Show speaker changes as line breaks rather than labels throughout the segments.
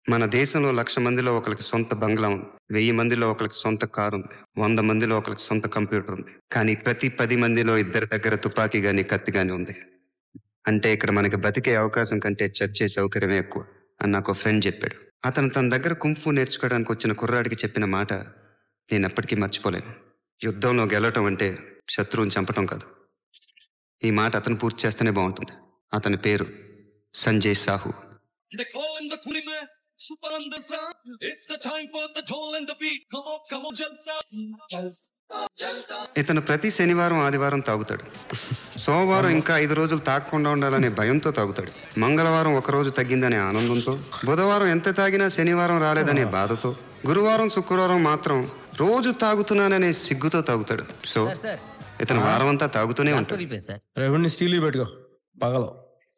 మన దేశంలో లక్ష మందిలో ఒకరికి సొంత బంగ్లా ఉంది వెయ్యి మందిలో ఒకరికి సొంత కారు ఉంది వంద మందిలో ఒకరికి సొంత కంప్యూటర్ ఉంది కానీ ప్రతి పది మందిలో ఇద్దరి దగ్గర తుపాకీ గాని కత్తి గాని ఉంది అంటే ఇక్కడ మనకి బతికే అవకాశం కంటే చచ్చే సౌకర్యమే ఎక్కువ అని నాకు ఫ్రెండ్ చెప్పాడు అతను తన దగ్గర కుంఫు నేర్చుకోవడానికి వచ్చిన కుర్రాడికి చెప్పిన మాట నేను ఎప్పటికీ మర్చిపోలేను యుద్ధంలో గెలవటం అంటే శత్రువుని చంపటం కాదు ఈ మాట అతను పూర్తి చేస్తేనే బాగుంటుంది అతని పేరు Sanjay Sahu
They call him the Kuli man, super on the sound. It's the time for the toll and the beat. Come on, come on, Jalsa. Jalsa.
ఇతను ప్రతి శనివారం ఆదివారం తాగుతాడు సోమవారం ఇంకా ఐదు రోజులు తాగకుండా ఉండాలనే భయంతో తాగుతాడు మంగళవారం ఒక రోజు తగ్గిందనే ఆనందంతో బుధవారం ఎంత తాగినా శనివారం రాలేదనే బాధతో గురువారం శుక్రవారం మాత్రం రోజు తాగుతున్నాననే సిగ్గుతో తాగుతాడు సో
సార్ సార్
ఇతను వారం అంతా తాగుతూనే ఉంటాడు
వెళ్ళిపోయింది సార్
రెవెన్యూ స్టీల్ పెట్టుకో పగలో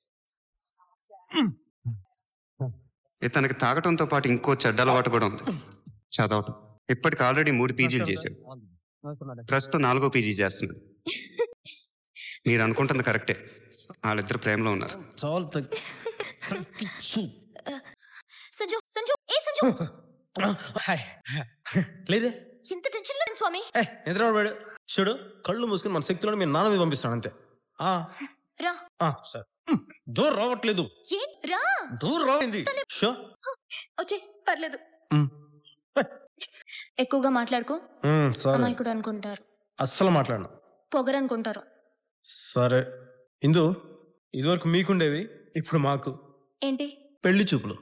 ఇతనికి తాగటంతో పాటు ఇంకో చెడ్డ అలవాటు కూడా ఉంది చదవటం ఇప్పటికి ఆల్రెడీ మూడు పీజీలు చేశాడు ప్రస్తుతం నాలుగో పీజీ చేస్తున్నాడు మీరు అనుకుంటుంది కరెక్టే వాళ్ళిద్దరు ప్రేమలో ఉన్నారు
చాలా తగ్గి
సంజు సంజు ఏ సంజు
హాయ్ లేదే
ఎంత టెన్షన్ లేదు స్వామి
ఏ నిద్రపడాడు చూడు కళ్ళు మూసుకుని మన శక్తిలో మీ నాన్న మీద పంపిస్తాను అంతే ఆ,
రా
ఆ, సరే ఉమ్, దూరం రావట్లేదు
ఏ రా
దూరం రాయింది షో
వచ్చే పర్లేదు
ఉమ్.
ఎక్కువగా మాట్లాడుకో
ఉమ్, సరే
అమాయకుడు అనుకుంటారు
అస్సలు మాట్లాడను
పొగరు అనుకుంటారు
సరే ఇందు ఇదివరకు మీకుండేవి ఇప్పుడు మాకు
ఏంటి
పెళ్లి చూపులు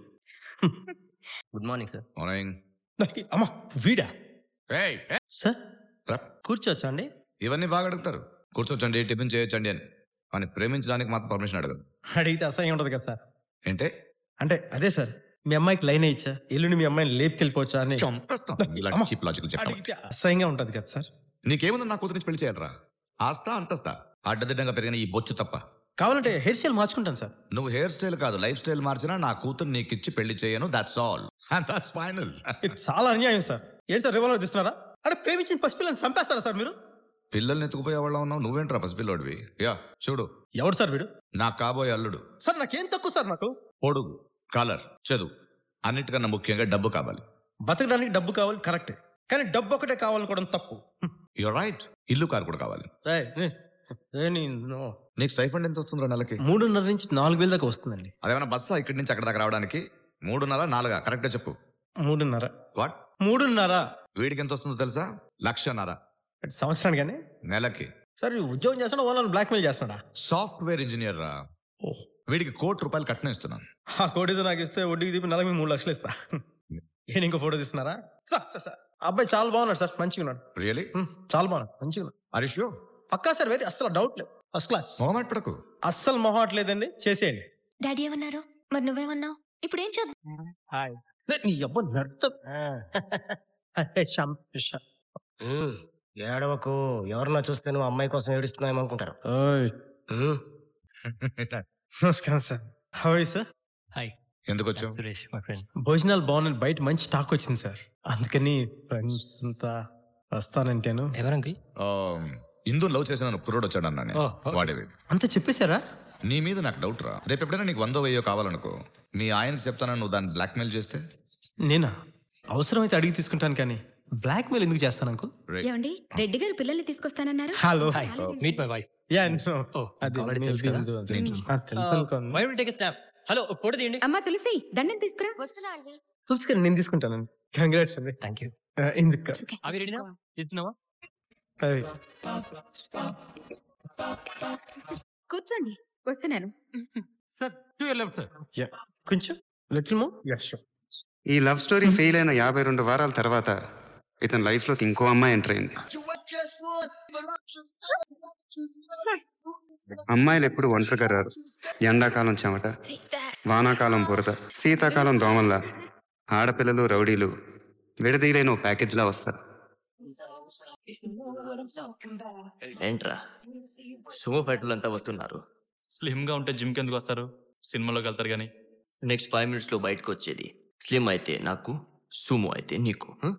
గుడ్ మార్నింగ్ సార్
మార్నింగ్
నాకు- అమ్మా వీడా
ఏయ్, ఏయ్,
సార్
రా.
కూర్చోవచ్చా అండి
ఇవన్నీ బాగా అడుగుతారు కూర్చోవచ్చండి టిఫిన్ చేయొచ్చండి అని అని ప్రేమించడానికి మాత్రం పర్మిషన్ అడగదు
అడిగితే అసహ్యం ఉండదు కదా సార్
ఏంటే
అంటే అదే సార్ మీ అమ్మాయికి లైన్ ఇచ్చా ఎల్లుండి మీ అమ్మాయిని లేపుకెళ్ళిపోవచ్చా అని
చంపేస్తాం ఇలాంటి
అమ్మా.
చీప్ లాజికల్ చెప్పాలి
అడిగితే అసహ్యంగా ఉంటది కదా సార్
నీకేముంది నా కూతురు నుంచి పెళ్లి చేయాలరా ఆస్తా అంతస్తా అడ్డదిడ్డంగా పెరిగిన ఈ బొచ్చు తప్ప
కావాలంటే హెయిర్ స్టైల్ మార్చుకుంటాను సార్
నువ్వు హెయిర్ స్టైల్ కాదు లైఫ్ స్టైల్ మార్చినా నా కూతురు నీకు ఇచ్చి పెళ్లి చేయను that's all and that's final
ఇది చాలా అన్యాయం సార్ ఏం సార్ రివాల్వర్ తీస్తున్నారా అంటే ప్రేమించిన పసిపిల్లని చంపేస్తారా సార్ మీరు
పిల్లల్ని ఎత్తుకుపోయే వాళ్ళ ఉన్నావు నువ్వేంట్రా పసిపిల్లోడివి యా చూడు
ఎవడు సార్ వీడు
నా కాబోయే అల్లుడు
సార్ నాకేం తక్కువ సార్ నాకు
పొడుగు కలర్ చదువు అన్నిటికన్నా ముఖ్యంగా డబ్బు కావాలి
బతకడానికి డబ్బు కావాలి కరెక్టే కానీ డబ్బు ఒకటే కావాలనుకోవడం తప్పు
యూర్ రైట్ ఇల్లు కారు కూడా కావాలి
ఏయ్, ఏయ్, ఏయ్, నీ- నో.
నీకు స్టైఫండ్ ఎంత వస్తుందిరా నెలకి
మూడున్నర నుంచి నాలుగు వేల దాకా వస్తుందండి
అదేమైనా బస్సా ఇక్కడి నుంచి అక్కడ దాకా రావడానికి మూడున్నర నాలుగా కరెక్ట్గా చెప్పు
మూడున్నర
వాట్
మూడున్నర
వీడికి ఎంత వస్తుందో తెలుసా లక్షన్నర
అంటే సంవత్సరానికి కానీ
నెలకి
సార్ ఈ ఉద్యోగం చేస్తాడా ఓనర్ బ్లాక్మెయిల్ చేస్తాడా
సాఫ్ట్వేర్ ఇంజనీర్ రా
ఓ
వీడికి కోటి రూపాయలు కట్నం ఇస్తున్నాను
ఆ కోడితో నాకు ఇస్తే వడ్డీకి తీపి నెలకి మూడు లక్షలు ఇస్తా నేను ఇంకో ఫోటో తీస్తున్నారా సార్ సార్ సార్ ఆ అబ్బాయి చాలా బాగున్నాడు సార్ మంచిగా ఉన్నాడు
రియలీ
హ్మ్, చాలా బాగున్నాడు మంచిగా ఉన్నాడు
హరీష్
పక్కా సార్ వెరీ అస్సలు డౌట్ లేదు ఫస్ట్ క్లాస్
మొహమాట పడకు
అస్సలు మొహాట్ లేదండి చేసేయండి
డాడీ ఏమన్నారు మరి నువ్వేమన్నావు ఇప్పుడు ఏం చేద్దాం
హాయ్ నీ అబ్బా నడత ఏ, శ్యామ్, శ్యామ్.
ఉమ్, ఏడవకు ఎవరన్నా చూస్తే నువ్వు అమ్మాయి కోసం ఏడుస్తున్నాయేమనుకుంటారు
ఓయ్,
ఉమ్,
నమస్కారం సార్ హాయ్ సార్
హాయ్
ఎందుకు వచ్చావు
సురేష్ మై ఫ్రెండ్
భోజనాలు బాగున్నాయి బయట మంచి స్టాక్ వచ్చింది సార్ అందుకని ఫ్రెండ్స్ అంతా వస్తానంటేను
ఎవరు అంకుల్
ఇందు లవ్ చేసిన కుర్రోడు వచ్చాడు అన్నా
ఓ, ఓకే.
వాడేవి
అంతా చెప్పేశారా
నీ మీద నాకు డౌట్ రా రేపు ఎప్పుడైనా నీకు వందో వెయ్యో కావాలనుకో మీ ఆయనకి చెప్తాను నువ్వు దాన్ని బ్లాక్మెయిల్ చేస్తే
నేనా అవసరమైతే అడిగి తీసుకుంటాను కానీ బ్లాక్ మెయిల్ ఎందుకు చేస్తాను అంకుల్
రే,
ఏమండి రెడ్డి గారు పిల్లల్ని తీసుకొస్తానన్నారు
hello
hi meet my wife
ya
ఓ already తెలుసు కదా?
నేను చూసుకుంటా.
Ah, తెలుసు అనుకోండి
why take snap hello photo తీయండి
అమ్మా తులసి దండం తీసుకురా
చూసుకొని నేను తీసుకుంటానండి కంగ్రాట్స్ అండి
థ్యాంక్ యూ
Ah, ఎందుకు
అవి రెడీనా ఇస్తున్నావా
Hey.
కూర్చోండి వస్తున్నాను
sir two year left sir
Yeah. కొంచెం లిటిల్ మోర్ యా షూర్
ఈ లవ్ స్టోరీ ఫెయిల్ అయిన యాభై రెండు వారాల తర్వాత ఇతని లైఫ్లోకి ఇంకో అమ్మాయి ఎంటర్ అయింది అమ్మాయిలు ఎప్పుడు ఒంటరిగా రారు ఎండాకాలం చెమట వానాకాలం బురద శీతాకాలం దోమల్లా ఆడపిల్లలు రౌడీలు విడదీయలేని ఓ ప్యాకేజ్లా వస్తారు
ఏంట్రా సుమో పెట్రోల్ వస్తున్నారు
స్లిమ్ గా ఉంటే జిమ్ కి ఎందుకు వస్తారు సినిమాలోకి వెళ్తారు కానీ
నెక్స్ట్ ఫైవ్ మినిట్స్ లో బయటకు వచ్చేది స్లిమ్ అయితే నాకు సుమో అయితే నీకు huh?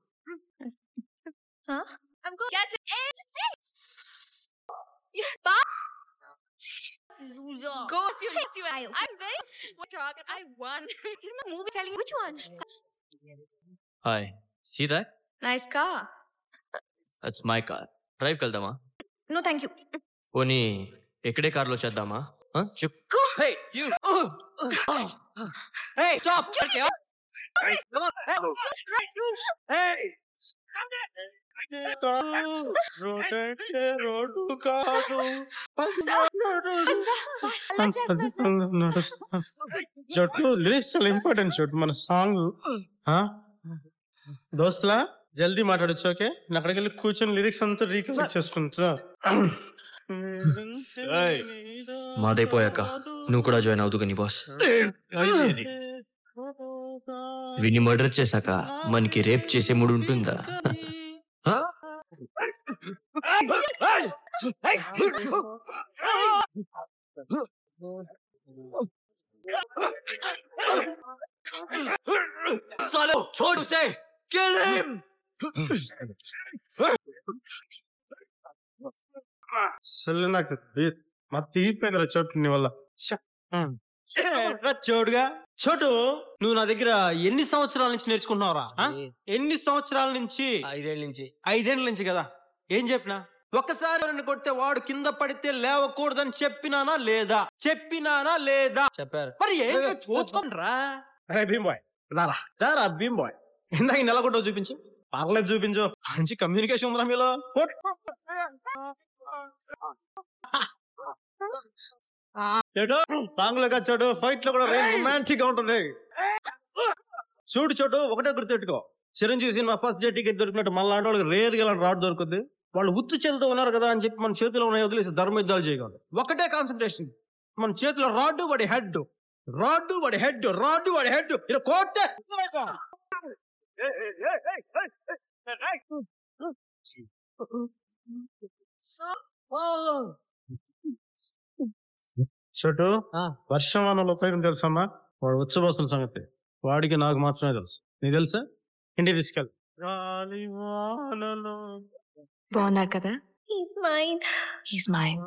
Ghost, you lost you. I, I'm very. What talking? I won. In my movie telling you which one.
Hi see that
Nice car.
That's my car డ్రైవ్కి వెళ్దామా
No, thank you.
పోనీ ఎక్కడే కార్లో చేద్దామా ఆ, చెప్పు
Go.
Hey, you! Hey, stop! Hey, come on! Hey!
Road కాదు
అలా చేస్తున్నారు సార్.
చోటు లిరిక్స్ చాలా ఇంపార్టెంట్ చోటు మన సాంగ్ దోస్తులా జల్దీ మాట్లాడచ్చు ఓకే నేను అక్కడికి వెళ్ళి కూర్చొని లిరిక్స్ అంతా రీకలెక్ట్ చేసుకుంటా
మాదైపోయాక నువ్వు కూడా జాయిన్ అవుతు కానీ బాస్ విని మర్డర్ చేశాక మనకి రేప్ చేసే మూడు ఉంటుందా హ? చాలు छोड़ उसे kill him
అసలు నాకు బీ- మా తీగిపోయిందిరా చోటు నీ వల్ల ఛ. రా చోటుగా చోటు నువ్వు నా దగ్గర ఎన్ని సంవత్సరాల నుంచి నేర్చుకుంటున్నావురా ఆ? ఎన్ని సంవత్సరాల నుంచి
ఐదేళ్ళ నుంచి
ఐదేళ్ల నుంచి కదా ఏం చెప్పినా ఒక్కసారి ఎవరిని కొడితే వాడు కింద పడితే లేవకూడదని చెప్పినానా లేదా చెప్పినానా లేదా
చెప్పారు
మరి ఏంటో చూసుకోండిరా అరే భీమ్ బాయ్ రారా రారా భీమ్ బాయ్ ఇందాక నెల కొట్టో చూపించు పర్లేదు చూపించు మంచి కమ్యూనికేషన్ ఉందిరా మీలో కొట్. చూడు సాంగ్ లో చూడు ఫైట్ లో కూడా రొమాంటిక్ గా ఉంటుంది చూడు చూడు ఒకటే గుర్తుపెట్టుకో Chiranjeevi cinema first day ticket దొరికినట్టు మళ్ళీ వాళ్ళకి రేర్ గా రాడ్ దొరుకుతుంది వాళ్ళు ఉత్తు చేతితో ఉన్నారు కదా అని చెప్పి మన చేతిలో ఉన్నాయి వదిలేసి ధర్మ యుద్ధాలు చేయగలరు ఒకటే కాన్సన్ట్రేషన్ మన చేతిలో రాడ్డు వాడి హెడ్ రాడ్డు వాడి హెడ్ రాడ్డు వాడి హెడ్ ఇలా కోటే చోటు వర్షం వనంలో ఉపయోగం తెలుసమ్మా వాడు ఉచ్చబోసిన సంగతి వాడికి నాకు మాత్రమే తెలుసు నీకు తెలుసా ఇంటికి తీసుకెళ్ళి గాలి వానలో
బాగున్నారు కదా
He's mine.
హీస్ మైన్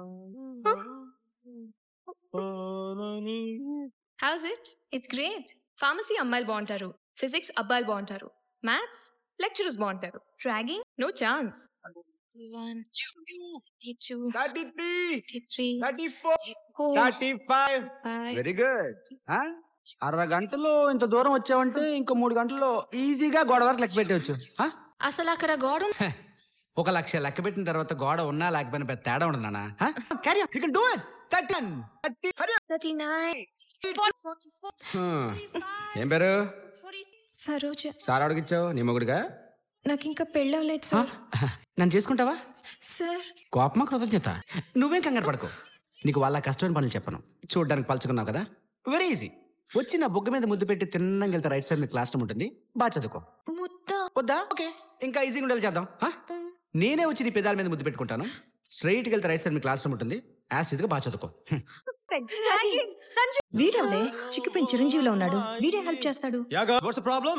వానని
How's it? It's great. Pharmacy అమ్మాయిలు బాగుంటారు ఫిజిక్స్ అబ్బాయిలు బాగుంటారు మ్యాథ్స్ లెక్చరర్స్ బాగుంటారు ragging no chance one two three five
very good అరగంటలో ఇంత దూరం వచ్చావంటే ఇంకో మూడు గంటల్లో ఈజీగా గోడ వరకు లెక్క పెట్టవచ్చు
అసలు అక్కడ గోడ ఉంది.
ఒక లక్ష లెక్క పెట్టిన తర్వాత గోడ ఉన్నా లేకపోయినా పెద్ద తేడా ఉండదు నాన్న carry you can do it thirteen
thirty nine forty four
ఏం పేరు
సరోజ
సార్ అడిగిచ్చావు నీ మొగుడుగా
నాకు ఇంకా పెళ్ళవలేదు సార్
నన్ను చేసుకుంటావా
సార్
కోపమా కృతజ్ఞత నువ్వేం కంగారు పడుకో నీకు వాళ్ళ కష్టమైన పనులు చెప్పను చూడడానికి పలుచుకున్నావు కదా వెరీ ఈజీ వచ్చి నా బొగ్గ మీద ముద్దు పెట్టి తిన్నంగా వెళ్తే రైట్ సైడ్ మీ క్లాస్ రూమ్ ఉంటుంది బాగా చదువుకో
ముద్ద
వద్దా ఓకే ఇంకా ఈజీగా ఉండేది చేద్దాం ఆ? నేనే వచ్చి నీ పెదాల మీద ముద్దు పెట్టుకుంటాను స్ట్రైట్కి వెళ్తే రైట్ సైడ్ మీ క్లాస్ రూమ్ ఉంటుంది యాస్టీస్గా బాగా చదువుకో హ్మ్.
సంజు వీడవలే చిక్కిపోయిన చిరంజీవిలో ఉన్నాడు వీడే హెల్ప్ చేస్తాడు
యాగా వాట్స్ ప్రాబ్లం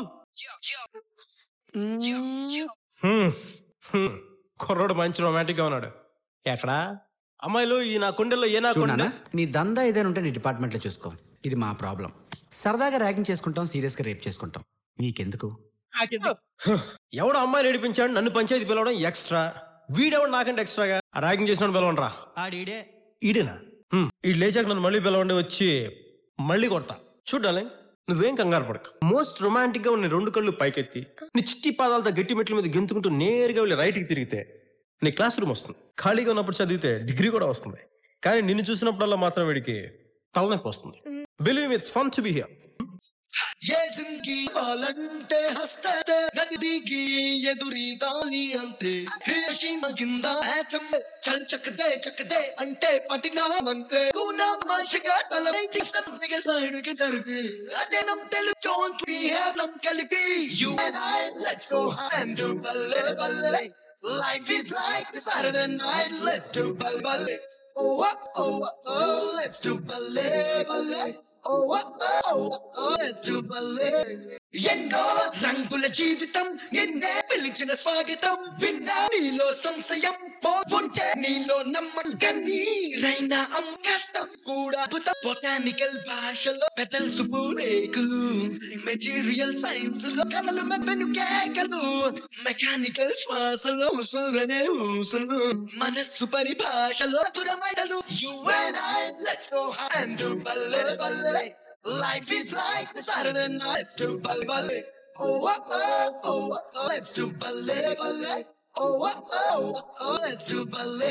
కుర్రోడు మంచి రొమాంటిక్ గా ఉన్నాడు ఎక్కడా అమ్మాయిలు ఈ నా కుండెల్లో ఏ నా
చూడనా
కుండె
నీ దందా ఏదైనా ఉంటే నీ డిపార్ట్మెంట్లో చూసుకో ఇది మా ప్రాబ్లం సరదాగా ర్యాగింగ్ చేసుకుంటాం సీరియస్గా రేప్ చేసుకుంటాం నీకెందుకు
ఎవడు అమ్మాయిలు ఏడిపించాడు నన్ను పంచాయతీ పిలవడం ఎక్స్ట్రా వీడెవడు నాకంటే ఎక్స్ట్రాగా ర్యాగింగ్ చేసిన పిలవండి రా
ఆడిడే
ఈడేనా హ్మ్. ఈడు లేచాక నన్ను మళ్ళీ పిలవండి వచ్చి మళ్ళీ కొట్ట చూడాలి నువ్వేం కంగారు పడక మోస్ట్ రొమాంటిక్ గా ఉన్న రెండు కళ్ళు పైకెత్తి నీ చిట్టి పాదాలతో గట్టి మెట్ల మీద గెంతుకుంటూ నేరుగా వెళ్ళి రైట్కి తిరిగితే నీ క్లాస్ రూమ్ వస్తుంది ఖాళీగా ఉన్నప్పుడు చదివితే డిగ్రీ కూడా వస్తుంది కానీ నిన్ను చూసినప్పుడల్లా మాత్రం వీడికి తలనొప్పి వస్తుంది believe it's fun to be here
ఏ జిందగీ పాలంటే హస్తే నది దిగి ఎదురీదాలి అంతే హేషిమ కింద చమ్మె చల్ చక్కదే చక్కదే అంటే పతినామంతే కూనా మాషగా తల పెంచి సన్నిగ సైడ్కి జరిపి అదే నమ్ తెలు చోన్ వి హ్యావ్ నమ్ కలిపి you and I let's go and do బల్లే బల్లే Life is like a Saturday night, let's do bal balle. Oh, oh, oh, oh, let's do balle balle. Oh, oh, oh, oh, let's do balle. ఎన్నో రంగుల జీవితం నిన్నే పిలి పిలిచిన స్వాగతం విన్నా నీలో సంశయం పోతుంటే నీలో నమ్మకం నీరైనా అమ్ కష్టం కూడా బొటానికల్ భాషలో పెటల్స్ పూరేకులు మెటీరియల్ సైన్స్ లో కలలు మెత్తను కేకలు మెకానికల్ శ్వాసలో ఉసులనే ఊసులు మనస్సు పరిభాషలో దురమైనలు you and I let's go and do బల్లే బల్లే life is like the Saturday nights to బల్లే బల్లే Oh, oh, oh, oh, oh, let's do ballet, ballet. Oh, oh, oh, oh, let's do ballet.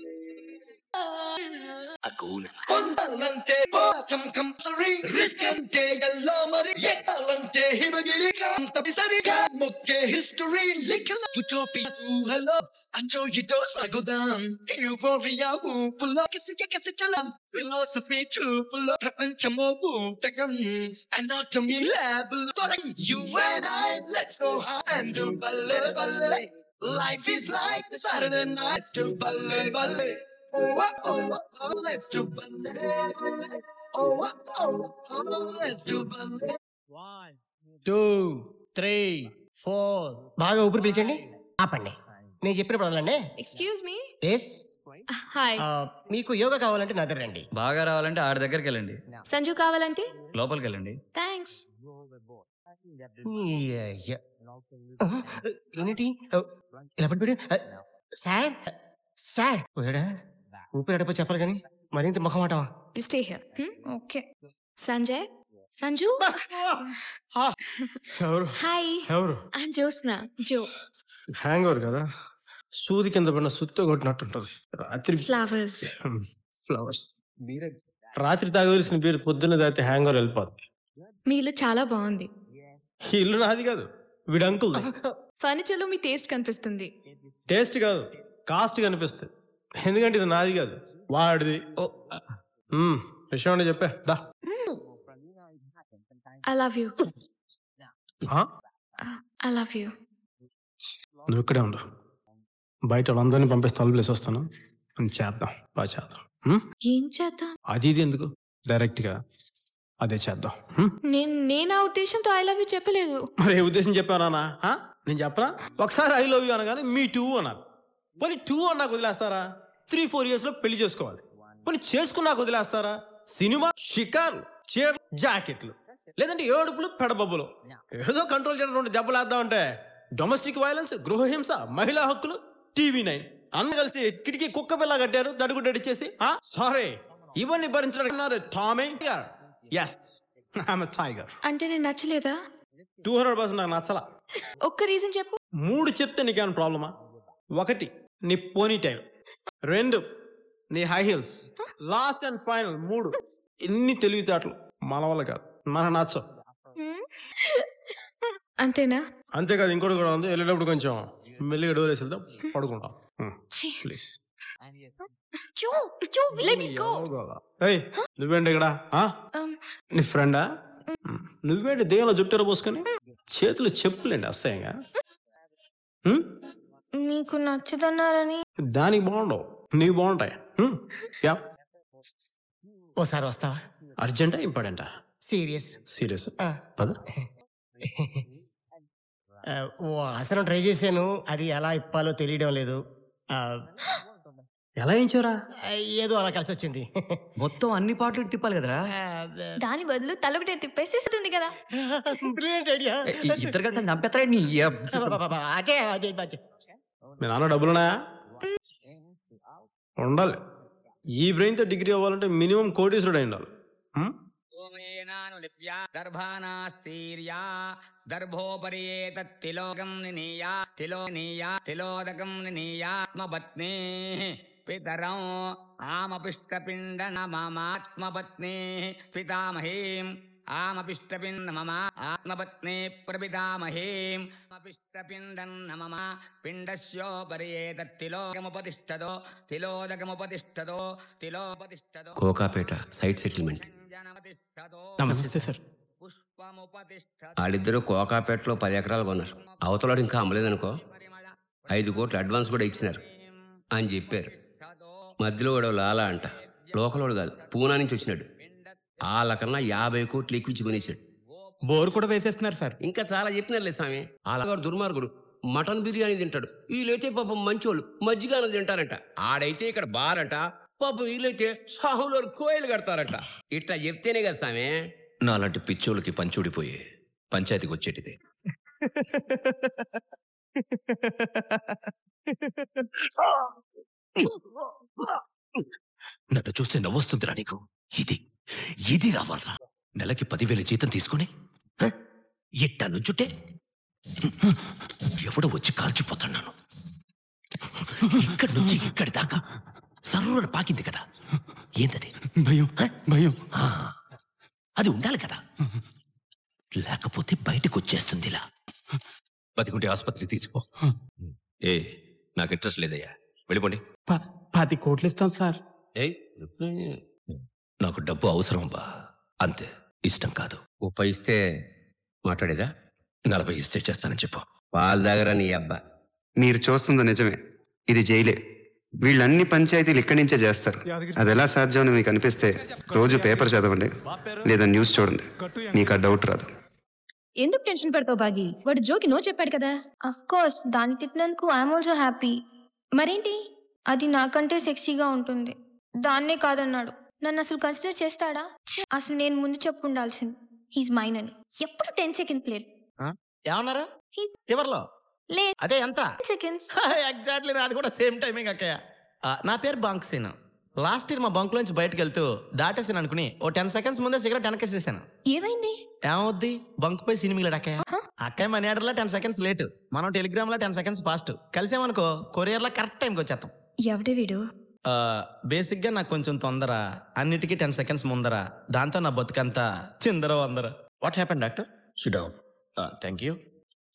పొందాలంటే పోచం కంపల్సరీ రిస్క్ అంటే ఎల్లో మరి ఎక్కాలంటే హిమగిరి కాంత సరిగా మొక్కే హిస్టరీ లిఖల యుటోపియా ఊహలో అచ్చో ఇటో సగుదాం యూఫోరియా ఊపులో కిసికి కిసి చలం ఫిలాసఫీ చూపులో ప్రపంచమో ఊటకం అనాటమీ ల్యాబ్ తొరం you and I let's go and do బల్లే బల్లే life is like the Saturday nights to బల్లే బల్లే Oh, oh, oh, oh, let's do ballet, ballet. Oh, oh, oh, oh, let's do ballet.
Two three four బాగా ఊపిరి పీల్చండి ఆపండి నేను చెప్పినప్పుడు వదలండి
ఎక్స్క్యూజ్ మీ
ఎస్
హాయ్
మీకు యోగా కావాలంటే నా దగ్గర రండి
బాగా రావాలంటే ఆడి దగ్గరికి వెళ్ళండి
సంజు కావాలంటే
లోపలికి వెళ్ళండి
థ్యాంక్స్
అయ్యయ్య. ఆ, ఏంటి ఆ, ఇలా పడిపోయాడు ఆ, సార్ సార్ పోయాడా ఊపిరి అడప చెప్పరు కానీ మరింత ముఖం ఆటమా
you stay here okay Sanjay Sanju
ఎవరు
హాయ్
ఎవరు
I'm Josna Jo
hangover కదా సూది కింద పడిన సుత్తో కొట్టినట్టుంటది రాత్రి
ఫ్లవర్స్
ఫ్లవర్స్ రాత్రి తాగవలసిన బీరు పొద్దున్న తాగితే హ్యాంగ్ ఓవర్ వెళ్ళిపోద్ది
మీ ఇల్లు చాలా బాగుంది
ఈ ఇల్లు నాది కాదు వీడు అంకుల్
ఫర్నిచర్ లో మీ టేస్ట్ కనిపిస్తుంది
టేస్ట్ కాదు కాస్ట్ కనిపిస్తుంది ఎందుకంటే ఇది నాది కాదు వాడిది మ్మ్, విషయం అంటే చెప్పే దా
ఐ లవ్ యూ
ఆ?
ఐ లవ్ యూ
నువ్వు ఇక్కడే ఉండు బయట వాళ్ళందరినీ పంపిస్తే తలుపులేసి వస్తాను అని చేద్దాం బాగా చేద్దాం మ్మ్?
ఏం చేద్దాం
అది ఇది ఎందుకు డైరెక్ట్ గా అదే చేద్దాం మ్మ్?
నేను నేను ఆ ఉద్దేశంతో ఐ లవ్ యూ చెప్పలేదు
మరి ఏ ఉద్దేశం చెప్పానా నేను చెప్పనా ఒకసారి ఐ లవ్ యూ అనగానే మీ టూ అన్నారు పోనీ టూ అన్నాక వదిలేస్తారా త్రీ ఫోర్ ఇయర్స్ లో పెళ్లి చేసుకోవాలి పోనీ చేసుకున్నాక వదిలేస్తారా సినిమా షికార్లు చీర జాకెట్లు లేదంటే ఏడుపులు పెడబబ్బులు ఏదో కంట్రోల్ చేయడం రెండు దెబ్బలు వేద్దామంటే డొమెస్టిక్ వైలెన్స్ గృహహింస మహిళా హక్కులు టీవీ నైన్ అన్న కలిసి కిటికీ కుక్క పిల్ల కట్టారు దడుగుడ్డ ఇచ్చేసి సారీ ఇవన్నీ భరించడానికి టామే ఎస్ టైగర్
అంటే నేను నచ్చలేదా
టూ హండ్రెడ్ పర్సెంట్ నాకు నచ్చలా
ఒక్క రీజన్ చెప్పు
మూడు చెప్తే నీకేమైనా ప్రాబ్లమా ఒకటి నీ పోనీ టైం రెండు నీ high heels last and final మూడు ఎన్ని తెలివితేటలు మన వల్ల కాదు మన నచ్చం
హ్మ్? అంతేనా
అంతేకాదు ఇంకోటి కూడా ఉంది వెళ్ళేటప్పుడు కొంచెం మెల్లిగా డోర్ వేసి వెళ్దాం పడుకుంటాం
ఛీ.
ప్లీజ్
చూ చూ let me go
ఏయ్ నువ్వేంటి ఇక్కడ ఆ?
Um,
నీ ఫ్రెండా నువ్వేంటి దేయంలో జుట్టెర పోసుకొని చేతులు చెప్పులేండి అసహ్యంగా హ్మ్?
నీకు నచ్చదన్నారని
దానికి బాగుండవు నీకు బాగుంటాయి హ్మ్? యా
ఓసారి వస్తావా
అర్జెంటా ఇంపార్టెంటా
సీరియస్
సీరియస్ పద
ఓ ఆసనం ట్రై చేశాను అది ఎలా ఇప్పాలో తెలియడం లేదు ఆ,
ఎలా ఏంచారా
ఏదో అలా కలిసి వచ్చింది
మొత్తం అన్ని పాటలు తిప్పాలి కదరా
దాని బదులు తలొకటే తిప్పేసేస్తుంది కదా
బ్రిలియంట్ ఐడియా
ఇద్దరు కలిసి చంపేస్తారా నీ
అదే అదే అదే
మీ నాన్న డబ్బులున్నా ఉండాలి ఈ బ్రెయిన్ తో డిగ్రీ అవ్వాలంటే మినిమం కోటీశ్వరుడు అయి ఉండాలి హ్మ్?
గర్భానాస్తీర్యా గర్భోపరి తిలోకం నినీయా తిలో నీయా తిలోదకం నినీయాత్మపత్ని పితరం ఆమపిష్టపిండ మమాత్మపత్ని పితామహీం ఆమపిష్టపిండ మమ ఆత్మపత్ని ప్రపితామహీం అపిష్టపిండం మమ పిండస్యోపరి తిలోకముపతిష్టదో తిలోదకముపతిష్టదో తిలోపతిష్టదో
కోకాపేట సైట్ సెటిల్మెంట్ నమస్తే సార్ వాళ్ళిద్దరూ కోకాపేటలో పది ఎకరాలు కొన్నారు అవతలాడు ఇంకా అమ్మలేదనుకో ఐదు కోట్లు అడ్వాన్స్ కూడా ఇచ్చినారు అని చెప్పారు మధ్యలో వాడు లాలా అంట లోకలోడు కాదు పూనా నుంచి వచ్చినాడు వాళ్ళకన్నా యాభై కోట్లు ఎక్కువ కొనేసాడు
బోర్ కూడా వేసేస్తున్నారు సార్
ఇంకా చాలా చెప్పినారులే స్వామి అలాగాడు దుర్మార్గుడు మటన్ బిర్యానీ తింటాడు వీళ్ళైతే పాపం మంచోళ్ళు మజ్జిగ అన్నది తింటారంట ఆడైతే ఇక్కడ బారంట పాపం వీళ్ళైతే సాహులో కోయలు కడతారంట ఇట్లా చెప్తేనే కదా సామే
నాలాంటి పిచ్చోళ్ళకి పంచుడిపోయి పంచాయతీకి వచ్చేటిది నన్ను చూస్తే నవ్వొస్తుందిరా నీకు ఇది ఇది రావాలరా నెలకి పదివేల జీతం తీసుకుని హ? ఇట్టా నుంచుంటే ఎవడో వచ్చి కాల్చిపోతున్నాను ఇక్కడి నుంచి ఇక్కడి దాకా సర్రున పాకింది కదా ఏంటది భయం భయం అది ఉండాలి కదా లేకపోతే బయటకు వచ్చేస్తుంది ఇలా బతికుంటే ఆసుపత్రికి తీసుకో ఏ నాకు ఇంట్రెస్ట్ లేదయ్యా వెళ్ళిపోండి
పది కోట్లు ఇస్తాం సార్
ఏ నాకు డబ్బు అవసరం బా అంతే ఇష్టం కాదు
ముప్పై ఇస్తే మాట్లాడేదా
నలభై ఇస్తే చేస్తానని చెప్పు
వాళ్ళ దగ్గర నీ అబ్బా
మీరు చూస్తుంది నిజమే ఇది జైలే వీళ్ళన్ని పంచాయతీలు ఇక్కడి నుంచే చేస్తారు అది ఎలా సాధ్యం అని మీకు అనిపిస్తే రోజు పేపర్ చదవండి లేదా న్యూస్ చూడండి మీకు ఆ డౌట్ రాదు
ఎందుకు టెన్షన్ పడతావు బాగి వాడు జోకి నో చెప్పాడు కదా
అఫ్ కోర్స్ దాన్ని తిట్టినందుకు ఐఎమ్ ఆల్సో హ్యాపీ
మరేంటి
అది నాకంటే సెక్సీగా ఉంటుంది దాన్నే కాదన్నాడు నన్ను అసలు కన్సిడర్ చేస్తాడా అసలు నేను ముందు చెప్పు ఉండాల్సింది హీస్ మైన్ అని ఎప్పుడు టెన్ సెకండ్ ప్లేట్
ఏమన్నారా ఎవరిలో
లే
అదే ఎంత
సెకండ్స్
ఎగ్జాక్ట్లీ నాది కూడా సేమ్ టైమింగ్ అక్కయ్య ఆ, నా పేరు బంక్ సీన్ లాస్ట్ ఇయర్ మా బంక్ లోంచి బయటకు వెళ్తూ దాటేసాను అనుకుని ఓ టెన్ సెకండ్స్ ముందే సిగరెట్ వెనకేసేసాను
ఏమైంది
ఏమవుద్ది బంక్ పై సినిమా అక్కయ్య అక్కయ్య మనీ ఆర్డర్ లో టెన్ సెకండ్స్ లేట్ మనం టెలిగ్రామ్ లో టెన్ సెకండ్స్ ఫాస్ట్ కలిసామనుకో కొరియర్ లో కరెక్ట్ టైంకి వచ్చేస్తాం
ఎవడే వీడు
బేసిక్ గా నాకు కొంచెం తొందర అన్నిటికీ టెన్ సెకండ్స్ ముందర దాంతో నా బతుకంతా చిందర వందర వాట్ హ్యాపెన్ డాక్టర్ షుడౌన్ థ్యాంక్ యూ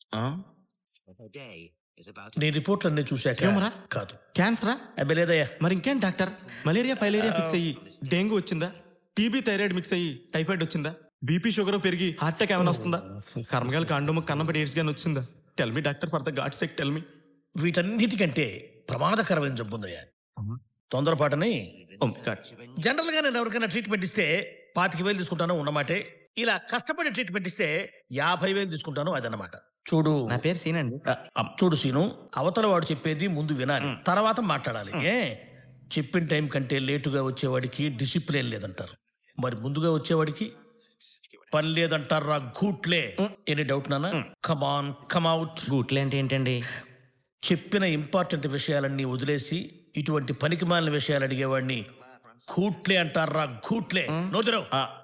నీ రిపోర్ట్లన్నీ చూశాక
ట్యూమరా?
కాదు
క్యాన్సరా అబ్బే లేదయ్యా మరి ఇంకేం డాక్టర్ మలేరియా ఫైలేరియా ఫిక్స్ అయ్యి డెంగ్యూ వచ్చిందా టీబీ థైరాయిడ్ మిక్స్ అయ్యి టైఫాయిడ్ వచ్చిందా బీపీ షుగర్ పెరిగి హార్ట్ అటాక్ ఏమైనా వస్తుందా కర్మగాలి కాండము కన్నపడి ఎయిడ్స్ గాని వచ్చిందా tell me doctor for the God sake tell me
వీటన్నిటికంటే ప్రమాదకరమైన జబ్బు ఉందయ్యా తొందరపాటుని జనరల్ గా నేను ఎవరికైనా ట్రీట్మెంట్ ఇస్తే పాతిక వేలు తీసుకుంటాను ఉన్నమాటే ఇలా కష్టపడి ట్రీట్మెంట్ ఇస్తే యాభై వేలు తీసుకుంటాను అదన్నమాట చూడు
నా పేరు సీన్ అండి
చూడు సీను అవతల వాడు చెప్పేది ముందు వినాలి తర్వాత మాట్లాడాలి ఏ చెప్పిన టైం కంటే లేటుగా వచ్చేవాడికి డిసిప్లిన్ లేదంటారు మరి ముందుగా వచ్చేవాడికి పని లేదంటారా గూట్లే ఎనీ డౌట్ నానా కమాన్ కమౌట్
గూట్లే అంటే ఏంటండి
చెప్పిన ఇంపార్టెంట్ విషయాలన్నీ వదిలేసి ఇటువంటి పనికి మాలిన విషయాలు అడిగేవాడిని గూట్లే అంటారా గూట్లే నోదిరావు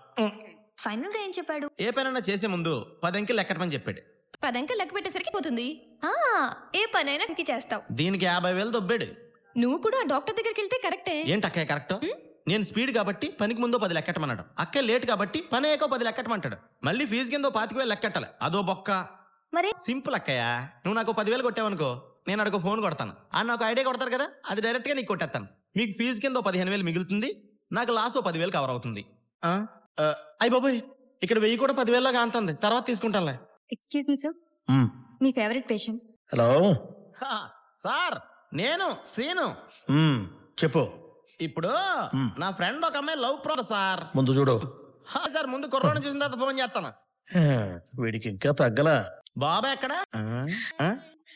ఫైనల్ గా ఏం చెప్పాడు
ఏ పనైనా చేసే ముందు పది అంకెలు లెక్కటమని చెప్పాడు
పదంక లెక్క పెట్టేసరికి పోతుంది
ఆ ఏ పనైనా ఇంక చేస్తావు
దీనికి యాభై వేలు దొబ్బాడు
నువ్వు కూడా డాక్టర్ దగ్గరికి వెళ్తే కరెక్టే
ఏంటి అక్కయ్య కరెక్ట్ నేను స్పీడ్ కాబట్టి పనికి ముందో పది లెక్కటమన్నాడు అక్క లేట్ కాబట్టి పని అయ్యాకో పది లెక్కటమంటాడు మళ్ళీ ఫీజు కింద పాతిక వేలు లెక్కట్టాలి అదో బొక్క
మరి
సింపుల్ అక్కయ్య నువ్వు నాకు పదివేలు కొట్టావనుకో నేను అడుగు ఫోన్ కొడతాను ఆ నాకు ఐడియా కొడతారు కదా అది డైరెక్ట్ గా నీకు కొట్టేస్తాను మీకు ఫీజు కింద ఓ పదిహేను వేలు మిగులుతుంది నాకు లాస్ట్ ఓ పదివేలు కవర్ అవుతుంది ఆ, ఆ, అయ్ బాబోయ్ ఇక్కడ వెయ్యి కూడా పదివేలలో కాంతుంది తర్వాత తీసుకుంటానులే
ఎక్స్క్యూజ్ మీ సార్ మీ ఫేవరెట్ పేషెంట్
హలో
హా, సార్ నేను సీను
చెప్పు
ఇప్పుడు నా ఫ్రెండ్ ఒక అమ్మాయి లవ్ ప్రో సార్
ముందు చూడు
హా, సార్ ముందు కుర్రోని చూసిన తర్వాత ఫోన్ చేస్తాను
హే, వీడికి ఇంకా తగ్గలా
బాబా ఎక్కడ ఆ?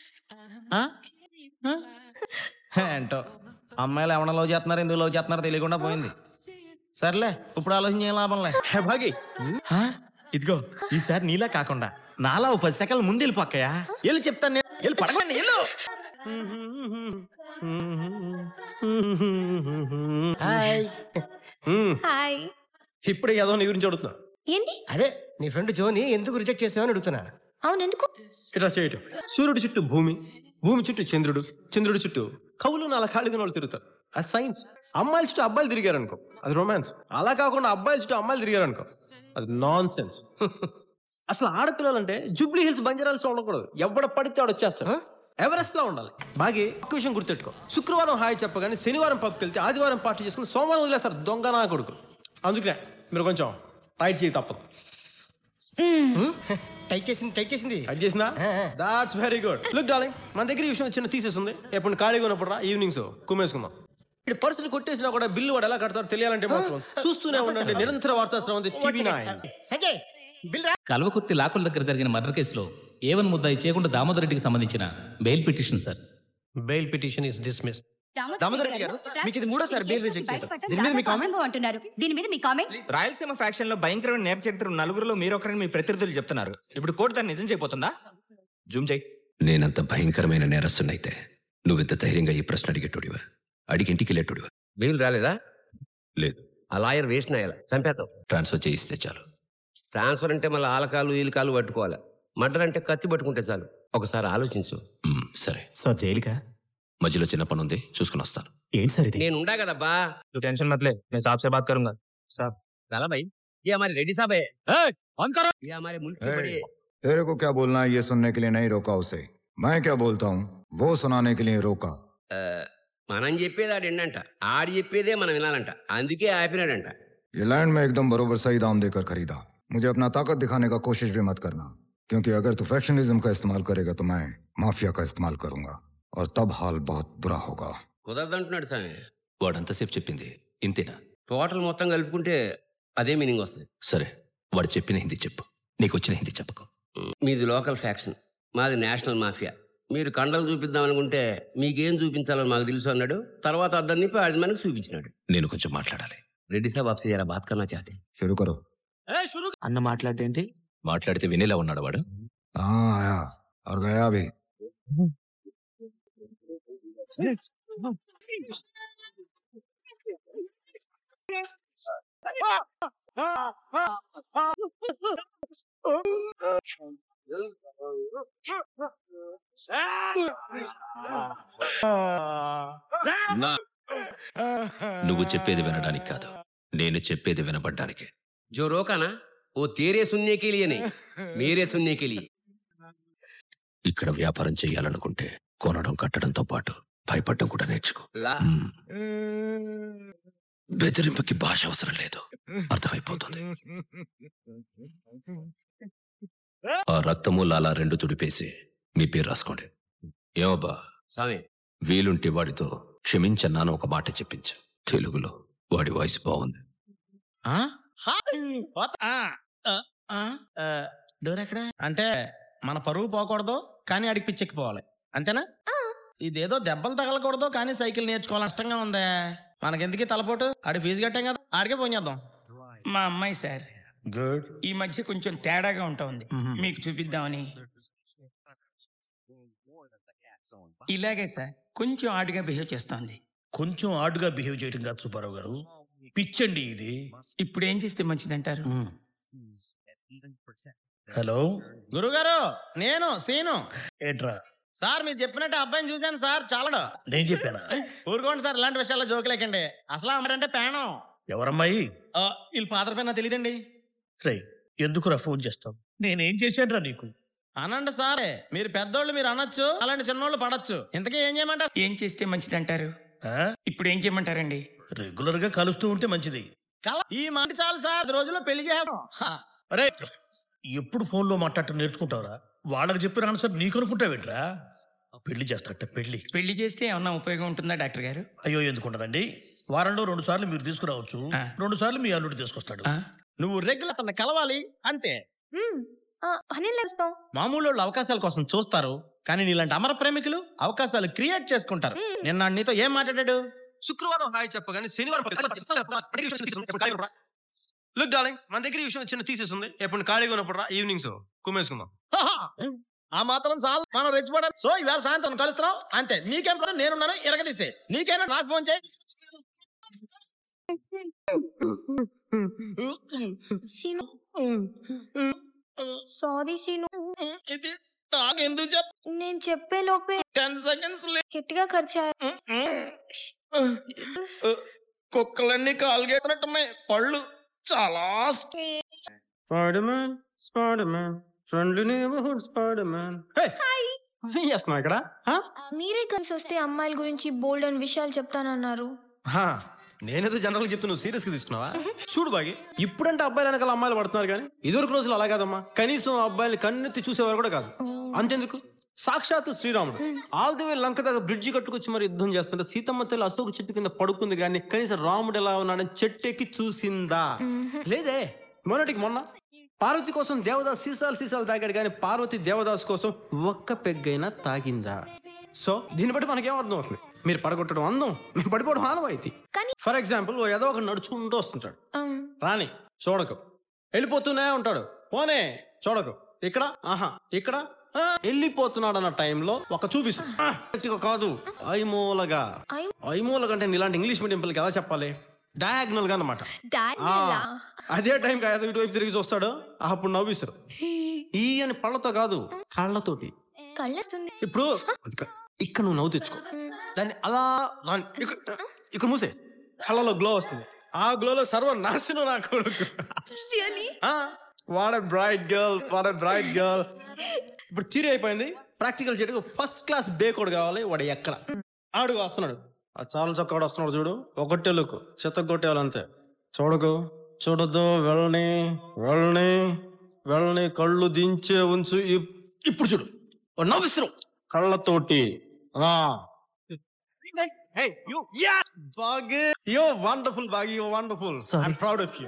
ఆ? ఆ? ఏంటో అమ్మాయిలు ఏమన్నా లవ్ చేస్తున్నారు ఎందుకు లవ్ చేస్తున్నారో తెలియకుండా పోయింది సర్లే ఇప్పుడు ఆలోచన ఏం లాభంలే హే, భాగి హా? ఇదిగో ఈసారి నీలా కాకుండా నాలా ఓ పది సెకండ్ల ముందు వెళ్ళిపోక్కయా వెళ్ళి చెప్తాను నేను వెళ్ళి పడకండి వెళ్ళు హాయ్
హాయ్
ఇప్పుడు ఏదో నీ గురించి అడుగుతున్నా
ఏంటి
అదే నీ ఫ్రెండ్ జోని ఎందుకు రిజెక్ట్ చేసావని అడుగుతున్నా
అవును ఎందుకు
ఇట్లా చేయటం సూర్యుడు చుట్టూ భూమి భూమి చుట్టూ చంద్రుడు చంద్రుడి చుట్టూ కవులు నాలా ఖాళీగా వాళ్ళు తిరుగుతారు అది సైన్స్ అమ్మాయిల చుట్టూ అబ్బాయిలు తిరిగారు అనుకో అది రొమాన్స్ అలా కాకుండా అబ్బాయిల చుట్టూ అమ్మాయిలు తిరిగారు అనుకో అది నాన్ సెన్స్ అసలు ఆడపిల్లలంటే జూబ్లీ హిల్స్ బంజారాల్స్ లో ఉండకూడదు ఎవడ పడితే ఆడ వచ్చేస్తాడు ఎవరెస్ట్ లో ఉండాలి బాగా ఒక్క విషయం గుర్తెట్టుకో శుక్రవారం హాయ్ చెప్పగానే శనివారం పబ్కి వెళ్తే ఆదివారం పార్టీ చేసుకుని సోమవారం వదిలేస్తారు దొంగ నా కొడుకు అందుకనే మీరు కొంచెం టైట్ చేయి తప్పదు
టైట్ చేసింది టైట్ చేసింది
టైట్ చేసిందా that's very good look darling మన దగ్గర ఈ విషయం చిన్న తీసేస్తుంది ఎప్పుడు ఖాళీగా ఉన్నప్పుడు రా ఈవినింగ్స్ కుమ్మేసుకుందాం ఇక్కడ పర్సన్ కొట్టేసినా కూడా బిల్లు వాడు ఎలా కడతారో తెలియాలంటే మాత్రం చూస్తూనే ఉండండి నిరంతర వార్తా శ్రవం టీవీ నైన్
సంజయ్ బిల్ రా
కల్వకుర్తి లాకుల దగ్గర జరిగిన మర్డర్ కేసులో
ఏవన్ ముద్దాయి చేయకుండా దామోదర్ రెడ్డికి సంబంధించిన bail petition sir
bail petition is dismiss
Damodar Reddy garu మీకు ఇది మూడోసారి బెయిల్ రిజెక్ట్ చేయడం దీని మీద మీ కామెంట్
అంటున్నారు దీని మీద మీ కామెంట్
రాయలసీమ ఫ్రాక్షన్ లో భయంకరమైన నేప చరిత్ర నలుగురులో మీరు ఒకరిని మీ ప్రతినిధులు చెప్తున్నారు ఇప్పుడు కోర్టు దాన్ని నిజం చేయబోతుందా జూమ్ చేయి
నేనంత భయంకరమైన నేరస్తున్నైతే నువ్వెంత ధైర్యంగా ఈ ప్రశ్న అడిగేటోడివా అడిగి ఇంటికి వెళ్ళేటోడివా
బెయిల్ రాలేదా
లేదు
ఆ లాయర్ వేస్ట్ అయ్యాల చంపేద్దాం
ట్రాన్స్ఫర్ చేయిస్తే చాలు
ట్రాన్స్ఫర్ అంటే మళ్ళీ ఆలకాలు ఈలకాలు పట్టుకోవాలి మర్డర్ అంటే కత్తి పట్టుకుంటే చాలు ఒకసారి ఆలోచించు
మ్మ్, సరే
సార్ జైలుకా
మధ్యలో చిన్న పని ఉంది చూసుకుని వస్తాను
ఏంటి సార్ ఇది
నేను ఉండా కదబ్బా
तू टेंशन मत ले मैं साहब से बात करूंगा साहब
लाला भाई ये हमारे रेड्डी साहब है
ऑन करो
ये हमारे मुल्क के बड़े
तेरे को क्या बोलना है ये सुनने के लिए नहीं रोका उसे मैं क्या बोलता हूँ वो सुनाने के लिए रोका
ఆ, మనం చెప్పేది ఆడు ఏంటంట ఆడు చెప్పేదే మనం వినాలంట అందుకే ఆపినాడంట
ये लैंड में एकदम बरोबर सही दाम देकर खरीदा मुझे अपना ताकत दिखाने का कोशिश भी मत करना क्योंकि अगर तू फैक्शनिज्म का इस्तेमाल करेगा तो मैं माफिया का इस्तेमाल करूंगा और तब हाल बहुत बुरा होगा
కుదరదంటున్నాడు స్వామి
వాడంతసేపు చెప్పింది ఇంతేనా
టోటల్ మొత్తం కలుపుకుంటే అదే మీనింగ్ వస్తుంది
సరే వాడు చెప్పిన హిందీ చెప్పు నీకు వచ్చిన హిందీ చెప్పకు
మీది లోకల్ ఫ్యాక్షన్ మాది నేషనల్ మాఫియా మీరు కండలు చూపిద్దాం అనుకుంటే మీకేం చూపించాలో మాకు తెలుసు అన్నాడు తర్వాత అద్దరిని అది మనకు చూపించినాడు
నేను కొంచెం మాట్లాడాలి
రెడ్డి సాబ్ आपसे जरा बात करना चाहते हैं
शुरू करो
అన్న మాట్లాడేంటి
మాట్లాడితే వినేలా ఉన్నాడు వాడు
हाँ आया और गया भी
నువ్వు చెప్పేది వినడానికి కాదు నేను చెప్పేది వినబడ్డానికి
जो रोका ना वो तेरे सुनने के लिए नहीं मेरे सुनने के लिए
ఇక్కడ వ్యాపారం చేయాలనుకుంటే కొనడం కట్టడంతో పాటు భయపడడం కూడా నేర్చుకో
లా
బెదిరింపుకి భాష అవసరం లేదు అర్థమైపోతుంది ఆ రక్తము లాలా రెండు తుడిపేసి మీ పేరు రాసుకోండి ఏమబ్బా
స్వామి
వీలుంటే వాడితో క్షమించన్నాను ఒక మాట చెప్పించు తెలుగులో వాడి వాయిస్ బాగుంది
డోర్ ఎక్కడ అంటే మన పరువు పోకూడదు కానీ ఆడికి పిచ్చెక్కిపోవాలి అంతేనా ఇదేదో దెబ్బలు తగలకూడదు కానీ సైకిల్ నేర్చుకోవాలి కష్టంగా ఉందే మనకెందుకు ఈ తలపోటు ఆడి ఫీజు కట్టాం కదా ఆడికే ఫోన్ చేద్దాం
మా అమ్మాయి సార్
గుడ్
ఈ మధ్య కొంచెం తేడాగా ఉంటుంది మీకు చూపిద్దామని ఇలాగే సార్ కొంచెం ఆడుగా బిహేవ్ చేస్తోంది
కొంచెం ఆడుగా బిహేవ్ చేయడం కాదు సుబ్బారావు గారు పిచ్చండి ఇది
ఇప్పుడు ఏం చేస్తే మంచిదంటారు
హలో
గురుగారు నేను సీను
ఏట్రా
సార్ మీరు చెప్పినట్టు ఆ అబ్బాయిని చూశాను సార్ చాలడు
నేను చెప్పానా
ఊరుకోండి సార్ ఇలాంటి విషయాల్లో జోకులేకండి అసలు అమ్మారంటే పేణం
ఎవరమ్మాయి
ఆ, వీళ్ళ ఫాదర్ పేరు నాకు తెలియదండి
రే ఎందుకురా ఫోన్ చేస్తావు నేనేం చేశానురా నీకు
అనండి సారే మీరు పెద్దోళ్ళు మీరు అనొచ్చు అలాంటి చిన్నోళ్ళు పడొచ్చు ఇంతకీ ఏం చేయమంటారు
ఏం చేస్తే మంచిదంటారు ఇప్పుడు ఏం చేయమంటారండి
రెగ్యులర్ గా కలుస్తూ ఉంటే మంచిది
కల ఈ మాట చాలు సార్ ఈ రోజుల్లో పెళ్లి చేస్తాం
అరే ఎప్పుడు ఫోన్లో మాట్లాడటం నేర్చుకుంటావురా వాళ్ళకి చెప్పిన ఆన్సర్ నీకు అనుకుంటావేంట్రా పెళ్లి చేస్తాట పెళ్లి
పెళ్లి చేస్తే ఏమన్నా ఉపయోగం ఉంటుందా డాక్టర్ గారు
అయ్యో ఎందుకుంటదండి వారంలో రెండు సార్లు మీరు తీసుకురావచ్చు రెండు సార్లు మీ అల్లుడు తీసుకొస్తాడు
నువ్వు రెగ్యులర్ తన కలవాలి అంతే
పని లేస్తావు
మామూలు వాళ్ళు అవకాశాల కోసం చూస్తారు కానీ నీలాంటి అమర ప్రేమికులు అవకాశాలు క్రియేట్ చేసుకుంటారు నిన్న నీతో ఏం మాట్లాడాడు
శుక్రవారం హాయ్ చెప్పగానే శనివారం లుక్ డార్లింగ్ మన దగ్గర ఈ విషయం చిన్న తీసేస్తుంది ఎప్పుడు ఖాళీగా ఉన్నప్పుడు రా ఈవినింగ్స్ కుమ్మేసుకుందాం
ఆ మాత్రం చాలు మనం రెచ్చిపోవడం సో ఇవాళ సాయంత్రం కలుస్తున్నాం అంతే నీకేం ప్రాబ్లం నేనున్నాను ఎరగదీసే నీకైనా నాకు ఫోన్ చేయి
సీను సారీ సీను
ఇది నాకెందుకు చెప్
నేను చెప్పే లోపే
టెన్ సెకండ్స్
గట్టిగా ఖర్చు
కుక్కలన్నీ కాలుగేస్తున్నట్టున్నాయి పళ్ళు చాలా
Spider Man Spider Man friendly neighbourhood Spider Man ఏం చేస్తున్నావు ఇక్కడ హా?
మీరే కలిసి వస్తే అమ్మాయిల గురించి బోల్డ్ అని విషయాలు చెప్తానన్నారు
హా, నేనేదో జనరల్ చెప్తే నువ్వు సీరియస్ గా తీసుకున్నావా చూడు బాగి ఇప్పుడంటే అబ్బాయిలు వెనకాల అమ్మాయిలు పడుతున్నారు కానీ ఇదివరకు రోజులు అలా కాదమ్మా కనీసం ఆ అబ్బాయిలు కన్నెత్తి చూసేవారు కూడా కాదు అంతెందుకు సాక్షాత్ శ్రీరాముడు ఆల్ ది వే లంక దాకా బ్రిడ్జి కట్టుకొచ్చి మరి యుద్ధం చేస్తుంటే సీతమ్మ తల్లి అశోక చెట్టు కింద పడుకుంది కానీ కనీసం రాముడు ఎలా ఉన్నాడని చెట్టెక్కి చూసిందా లేదే మొన్నటికి మొన్న పార్వతి కోసం దేవదాస్ సీసాలు సీసాలు తాగాడు కానీ పార్వతి దేవదాస్ కోసం ఒక్క పెగ్గైనా తాగిందా సో దీన్ని బట్టి మనకేం అర్థం అవుతుంది మీరు పడగొట్టడం అందం మేము పడిపోవడం ఆనవాయితీ ఫర్ ఎగ్జాంపుల్ ఓ ఏదో ఒక నడుచుకుంటూ వస్తుంటాడు రాని చూడకు వెళ్ళిపోతూనే ఉంటాడు పోనే చూడకు ఇక్కడ ఆహా ఇక్కడ ఆ, వెళ్ళిపోతున్నాడు అన్న టైంలో ఒక చూపిస్తాడు కాదు ఐమూలగా ఐమూలగా అంటే ఇలాంటి ఇంగ్లీష్ మీడియం పిల్లలకి ఎలా చెప్పాలి డయాగ్నల్ గా అనమాట ఆ, అదే టైం కాదు ఇటువైపు తిరిగి చూస్తాడు అప్పుడు నవ్విస్తారు ఈ అని పళ్ళతో కాదు కాళ్ళతోటి
కళ్ళొస్తుంది
ఇప్పుడు అది కా- ఇక్కడ నువ్వు నవ్వు తెచ్చుకో దాన్ని అలా రాని- ఇక్కడ ఇక్కడ మూసే కళ్ళలో గ్లో వస్తుంది ఆ గ్లోలో సర్వనాశనం నా కొడుకు what bright girl what bright girl ఇప్పుడు తీరి అయిపోయింది ప్రాక్టికల్ చేయడానికి ఫస్ట్ క్లాస్ బేకోడు కావాలి వాడు ఎక్కడ ఆడు వస్తున్నాడు ఆ చాలా చక్కవాడు వస్తున్నాడు చూడు ఒకటే లుక్ చెత్త కొట్టేవాళ్ళు అంతే చూడకు చూడదు వెళ్ళని వెళ్ళని వెళ్ళని కళ్ళు దించే ఉంచు ఇప్- ఇప్పుడు చూడు ఓ నవ్విస్తున్నావు కళ్ళతోటి ఆ బాగే యో వండర్ఫుల్ బాగి yo wonderful I'm proud of you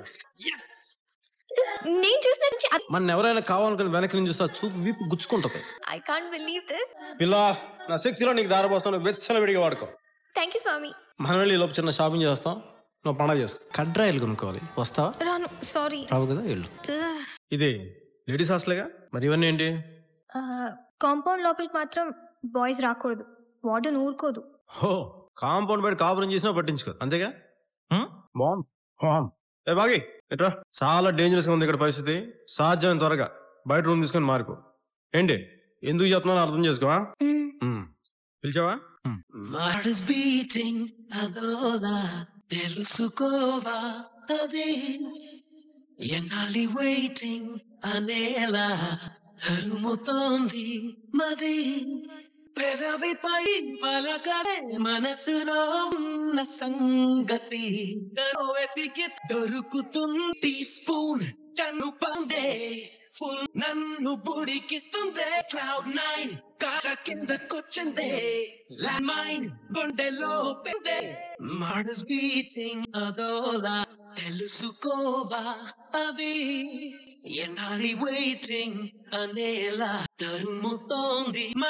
నేను చూసిన నుంచి
మన ఎవరైనా కావాలనుకుని వెనక్కి నుంచి చూస్తే ఆ చూపు వీపు గుచ్చుకుంటది
ఐ కాంట్ బిలీవ్ దిస్
పిల్ల నా శక్తిలో నీకు దారపోస్తాను వెచ్చల విడిగా వాడుకో
థ్యాంక్ యూ స్వామి
మనం వెళ్ళి ఈ లోపు చిన్న షాపింగ్ చేస్తాం నువ్వు పండగ చేసుకో కడ్రాయిలు కొనుక్కోవాలి వస్తావా
రాను సారీ
రావు కదా వెళ్ళు ఇది లేడీస్ హాస్టల్గా మరి ఇవన్నీ ఏంటి
కాంపౌండ్ లోపలికి మాత్రం బాయ్స్ రాకూడదు వార్డెన్ ఊరుకోదు
హో కాంపౌండ్ బయట కాపురం చేసినా పట్టించుకో అంతేగా హ్మ్? బాగుంది బాగుంది. ఏ బాగి ఎట్రా చాలా డేంజరస్ గా ఉంది ఇక్కడ పరిస్థితి సాధ్యం త్వరగా బయట రూమ్ తీసుకొని మారిపో ఏంటి ఎందుకు చెప్తున్నానో అర్థం చేసుకో ఆ? హ్మ్. పిలిచావా హ్మ్.
Heart is beating అదోలా తెలుసుకోవా అదే ఎన్నాలి వెయిటింగ్ అనేలా తరుముతోంది మది పెదవిపై పలకరే మనసులో ఉన్న సంగతి దరో వెతికి దొరుకుతుంది స్పూన్ టన్ను పందే ఫుల్ నన్ను బుడికిస్తుంది క్లౌడ్ నైన్ కార కిందకొచ్చిందే ల్యాండ్ మైన్ గుండెలో పెద్దే మార్డస్ బీటింగ్ అదోలా తెలుసుకోవా అది ఎన్నాలి వెయిటింగ్ అనేలా తరుముతోంది మా-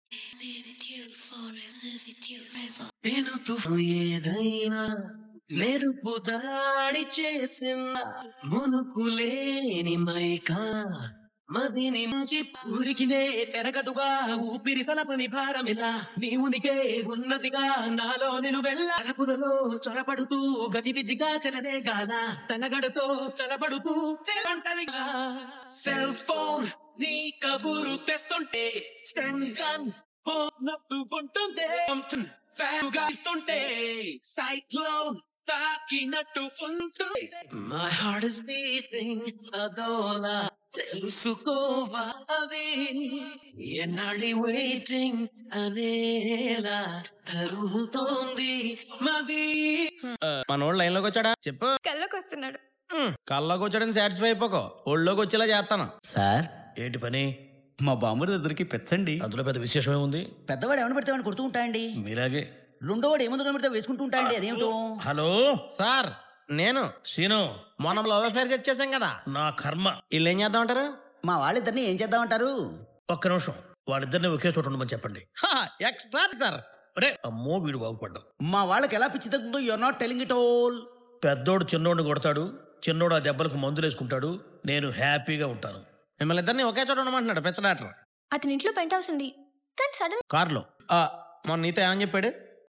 నేను తుఫాను ఏదైనా మెరుపు దాడి చేసిన మునుపు లేని మైకా మదిని నుంచి ఊరికినే పెరగదుగా ఊపిరి సలపని భారమిలా నీవునికే ఉన్నదిగా నాలో నేను వెళ్ళ అరపులలో చొరపడుతూ గజిబిజిగా చెలదే గాల తనగడతో తలపడుతూ తెలంటదిగా సెల్ ఫోన్ నీ కబురు తెస్తుంటే స్టెన్ గన్ నవ్వు ఉంటుందే ఫ్యాన్గా ఇస్తుంటే సైక్లోన్ తాకినట్టు ఉంటుంది మై హార్ట్ ఇస్ బీటింగ్ అదోలా తెలుసుకోవా అది ఎన్నాళ్ళి వెయిటింగ్ అనేలా తరుముతోంది మది
మనోడు లైన్ లోకి వచ్చాడా చెప్పు
కల్లోకి వస్తున్నాడు
కల్లోకి వచ్చాడని సాటిస్ఫై అయిపోకో ఒళ్ళోకి వచ్చేలా చేస్తాను
సార్ ఏంటి పని
మా బామ్మడి దగ్గరికి పెచ్చండి
అందులో పెద్ద విశేషమే ఉంది
పెద్దవాడు ఏమైనా పెడితే వాడిని కొడుతూ ఉంటాయండి
మీలాగే
రెండో వాడు ఏముందో పెడితే వేసుకుంటూ ఉంటాయండి అదేమిటో
హలో
సార్ నేను
సీను
మనం లవ్ అఫేర్ సెట్ చేసాం కదా
నా కర్మ
వీళ్ళు ఏం చేద్దామంటారు
మా వాళ్ళిద్దరిని ఏం చేద్దామంటారు
ఒక్క నిమిషం వాళ్ళిద్దరిని ఒకే చోట ఉండమని చెప్పండి
ఎక్స్ట్రా సార్
అరే అమ్మో వీడు బాగుపడ్డాం
మా వాళ్ళకి ఎలా పిచ్చి తగ్గుతుందో you're not telling it all
పెద్దోడు చిన్నోడిని కొడతాడు చిన్నోడు ఆ దెబ్బలకు మందులు వేసుకుంటాడు నేను హ్యాపీగా ఉంటాను
మిమ్మల్ని ఇద్దరిని ఒకే చోట ఉండమంటున్నాడు పెద్ద డాక్టర్
అతని ఇంట్లో పెంట్ హౌస్ ఉంది కానీ సడన్
కార్లో మొన్న నీతో ఏమని చెప్పాడు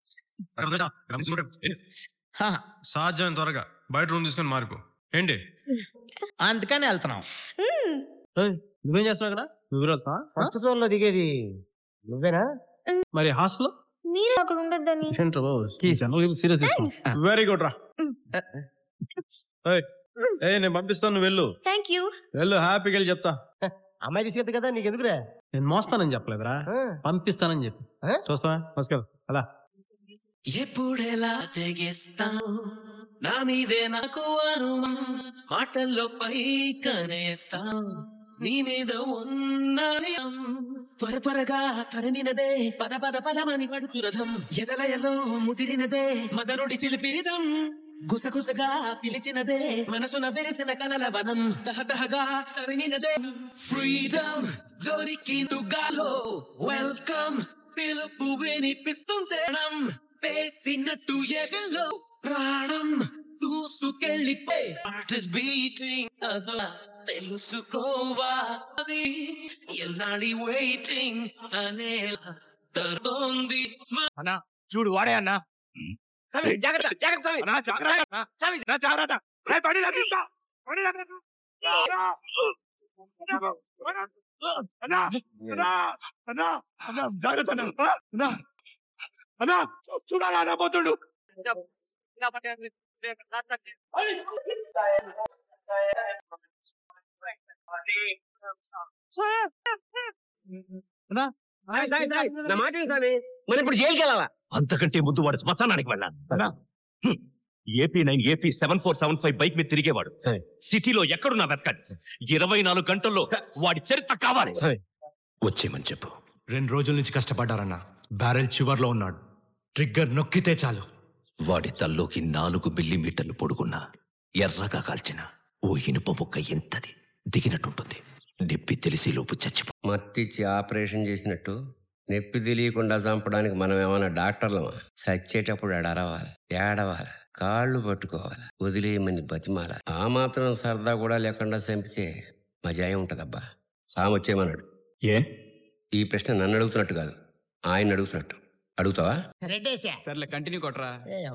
సాధ్యం త్వరగా బయట రూమ్ తీసుకొని మారిపో ఏంటి
అందుకని వెళ్తున్నాం
నువ్వేం చేస్తున్నావు ఇక్కడ నువ్వు ఫస్ట్ ఫ్లోర్ లో దిగేది నువ్వేనా మరి హాస్టల్
మీరు అక్కడ ఉండొద్దని
సీరియస్ తీసుకో వెరీ గుడ్ రా ఏయ్, ఏయ్ నేను పంపిస్తాను నువ్వు వెళ్ళు
థ్యాంక్ యూ
వెళ్ళు హ్యాపీగా వెళ్ళి చెప్తా అమ్మాయి తీసుకెళ్తే కదా నీకు ఎందుకురా నేను మోస్తానని చెప్పలేదురా పంపిస్తానని చెప్పి చూస్తావా మస్కెల్ అలా
ఎప్పుడెలా తెగిస్తాం నా మీదే నాకు అనుమానం మాటల్లో పై కనేస్తాం నీ మీద ఉన్నది త్వర త్వరగా తరిమినదే పద పద పదమని పడుతు రథం ఎదలయలో ముదిరినదే మదనుడి పిలిపిరిదం గుసగుసగా పిలిచినదే మనసున వెలిసిన కలల వనం తహతహగా తరిగినదే
ఫ్రీడమ్ దొరికిందుగాలో వెల్కమ్ పిలుపు వినిపిస్తుంది వేసినట్టు ఎగలో ప్రాణం దూసుకెళ్ళిపోయి హార్ట్ ఇస్ బీటింగ్ తెలుసుకోవా అది ఎల్లాడి వెయిటింగ్ అనే తరుతోంది
అన్నా చూడు వాడే అన్నా సవి జాగ్రత్త జాగ్రత్త సవి నా జాగ్రత్త సవి నా జాగ్రత్త రే పడి లగిస్తా పడి లగిస్తా అన్నా అన్నా అన్నా అన్నా జాగ్రత్త అన్నా అన్నా అన్నా చూ- చూడాలా అన్నా పోతుండు
నా మాట స్వామి మనం ఇప్పుడు జైలుకి వెళ్ళాలా
అంతకంటే ముందు వాడు శ్మశానానికి వెళ్ళాలి AP nine AP seven four seven five bike మీద తిరిగేవాడు సిటీలో ఎక్కడున్నా వెతకండి ఇరవై నాలుగు గంటల్లో వాడి చరిత్ర కావాలి
వచ్చేయమని చెప్పు రెండు రోజుల నుంచి కష్టపడ్డారన్న బ్యారెల్ చివర్లో ఉన్నాడు ట్రిగ్గర్ నొక్కితే చాలు
వాడి తల్లోకి నాలుగు మిల్లీమీటర్లు పొడుగున్న ఎర్రగా కాల్చిన ఓ ఇనుప ముక్క ఎంతది దిగినట్టుంటుంది నొప్పి తెలిసి లోపు చచ్చిపో
మత్తిచ్చి ఆపరేషన్ చేసినట్టు నొప్పి తెలియకుండా చంపడానికి మనం ఏమైనా డాక్టర్లమా చచ్చేటప్పుడు ఎడరవాలి ఏడవాలి కాళ్ళు పట్టుకోవాలి వదిలేయమని బతిమాల ఆ మాత్రం సరదా కూడా లేకుండా చంపితే మజాయం ఉంటదబ్బా సామొచ్చేయమన్నాడు
ఏ
ఈ ప్రశ్న నన్ను అడుగుతున్నట్టు కాదు ఆయన అడుగుతున్నట్టు అడుగుతావా
రెడ్డేసా
సర్లే కంటిన్యూ కొట్టరా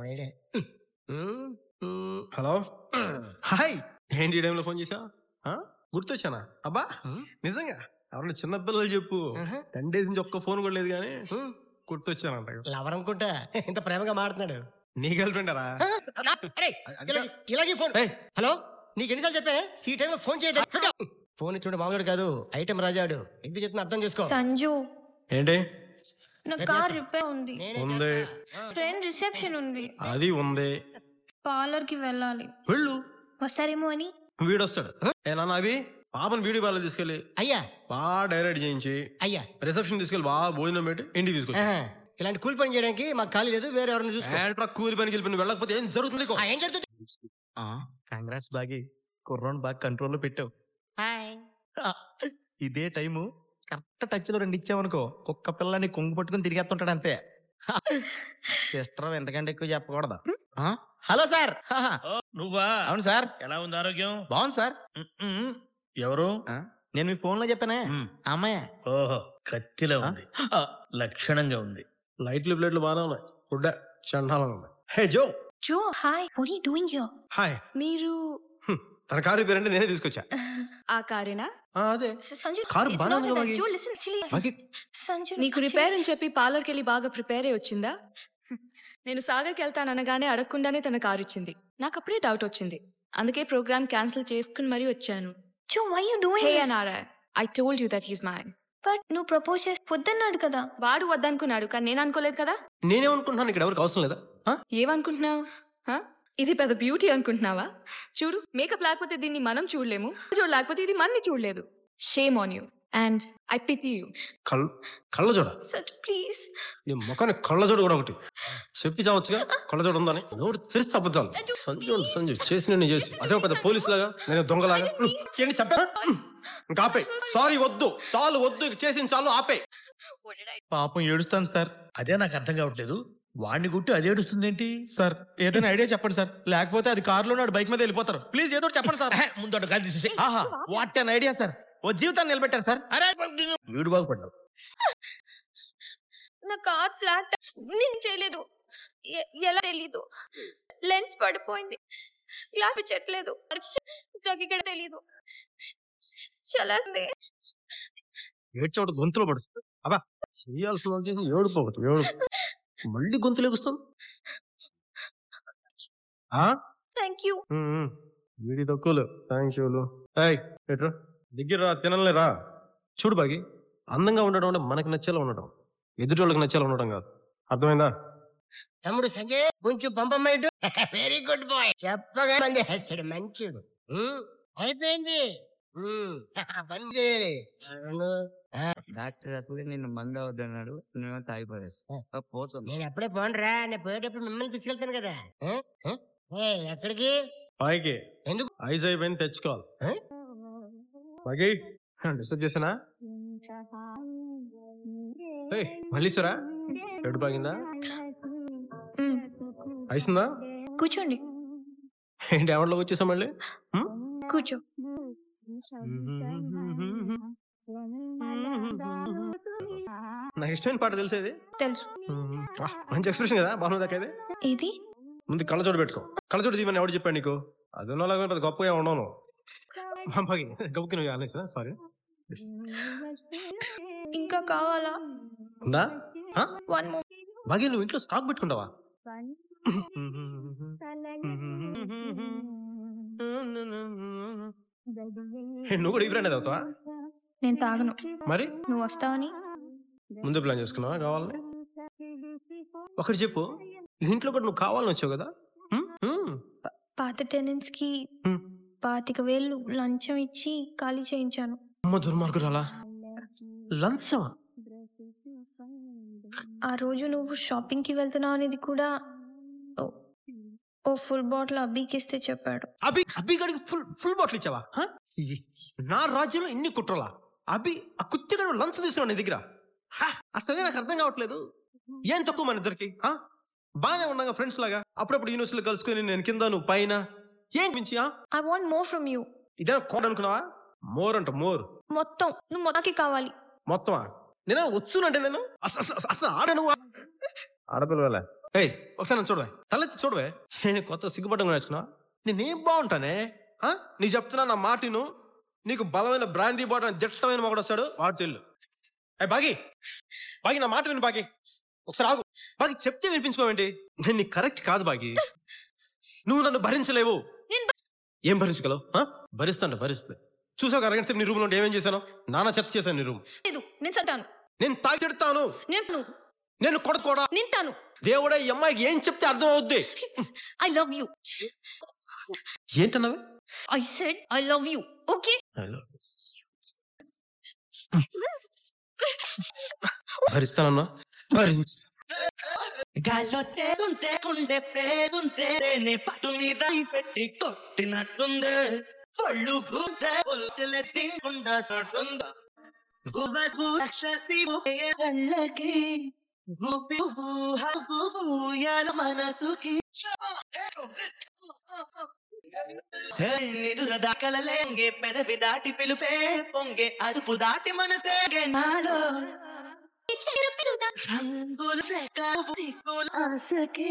హలో హాయ్ ఏంటి ఈ టైంలో ఫోన్ చేసా గుర్తొచ్చానా అబ్బా నిజంగా ఎవరన్నా చిన్న పిల్లలు చెప్పు టెన్ డేస్ నుంచి ఒక్క ఫోన్ కూడా లేదు కానీ గుర్తొచ్చానంట
లవర్ అనుకుంటా ఇంత ప్రేమగా మాడుతున్నాడు
నీ గర్ల్ ఫ్రెండ్ రా
అరే ఇలాగే- ఇలాగే ఫోన్ హలో నీకు ఎన్నిసార్లు చెప్పానే ఈ టైంలో ఫోన్ చేయదు ఫోన్ ఇచ్చుడు మామూలు కాదు ఐటమ్ రాజాడు ఎందుకు చెప్తున్నా అర్థం చేసుకో
సంజు
ఏంటి
నా కార్ రిపేర్ ఉంది
ఉంది
ఫ్రెండ్ రిసెప్షన్ ఉంది
అది ఉంది
పార్లర్ కి వెళ్ళాలి
వెళ్ళు
వస్తారేమో అని
వీడొస్తాడు ఏ నాన్న అవి పాపను బ్యూటీ పార్లర్ తీసుకెళ్ళి
అయ్యా
బాగా డైరెక్ట్ చేయించి
అయ్యా
రిసెప్షన్ తీసుకెళ్ళి బాగా భోజనం పెట్టి ఇంటికి తీసుకొచ్చి
ఆహా. ఇలాంటి కూలి పని చేయడానికి మాకు ఖాళీ లేదు వేరే ఎవరిని చూసుకో
ఏంట్రా కూలి పనికి వెళ్ళిపోయి నువ్వు వెళ్ళకపోతే ఏం జరుగుతుంది నీకు?
ఆ, ఏం జరుగుతుంది
కంగ్రాట్స్ బాగి కుర్రోని బాగా కంట్రోల్లో పెట్టావు ఆ, ఇదే టైము కరెక్ట్ టచ్ లో రెండు ఇచ్చావనుకో కుక్క పిల్లని కొంగు పట్టుకుని తిరిగేస్తుంటాడు అంతే సిస్టర్ ఎంతకంటే ఎక్కువ చెప్పకూడదు ఆ? హలో సార్ హాహా.
నువ్వా
అవును సార్
ఎలా ఉంది ఆరోగ్యం
బాగుంది సార్
ఎవరు
నేను మీ ఫోన్ లో చెప్పానే ఆ అమ్మాయి
ఓహో కత్తిలో ఉంది లక్షణంగా ఉంది
లైట్లు ప్లేట్లు బాగానే ఉన్నాయి ఫుడ్ చండాలంగా ఉన్నాయి hey Jo
Jo hi what you doing here
hi
మీరు
తన కారు రిపేర్ అంటే నేనే తీసుకొచ్చా
ఆ కారేనా
ఆ, అదే
సంజు
కారు
it's
బాగానే
not
ఉంది
like
బాగి.
that. జో లిసన్ చిలి
బాగి.
సంజు
నీకు రిపేర్ అని చెప్పి పార్లర్కి వెళ్ళి బాగా ప్రిపేర్ అయి వచ్చిందా నేను సాగర్కి వెళ్తాననగానే అడగకుండానే తన కారు ఇచ్చింది నాకు అప్పుడే డౌట్ వచ్చింది అందుకే ప్రోగ్రామ్ క్యాన్సిల్ చేసుకుని మరీ వచ్చాను
Jo why you doing
hey
this
అనారా I told you that he's mine
but నువ్వు ప్రపోజ్ చేసి వద్దన్నాడు కదా
వాడు వద్దనుకున్నాడు కానీ నేను అనుకోలేదు కదా
నేనేమనుకుంటున్నాను ఇక్కడ ఎవరికి అవసరం లేదా ఆ?
ఏమనుకుంటున్నావు హ? ఇది పెద్ద బ్యూటీ అనుకుంటున్నావా చూడు మేకప్ లేకపోతే దీన్ని మనం చూడలేము చూడు లేకపోతే ఇది మనని చూడలేదు shame on you and I pity you
కళ్ళ కళ్ళ చూడ
సంజు ప్లీజ్
నీ ముఖానికి కళ్ళ చూడు కూడా ఒకటి చెప్పి చావచ్చుగా కళ్ళ చూడు ఉందని నోరు తెరిస్తే అబద్ధాలు సంజు ఉండు, సంజు చేసి నేను చేసి అదే ఒక పెద్ద పోలీసు లాగా నేను దొంగలాగా ఏంటి చెప్పా ఇంకా ఆపే సారీ వద్దు చాలు వద్దు ఇక చేసింది చాలు ఆపే
పాపం ఏడుస్తాను సార్
అదే నాకు అర్థం కావట్లేదు వాడిని కొట్టి అది ఏడుస్తుంది ఏంటి
సార్ ఏదైనా ఐడియా చెప్పండి సార్ లేకపోతే అది కారులో నాడు బైక్ మీద వెళ్ళిపోతారు ప్లీజ్ ఏదో ఒకటి చెప్పండి సార్
ముందు అటు గాలి తీసేసి
ఆహా వాట్ అన్ ఐడియా సార్ ఓ జీవితాన్ని నిలబెట్టారు సార్
అరే వీడు బాగుపడ్డావు
నా కార్ ఫ్లాట్ నేను చేయలేదు ఎ- ఎలా తెలీదు లెన్స్ పడిపోయింది గ్లాస్ పెట్టలేదు నాకు ఇక్కడ తెలీదు చలాసింది
ఏడ్చోట గొంతులో పడుతుంది అబ్బా చేయాల్సిన వాళ్ళు చేసి ఏడుపు ఒకటి ఏడుపు మళ్ళీ గొంతులు ఎగుస్తాం
థ్యాంక్ యూ
వీడి తక్కువలు థ్యాంక్ యూలు ఏయ్ ఎట్రా దగ్గర రా తినలేరా చూడు బాగి అందంగా ఉండడం అంటే మనకి నచ్చేలా ఉండడం ఎదుటి వాళ్ళకి నచ్చేలా ఉండడం కాదు అర్థమైందా
తమ్ముడు సంజయ్ కొంచెం పంపమ్మేటు వెరీ గుడ్ బాయ్ చెప్పగా మంది హెస్తాడు మంచుడు ఉమ్, అయిపోయింది ఉమ్, పని చేయాలి అవును. ఆ,
డాక్టర్ అసలు నిన్ను మంద వద్దన్నాడు నువ్వు తాగిపోయేస్తా పోతుంది
నేను అప్పుడే పోనరా నేను పోయేటప్పుడు మిమ్మల్ని తీసుకెళ్తాను కదా ఆ? ఆ? ఏ ఎక్కడికి
పైకి
ఎందుకు
ఐస్ అయిపోయింది తెచ్చుకోవాలి పైకి డిస్టర్బ్ చేసానా ఏయ్, మళ్ళీ సరా ఎడు బాగిందా ఐసిందా
కూర్చోండి
ఏంటి ఎవరిలోకి వచ్చేసా మళ్ళీ హ్మ్?
కూర్చో
నాకు ఇష్టమైన పాట తెలిసేది
తెలుసు
మంచి ఎక్స్ప్రెషన్ కదా బాగుంది దాకా
ఇది
ముందు కళ్ళజోడు పెట్టుకో కళ్ళజోడు దీవని ఎవడు చెప్పాడు నీకు అది ఉన్నలాగా పెద్ద గొప్పగా ఉండను బాగి గబుకి నువ్వు అనేసా సారీ
ఇంకా కావాలా
ఉందా
వన్ మోర్
బాగి నువ్వు ఇంట్లో స్టాక్ పెట్టుకుంటావా ఏ, నువ్వు కూడా ఈ బ్రాండ్ అవుతావా
నేను తాగను
మరి
నువ్వు వస్తావని
ముందు ప్లాన్ చేసుకున్నావా కావాలని ఒకటి చెప్పు ఈ ఇంట్లో కూడా నువ్వు కావాలని వచ్చావు కదా హ్మ్? హ్మ్.
పాత టెనెంట్స్ కి పాతిక వేలు లంచం ఇచ్చి ఖాళీ చేయించాను
అమ్మ దుర్మార్గురాలా లంచమా
ఆ రోజు నువ్వు షాపింగ్ కి వెళ్తున్నావు అనేది కూడా ఓ- ఓ ఫుల్ బాటిల్ అబ్బీకి ఇస్తే చెప్పాడు
అభి అభి గడికి ఫుల్ ఫుల్ బాటిల్ ఇచ్చావా హ? ఈ- నా రాజ్యంలో ఇన్ని కుట్రలా అభి ఆ కుత్తిగడు లంచ్ తీసుకున్నావు నీ దగ్గర హ! అసలే నాకు అర్థం కావట్లేదు ఏం తక్కువ మన ఇద్దరికి హ? బాగానే ఉన్నాగా ఫ్రెండ్స్ లాగా అప్పుడప్పుడు యూనివర్సిటీలో కలుసుకొని నేను కింద నువ్వు పైన ఏం మించి ఆ?
I want more from you
ఇదే కోడ్ అనుకున్నావా మోర్ అంట మోర్
మొత్తం నువ్వు మొదకి కావాలి
మొత్తమా నేను వచ్చునంటే నేను అస- అస- అస- అసలు ఆడను ఆడపిల్లలే ఏయ్ ఒకసారి నన్ను చూడవే తలెత్తి చూడవే నేను కొత్త సిగ్గుపడ్డం నేర్చుకున్నా నేనేం బాగుంటానే ఆ? నీకు చెప్తున్నా నా మాటిను నీకు బలమైన బ్రాందీ బాటం దిట్టమైన మొగడు వస్తాడు వాడు తెల్లు ఏ బాగి బాగి నా మాట విను బాగి ఒకసారి ఆగు బాగి చెప్తే వినిపించుకోవేంటి నేను నీకు కరెక్ట్ కాదు బాగి నువ్వు నన్ను భరించలేవు ఏం భరించగలవు ఆ? భరిస్తాంట భరిస్తే చూసావు అరగంట సేపు నీ రూమ్ లో ఉంటే ఏమేం చేశాను నానా చెత్త చేశాను నీ రూమ్
లేదు నేను చట్టాను
నేను తాగి తిడతాను
నేను
నేను కొడుకోడా
నింతాను
దేవుడే ఈ అమ్మాయికి ఏం చెప్తే అర్థం అవుద్ది
ఐ లవ్ యూ
ఏంటన్నవి
I said I love you okay
భరిస్తానన్నా భరించు
గాల్లో తేలుంటే కుండే పేరుంటేనే పట్టు మీద ఈ పెట్టి కొట్టినట్టుంది పళ్ళు భూతే పొలతెల తినకుండా తోటుందా భూవసు రాక్షసి ఊహే కళ్ళకి ఊపి ఊహ ఊయాల మనసుకి హే, నిదుర దాకలలేంగే పెదవి దాటి పిలుపే పొంగే అదుపు దాటి మనసే నాలో రంగుల సెకావు దిక్కుల ఆశకి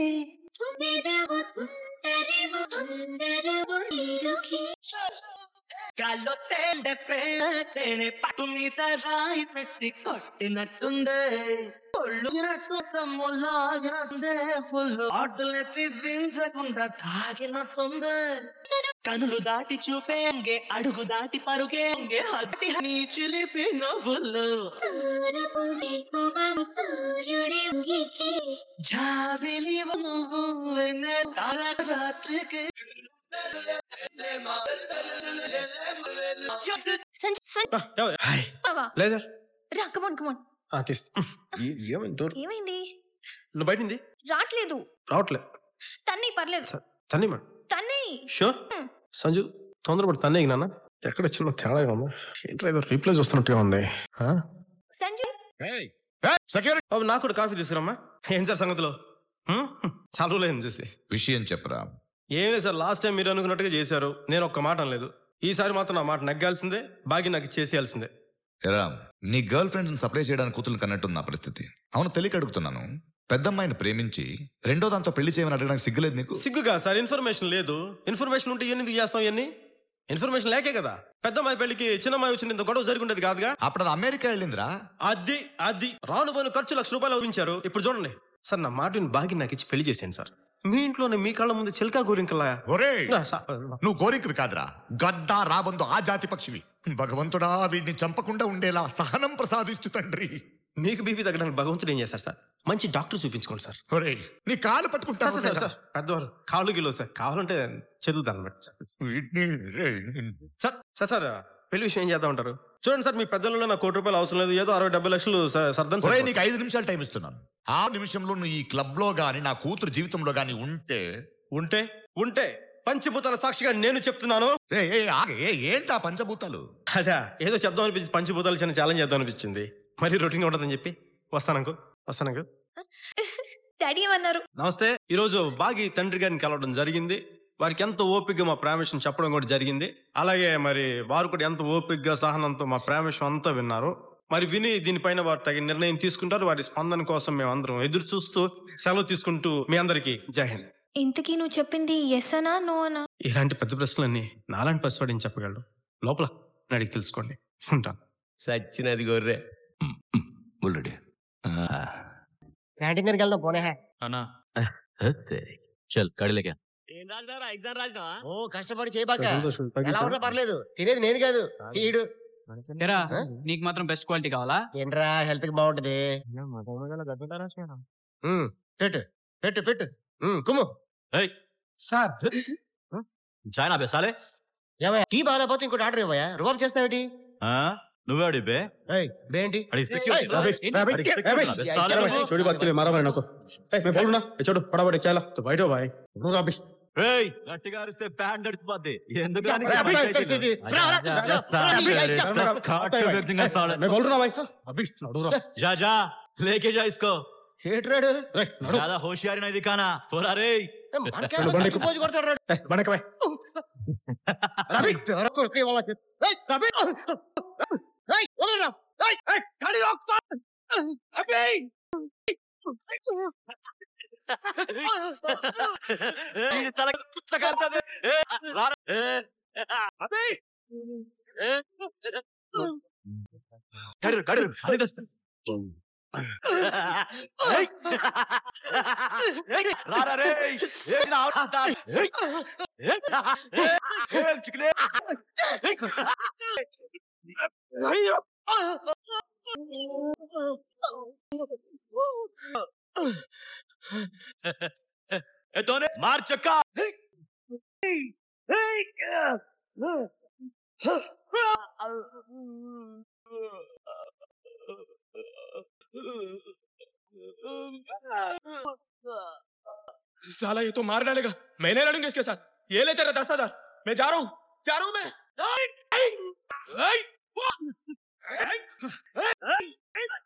గాల్లో తేండే పేనే పట్టు మీద రాయి పెట్టి కొట్టినట్టుందే ఒళ్ళు తమ్ములాగినట్టుందే ఫుల్ ఆటలెత్తి దించకుండా తాగినట్టుందే కనులు దాటి చూపేంగే అడుగు దాటి పరుగేంగే హత్తి నీ చిలిపి నవ్వులు జాబిలి నువ్వు వెన్నె తారక రాత్రికి
లేదా
రా కమాన్ కమాన్
తీస్తా ఏ- ఏమైంది దూరం
ఏమైంది
నువ్వు బయటింది
రావట్లేదు
రావట్లే
తన్ని పర్లేదు
తన్ని మేడం
తన్ని
షూర్ సంజు తొందరపడి తన్నే నాన్న ఎక్కడ చిన్న తేడాగా ఉందా ఏంట్రా ఏదో రీప్లేస్ వస్తున్నట్టుగా ఉంది ఆ?
సంజు
బాబు నాకు కూడా కాఫీ తీసుకురమ్మా ఏం సార్ సంగతిలో హ్మ్? చాలా రోజులైంది చూసి
విషయం చెప్పరా
ఏం లేదు సార్ లాస్ట్ టైం మీరు అనుకున్నట్టుగా చేశారు నేను ఒక్క మాట అనలేదు ఈసారి మాత్రం నా మాట నగ్గాల్సిందే బాగి నాకు చేసేయాల్సిందే
ఎరా నీ గర్ల్ ఫ్రెండ్ని సప్లై చేయడానికి కూతురు కన్నట్టుంది నా పరిస్థితి అవును తెలియక అడుగుతున్నాను పెద్దమ్మాయిని ప్రేమించి రెండో దాంతో పెళ్లి చేయమని అడగడానికి సిగ్గులేదు నీకు
సిగ్గుగా సార్ ఇన్ఫర్మేషన్ లేదు ఇన్ఫర్మేషన్ ఉంటే ఎన్ని ఎందుకు చేస్తాం ఇవన్నీ ఇన్ఫర్మేషన్ లేకే కదా పెద్దమ్మాయి పెళ్లికి చిన్నమ్మాయి వచ్చిన ఇంత గొడవ జరిగి ఉండేది కాదుగా
అప్పుడు అది అమెరికా వెళ్ళిందిరా
అది అది రాను పోను ఖర్చు లక్ష రూపాయలు ఊహించారు ఇప్పుడు చూడండి సార్ నా మాటని బాగి నాకు ఇచ్చి పెళ్లి చేశాను సార్ మీ ఇంట్లోనే మీ కళ్ళ ముందు చిలకా గోరింకల్లా
ఒరే నువ్వు కోరికవి కాదురా గద్దా రాబందు ఆ జాతి పక్షివి భగవంతుడా వీడిని చంపకుండా ఉండేలా సహనం ప్రసాదించు తండ్రి
మీకు బీపీ తగ్గడానికి భగవంతుడు ఏం చేస్తారు సార్ మంచి డాక్టర్ చూపించుకోండి సార్
ఒరే నీ కాలు పట్టుకుంటా
సార్, సార్, సార్, పెద్దవారు కాళ్ళు గిలో సార్ కావాలంటే చదువుతాను అనమాట సార్ సార్ సార్ పెళ్లి విషయం ఏం చేద్దాం అంటారు చూడండి సార్ మీ పెద్దలలో నా కోటి రూపాయలు అవసరం లేదు ఏదో అరవై డెబ్బై లక్షలు స- సర్దన్
ఒరే
సార్
నీకు ఐదు నిమిషాలు టైం ఇస్తున్నాను ఆ నిమిషంలో నువ్వు ఈ క్లబ్ లో గాని నా కూతురు జీవితంలో గాని ఉంటే
ఉంటే ఉంటే పంచభూతాల సాక్షిగా నేను చెప్తున్నాను
ఏంటా పంచభూతాలు
అదా ఏదో చెప్దాం అనిపించింది పంచభూతాలు చిన్న ఛాలెంజ్ చేద్దాం అనిపించింది మరి రొటీన్గా ఉంటుందని చెప్పి వస్తాను అంకుల్ వస్తాను అంకుల్
డాడీ ఏమన్నారు
నమస్తే ఈరోజు బాగి తండ్రి గారిని కలవడం జరిగింది వారికి ఎంత ఓపికగా మా ప్రేమ విషయం చెప్పడం కూడా జరిగింది అలాగే మరి వారు కూడా ఎంత ఓపికగా సహనంతో మా ప్రేమ విషయం అంతా విన్నారు మరి విని దీనిపైన వారు తగిన నిర్ణయం తీసుకుంటారు వారి స్పందన కోసం మేము అందరం ఎదురు చూస్తూ సెలవు తీసుకుంటూ మీ అందరికీ జై హింద్
ఇంతకీ నువ్వు చెప్పింది ఎస్ అనా నో అనా
ఇలాంటి పెద్ద ప్రశ్నలన్నీ నాలాంటి పసివాడిని చెప్పగలడు లోపల నన్ను అడిగి తెలుసుకోండి ఉంటాను
సచ్చినది గొర్రె
బుల్లెడి
క్యాంటీన్ దగ్గరికి వెళ్దాం పోనే
అన్నా
చల్ కడిలేక
ఏం రాసినారా ఎగ్జామ్ రాసినా ఓ కష్టపడి చేయబాక
సంతోషం, తగ్గించా?
ఎలా ఉన్నా పర్లేదు తినేది నేను కాదు ఈడు
ఎరా నీకు మాత్రం బెస్ట్ క్వాలిటీ కావాలా
ఏంట్రా హెల్త్ కి బాగుంటది ఉమ్, పెట్టు పెట్టు పెట్టు ఉమ్, కుమ్ము
సార్
చాయనా బెసాలే
ఏమయ్యా టీ బాగాలేకపోతే ఇంకోటి ఆర్డర్ ఇవ్వయా రుబాబ్ చేస్తావేటి
నువ్వే అడి బే
ఏయ్ బేంటి
छोटी बात के लिए मारा मैंने को ए, मैं बोलूं ना ये छोड़ो फटाफट चला तो बैठो भाई रुक अभी
రేయ్ గట్టిగా అరిస్తే ప్యాంట్ నడిచిపోద్ది ఎందుకు
రా, రా, రా, పరిస్థితి. రా, రా, రా, రా, రా, రా, मैं बोल रहा हूँ भाई अभी लड़ू रहा
जा जा लेके जा इसको
ఏట్రాడు
ज्यादा होशियारी नहीं दिखाना थोड़ा रे
మనకే చచ్చిపోయి కొడతాడు రాడు.
बड़े भाई
రవి, ఎవరో కొడుకు ఇవాళ చెప్పు. ఏయ్, రవి. ఏయ్, వదలరా. ఏయ్, ఏయ్, గాడి ఆపుతా. రవి.
వీడి తల పుచ్చకాలుతుంది. ఏ, రారా. ఏ,
రవి.
కడిరు కడిరు అది తెస్తా. ఏయ్. ఏయ్, రారా రే ఏ, నా ఆవుతా. ఏయ్. ఏయ్. ఏయ్, చికెనే. ఏయ్. ए दोने मार चक्का
साला ये तो मार डालेगा मैं नहीं लड़ूंगा इसके साथ ये ले तेरा दस हजार मैं जा रहा हूँ जा रहा हूँ मैं आई, आई, आई, आई, आई,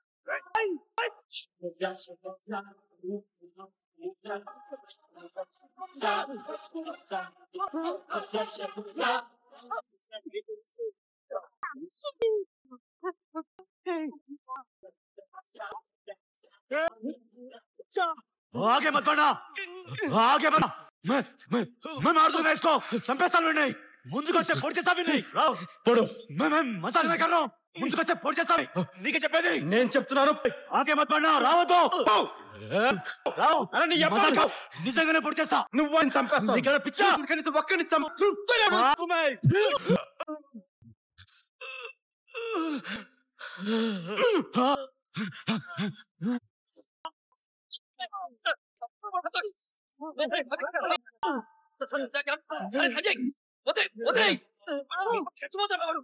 आगे मत बढ़ना आगे बढ़ना मैं मैं मैं मार दूंगा इसको చంపేస్తాను వీడిని ముందుకొస్తే పొడి చేస్తా వీడిని రావు
పొడు
मैं मैं मजाक नहीं कर रहा हूँ ముందుకొస్తే పొడి చేస్తా నీకే చెప్పేది
నేను చెప్తున్నాను
ఆగే మत बढ़ना రావద్దు రావు
అరే నీ ఎప్పుడు
మజాక్ కాదు. నిజంగానే పొడి చేస్తా
నువ్వు వాడిని చంపేస్తావు
నీకేమైనా పిచ్చా?
కనీసం ఒక్కడిని చంపుతున్నాడు
अरे संजय उधर उधर చచ్చిపోతాడు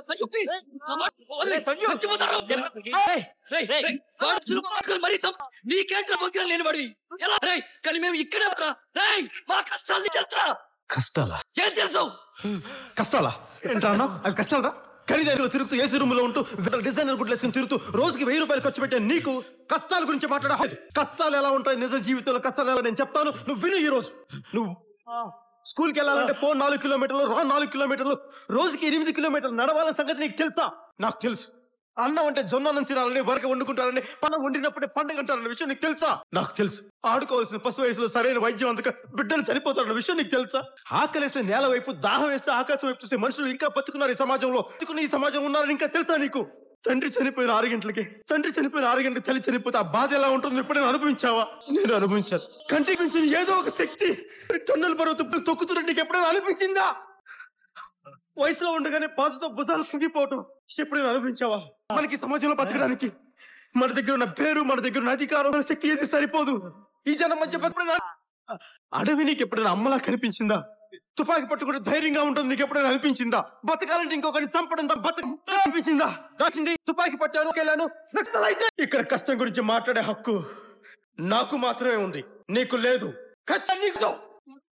మరీ నీకేంట్రా మొగ్గిన లేని వాడివి ఎలా రే కానీ మేము ఇక్కడే ఉంటా రే మా కష్టాలు తెలుసా
కష్టాలా
ఏం తెలుసు
కష్టాలా ఏంట్రా అన్నావు అవి కష్టాలరా ఖరీదైన తిరుగుతూ ఏసీ రూమ్ లో ఉంటూ డిజైనర్ గుడ్లు వేసుకుని తిరుగుతూ రోజుకి వెయ్యి రూపాయలు ఖర్చు పెట్టే నీకు కష్టాల గురించి మాట్లాడా కష్టాలు ఎలా ఉంటాయి నిజ జీవితంలో కష్టాలు ఎలా నేను చెప్తాను నువ్వు విను ఈ రోజు నువ్వు స్కూల్కి వెళ్ళాలంటే పో నాలుగు కిలోమీటర్లు రా నాలుగు కిలోమీటర్లు రోజుకి ఎనిమిది కిలోమీటర్లు నడవాలన్న సంగతి నీకు తెలుసా నాకు తెలుసు అన్నం అంటే జొన్న అన్నం తినాలని వరక వండుకుంటారని పనం వండినప్పుడే పండుగ అంటారన్న విషయం నీకు తెలుసా నాకు తెలుసు ఆడుకోవాల్సిన పశు వయసులో సరైన వైద్యం అందుక బిడ్డలు చనిపోతారన్న విషయం నీకు తెలుసా ఆకలేసే నేల వైపు దాహం వేస్తే ఆకాశం వైపు చూసే మనుషులు ఇంకా బతుకున్నారు ఈ సమాజంలో బతుకున్న ఈ సమాజం ఉన్నారని ఇంకా తెలుసా నీకు తండ్రి చనిపోయిన ఆరు గంటలకి తండ్రి చనిపోయిన ఆరు గంటలకి తల్లి చనిపోతే ఆ బాధ ఎలా ఉంటుందో ఎప్పుడైనా అనుభవించావా నేను అనుభవించాను కంటికి మించిన ఏదో ఒక శక్తి తొన్నలు పరువు తొక్కుతున్నట్టు నీకు ఎప్పుడైనా అనిపించిందా వయసులో ఉండగానే బాధతో భుజాలు కుంగిపోవటం ఎప్పుడైనా అనిపించావా మనకి సమాజంలో బతకడానికి మన దగ్గర ఉన్న పేరు మన దగ్గర ఉన్న అధికారం మన శక్తి ఏది సరిపోదు ఈ జనం మధ్య బతకడం అడవి నీకు ఎప్పుడైనా అమ్మలా కనిపించిందా తుపాకీ పట్టుకుంటే ధైర్యంగా ఉంటుంది నీకు ఎప్పుడైనా అనిపించిందా బతకాలంటే ఇంకొకరిని చంపడం తప్ప బతక అనిపించిందా కాసింది తుపాకీ పట్టాను వెళ్ళాను నక్సలైట్. ఇక్కడ కష్టం గురించి మాట్లాడే హక్కు నాకు మాత్రమే ఉంది నీకు లేదు ఖచ్చితంగా నీకు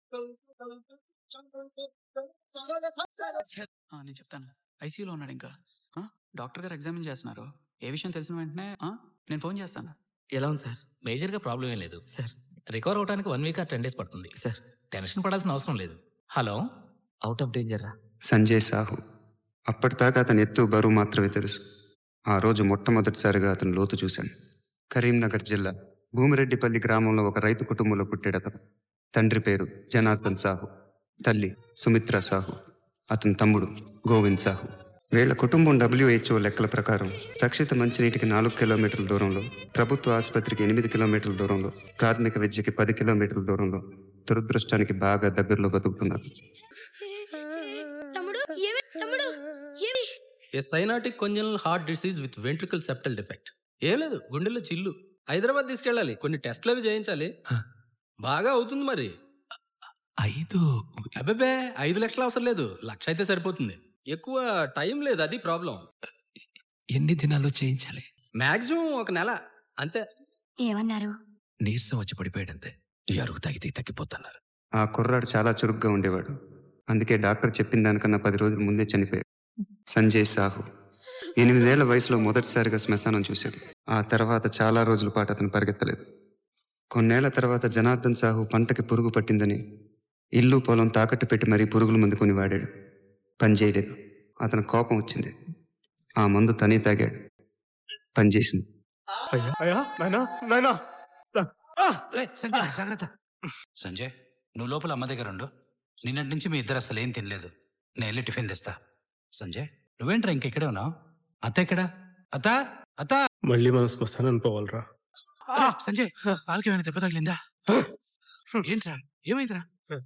ఆ, నేను చెప్తాను ఐసీయూలో ఉన్నాడు ఇంకా ఆ, డాక్టర్ గారు ఎగ్జామిన్ చేస్తున్నారు ఏ విషయం తెలిసిన వెంటనే ఆ, నేను ఫోన్ చేస్తాను
ఎలా ఉంది సార్ మేజర్గా ప్రాబ్లం ఏం లేదు సార్ రికవర్ అవడానికి వన్ వీక్ ఆ టెన్ డేస్ పడుతుంది సార్ టెన్షన్ పడాల్సిన అవసరం లేదు హలో అవుట్ ఆఫ్ డేంజర్ రా
సంజయ్ సాహు అప్పటిదాకా అతని ఎత్తు బరువు మాత్రమే తెలుసు ఆ రోజు మొట్టమొదటిసారిగా అతను లోతు చూశాను కరీంనగర్ జిల్లా భూమిరెడ్డిపల్లి గ్రామంలో ఒక రైతు కుటుంబంలో పుట్టాడు అతను తండ్రి పేరు జనార్దన్ సాహు తల్లి సుమిత్ర సాహు అతని తమ్ముడు గోవింద్ సాహు వీళ్ళ కుటుంబం డబ్ల్యూహెచ్ఓ లెక్కల ప్రకారం రక్షిత మంచినీటికి నాలుగు కిలోమీటర్ల దూరంలో ప్రభుత్వ ఆసుపత్రికి ఎనిమిది కిలోమీటర్ల దూరంలో ప్రాథమిక విద్యకి పది కిలోమీటర్ల దూరంలో దురదృష్టానికి బాగా దగ్గరలో బతుకుతున్నారు
తమ్ముడు ఏమి తమ్ముడు ఏమి
a cyanotic congenital heart disease with ventricular septal defect ఏం లేదు గుండెల్లో చిల్లు హైదరాబాద్ తీసుకెళ్ళాలి కొన్ని టెస్ట్లు అవి చేయించాలి బాగా అవుతుంది మరి ఐదు అబ్బే ఐదు లక్షలు అవసరం లేదు లక్ష అయితే సరిపోతుంది ఎక్కువ టైం లేదు అది ప్రాబ్లం ఎన్ని దినాల్లో చేయించాలి మాక్సిమం ఒక నెల అంతే
ఏమన్నారు
నీరసం వచ్చి పడిపోయాడంతే ఈ అరుగు తాగితే తగ్గిపోతున్నారు
ఆ కుర్రాడు చాలా చురుగ్గా ఉండేవాడు అందుకే డాక్టర్ చెప్పిన దానికన్నా పది రోజుల ముందే చనిపోయాడు సంజయ్ సాహు ఎనిమిదేళ్ల వయసులో మొదటిసారిగా శ్మశానం చూశాడు ఆ తర్వాత చాలా రోజుల పాటు అతను పరిగెత్తలేదు కొన్నేళ్ల తర్వాత జనార్దన్ సాహు పంటకి పురుగు పట్టిందని ఇల్లు పొలం తాకట్టు పెట్టి మరీ పురుగుల మందు కొని వాడాడు పనిచేయలేదు అతను కోపం వచ్చింది ఆ మందు తనే తాగాడు పనిచేసింది
అయ్యా అయ్యా నాయనా నాయనా
జాగ్రత్త సంజయ్ నువ్వు లోపల అమ్మ దగ్గర ఉండు నిన్నటి నుంచి మీ ఇద్దరు అసలు ఏం తినలేదు నేను వెళ్ళి టిఫిన్ తెస్తా సంజయ్ నువ్వేంట్రా ఇంకెక్కడే ఉన్నావు అత్త ఎక్కడా అత్త అత్త
మళ్ళీ మనం శ్మశానం పోవాలరా
అరే, సంజయ్ కాలుకి ఏమైనా దెబ్బ తగిలిందా ఏంట్రా ఏమైందిరా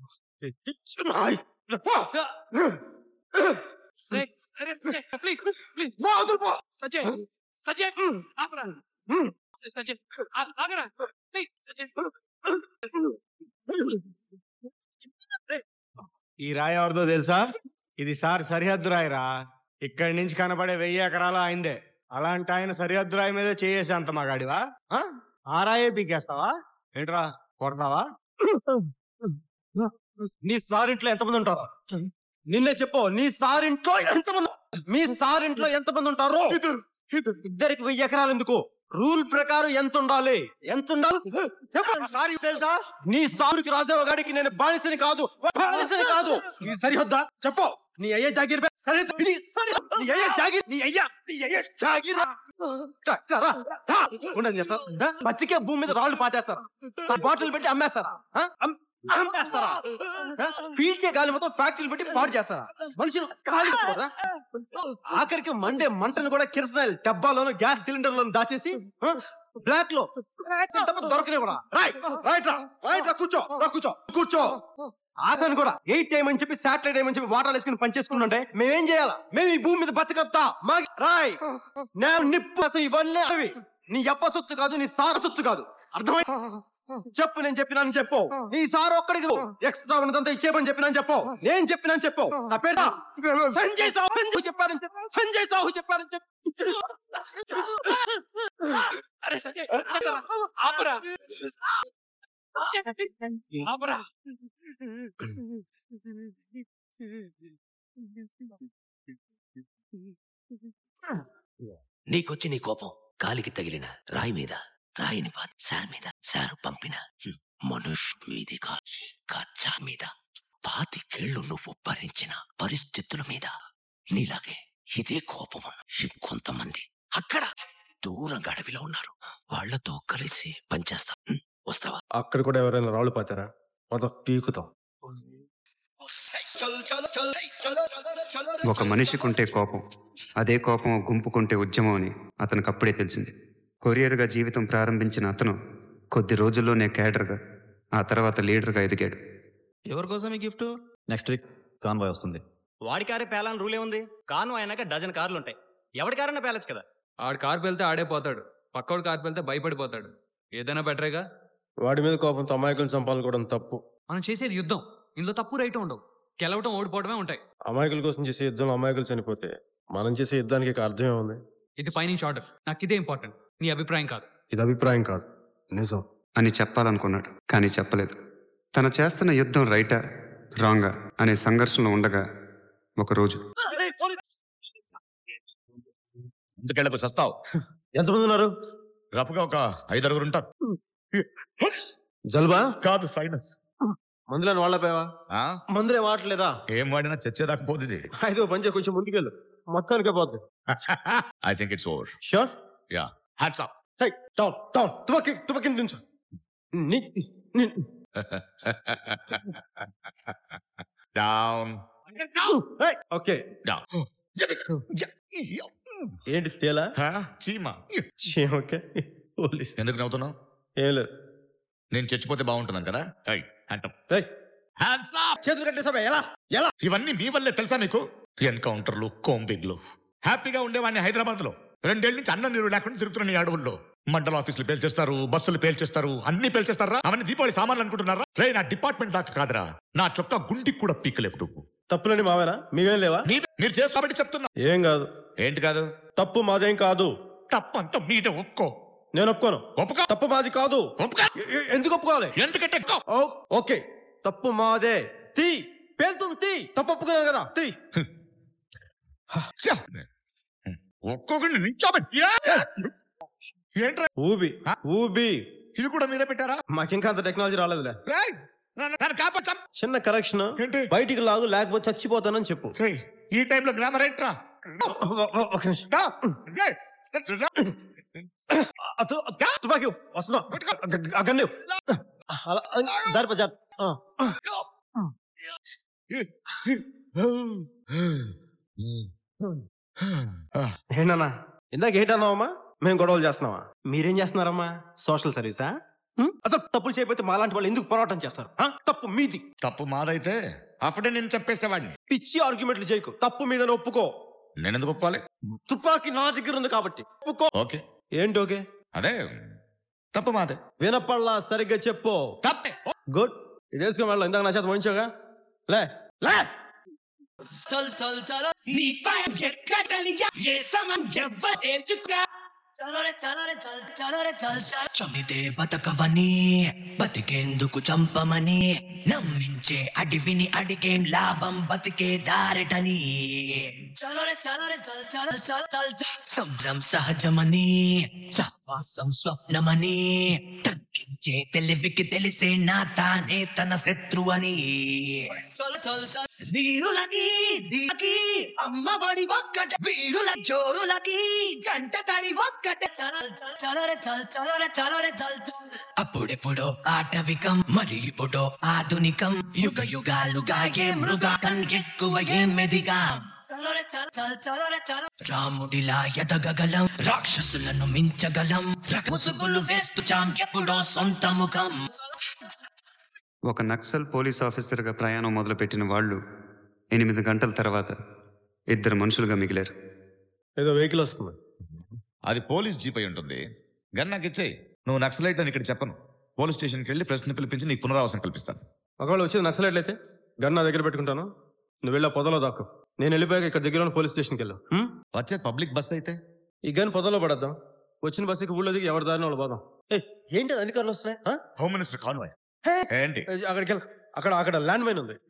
ప్లీజ్ ప్లీజ్ సజయ్ సజయ్ ఆపరా సజయ్ ఆ- ఆగరా ప్లీజ్ సజయ్
ఈ రాయి ఎవరిదో తెలుసా ఇది సార్ సరిహద్దు రాయిరా ఇక్కడి నుంచి కనబడే వెయ్యి ఎకరాలు ఆయనదే అలాంటి ఆయన సరిహద్దు రాయి మీద చేయేసి అంత మగాడివా ఆ? ఆ రాయే పీకేస్తావా ఏంట్రా కొడతావా నీ సారింట్లో ఎంతమంది ఉంటారు నిన్నే చెప్పు నీ సారింట్లో ఎంతమంది మీ సారింట్లో ఎంతమంది ఉంటారు ఇద్దరికి వెయ్యి ఎకరాలు ఎందుకు రూల్ ప్రకారం ఎంత ఉండాలి ఎంత ఉండాలి చెప్పు సారీ తెలుసా నీ సారుకి రాజావ గాడికి నేను బానిసని కాదు బానిసని కాదు ఇది సరిహద్దా చెప్పు నీ అయ్యే జాగిర్ పే- సరిహద్దు ఇది సరిహద్దు. నీ అయ్యే జాగిర్ నీ అయ్యా నీ అయ్యే జాగిర్ రా, రా, రా, రా. ఉండని చేస్తారు ఆ? పచ్చికే భూమి మీద రాళ్ళు పాతేస్తారు బాటిల్ పెట్టి అమ్మేస్తారా ఆ? అమ్- అమ్మేస్తారా ఆ? పీల్చే గాలి మొత్తం ఫ్యాక్టరీలు పెట్టి పాడు చేస్తారా మనుషులు గాలి తెచ్చుకోరా? ఆఖరికి మండే మంటను కూడా కిరసనాయిల్ డబ్బాలోను గ్యాస్ సిలిండర్ లోను దాచేసి బ్లాక్ లో తప్ప దొరకనివ్వరా రైట్ రైట్ రా రైట్ రా కూర్చో రా కూర్చో కూర్చో ఆశను కూడా ఎయిట్ టైం అని చెప్పి సాటిలైట్ టైం అని చెప్పి వాటర్ వేసుకుని పనిచేసుకుంటుంటే మేమేం చేయాలా మేము ఈ భూమి మీద బతకత్తా మా రాయ్ నేను నిప్పు అసలు ఇవన్నీ అవి నీ అప్ప సొత్తు కాదు నీ సార సొత్తు కాదు అర్థమై చెప్పు నేను చెప్పినాను చెప్పు నీ సార్ ఒక్కడికి ఎక్స్ట్రా ఉన్నదంతా ఇచ్చేపని చెప్పినాను చెప్పు నేను చెప్పినాను చెప్పు నా పేరు సంజయ్ సాహు సంజయ్ చెప్పాడని చెప్పు సంజయ్ సాహు చెప్పాడని చెప్పు
అరే సజయ్ ఆపరా ఆపరా
నీకొచ్చి నీ కోపం కాలికి తగిలిన రాయి మీద రాయిని పా సార్ మీద సారు పంపిన హ్మ్, మనుష్ మీదిగా కచ్చా మీద పాతికేళ్లు నువ్వు భరించిన పరిస్థితుల మీద నీలాగే ఇదే కోపం ఉన్న ఇంకొంతమంది అక్కడ దూరంగా అడవిలో ఉన్నారు వాళ్లతో కలిసి పనిచేస్తా హ్మ్, వస్తావా
అక్కడ కూడా ఎవరైనా రాళ్ళు పాతారా మొద పీకుతాం
ఒక మనిషికుంటే కోపం అదే కోపం ఓ గుంపుకుంటే ఉద్యమం అని అతనికి అప్పుడే తెలిసింది కొరియర్గా జీవితం ప్రారంభించిన అతను కొద్ది రోజుల్లోనే క్యాడర్గా ఆ తర్వాత లీడర్గా ఎదిగాడు
ఎవరి కోసం ఈ గిఫ్ట్
నెక్స్ట్ వీక్ కాన్వాయ్ వస్తుంది
వాడి కారే పేలాలని రూల్ ఏముంది కాను అయినాక డజన్ కార్లు ఉంటాయి ఎవడి కారన్నా పేలొచ్చు కదా
ఆడు కారు వెళ్తే ఆడే పోతాడు పక్కోడు కారు వెళ్తే భయపడిపోతాడు ఏదైనా బెటరేగా
వాడి మీద కోపంతో అమాయకులు చంపాలనుకోవడం తప్పు
మనం చేసేది యుద్ధం ఇందులో తప్పు రైట్ ఉండవు గెలవటం ఓడిపోవడమే ఉంటాయి
అమాయకుల కోసం చేసే యుద్ధంలో అమాయకులు చనిపోతే మనం చేసే యుద్ధానికి ఇక అర్థమే ఉంది
ఇది పైనుంచి ఆర్డర్ నాకు ఇదే ఇంపార్టెంట్ నీ అభిప్రాయం కాదు
ఇది అభిప్రాయం కాదు నిజం
అని చెప్పాలనుకున్నాడు కానీ చెప్పలేదు తన చేస్తున్న యుద్ధం రైటా రాంగా అనే సంఘర్షణలో ఉండగా ఒకరోజు
ఇంతకెళ్ళకు చస్తావు
ఎంతమంది ఉన్నారు
రఫ్గా ఒక ఐదారుగురు ఉంటారు
జలుబా
కాదు సైనస్
మందులని వాళ్ళపోయావా మందులే వాడలేదా
ఏం వాడినా చచ్చేదాకా పోతుంది
అయితే ఓ పని చేయి, కొంచెం ముందుకెళ్ళు మొత్తానికే పోద్ది
I think it's over
sure
ya hands up
high down down తుపకి తుపకిని దించు నీ నీ-
డౌన్
హై, ఓకే
డౌన్
ఏంటి తేలా
చీమ
ఓకే పోలీస్
ఎందుకు నవ్వుతున్నావు
ఏం లేదు
నేను చచ్చిపోతే బాగుంటున్నాను కదా ఏయ్, అంటాం హ్యాండ్స్ అప్
చేతులు కట్టేసావా ఎలా ఎలా
ఇవన్నీ మీ వల్లే తెలుసా మీకు ఎన్కౌంటర్లు కోంబిగ్లు హ్యాపీగా ఉండేవాడిని హైదరాబాద్ లో రెండేళ్ల నుంచి అన్న నీరు లేకుండా తిరుగుతున్నాను ఈ అడవుల్లో మండల ఆఫీసులు పేల్చేస్తారు బస్సులు పేల్చేస్తారు అన్ని పేల్చేస్తారా అవన్నీ దీపావళి సామాన్లు అనుకుంటున్నారా రే నా డిపార్ట్మెంట్ దాకా కాదురా నా చొక్కా గుండికి కూడా పీకలేవు నువ్వు
తప్పులని మావేనా మీవేం లేవా
మీరు చేస్తా కాబట్టి చెప్తున్నా
ఏం కాదు
ఏంటి కాదు
తప్పు మాదేం కాదు
తప్పు అంతా మీద ఒప్పుకో
నేను ఒప్పుకోను
ఒప్పుకో
తప్పు మాది కాదు
ఒప్పుకో
ఎ- ఎ- ఎందుకు ఒప్పుకోవాలి
ఎందుకంటే
ఓ- ఓకే తప్పు మాదే తీ పేలుతుంది తీ తప్పు ఒప్పుకున్నాను కదా తీ
ఒక్కొక్కడిని నించోబెట్టి ఏంట్రా
ఊబి ఊబి
ఇవి కూడా మీరే పెట్టారా
మాకింకా అంత టెక్నాలజీ రాలేదులే
రేయ్, నన్ను నన్ను కాపాచం
చిన్న కరెక్షన్ బయటికి లాగు లేకపోతే చచ్చిపోతానని చెప్పు
ఈ టైంలో గ్రామర్ ఏంట్రా
ఒక నిమిషం అతో తుపాకి వస్తున్నా అక్కడ అలా జారిపో జారి ఏంటన్నా ఇందాక ఏంటన్నావమ్మా మేము గొడవలు చేస్తున్నావా మీరేం చేస్తున్నారమ్మా సోషల్ సర్వీసా హ్మ్? అసలు తప్పులు చేయకపోతే మాలాంటి వాళ్ళు ఎందుకు పోరాటం చేస్తారు ఆ? తప్పు మీది
తప్పు మాదైతే అప్పుడే నేను చెప్పేసేవాడిని
పిచ్చి ఆర్గ్యుమెంట్లు చేయకు తప్పు మీద ఒప్పుకో
నేను ఎందుకు ఒప్పుకోవాలి
తుపాకీ నా దగ్గర ఉంది కాబట్టి ఒప్పుకో
ఓకే
ఏంటి ఓకే
అదే తప్పు మాదే
వినపల్లా సరిగ్గా చెప్పు
తప్పే
గుడ్ ఇది వేసుకుని వెళ్ళాం ఇందాక నా చేత మోయించాగా లే లే
చల్ చల్ చల్ నీ పైన ఎక్కడని ఏ సమం ఎవ్వరేచుగా చలరే చలరే చల్ చలరే చల్ చల్ చమితే బతకవని బతికేందుకు చంపమని నమ్మించే అడివిని అడిగేం లాభం బతికే దారిటని చలరే చలరే చల్ చల్ చల్ చల్ చల్ సంభ్రం సహజమని సహవాసం స్వప్నమని తగ్గించే తెలివికి తెలిసే నా తానే తన శత్రువని చల్ చల్ చల్ వీరులకి దీనికి అమ్మబడి ఒక్కటే వీరుల జోరులకి గంట తడి ఒక్కటే చల చల చలరే చల్ చలరే చలరే చల్ చల్ అప్పుడెప్పుడో ఆటవికం మరి ఇప్పుడు ఆధునికం యుగ యుగాలుగా ఏ మృగా కన్కెక్కువ ఏ మెదిగా చలరే చల్ చల్ చలరే చల రాముడిలా ఎదగగలం రాక్షసులను మించగలం రకముసుగులు వేస్తూ చాం ఎప్పుడో సొంత ముఖం
ఒక నక్సల్ పోలీస్ ఆఫీసర్గా ప్రయాణం మొదలుపెట్టిన వాళ్ళు ఎనిమిది గంటల తర్వాత ఇద్దరు మనుషులుగా మిగిలారు
ఏదో వెహికల్ వస్తుంది
అది పోలీస్ జీప్ అయి ఉంటుంది గన్ నాకు ఇచ్చేయి నువ్వు నక్సలైట్ అని ఇక్కడ చెప్పను పోలీస్ స్టేషన్కి వెళ్ళి ప్రశ్న పిలిపించి నీకు పునరావాసం కల్పిస్తాను
ఒకవేళ వచ్చేది నక్సలైట్లయితే గన్ నా దగ్గర పెట్టుకుంటాను నువ్వు వెళ్ళా పొదలో దాక్కు నేను వెళ్ళిపోయాక ఇక్కడ దగ్గర ఉన్న పోలీస్ స్టేషన్కి వెళ్ళు హ్మ్?
వచ్చేది పబ్లిక్ బస్ అయితే
ఈ గన్ పొదలో పడద్దాం వచ్చిన బస్సుకి ఊళ్ళో దిగి ఎవరి దారిని వాళ్ళు పోదాం ఏ ఏంటి అది అధికారులు వస్తున్నాయి ఆ?
హోమ్ మినిస్టర్ కాన్వాయ్ ఏంటి
ఏ, అక్కడికి వెళ్ళ అక్కడ అక్కడ ల్యాండ్ మైన్ ఉంది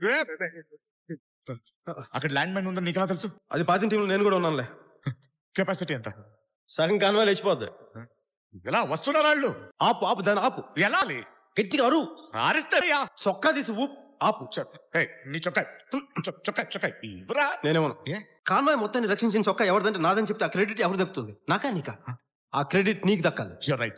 అక్కడ ల్యాండ్ మైన్ ఉందని నీకెలా తెలుసు
అది పాతిన టీంలో నేను కూడా ఉన్నానులే
కెపాసిటీ ఎంత
సగం కాన్వాయ్ లేచిపోద్ది
ఎలా వస్తున్నారు వాళ్ళు
ఆపు ఆపు దాన్ని ఆపు
ఎలా
గట్టిగా అరు
ఆరిస్తారయ్యా
చొక్కా తీసి ఊపు ఆపు
ఏయ్, నీ చొక్కా చొ- చొక్కా చొక్కా ఇవ్వరా
నేనేమను కాన్వాయ్ మొత్తాన్ని రక్షించిన చొక్కా ఎవరిదంటే నాదని చెప్తే ఆ క్రెడిట్ ఎవరు దక్కుతుంది నాకా నీకా ఆ క్రెడిట్ నీకు దక్కాలి
రైట్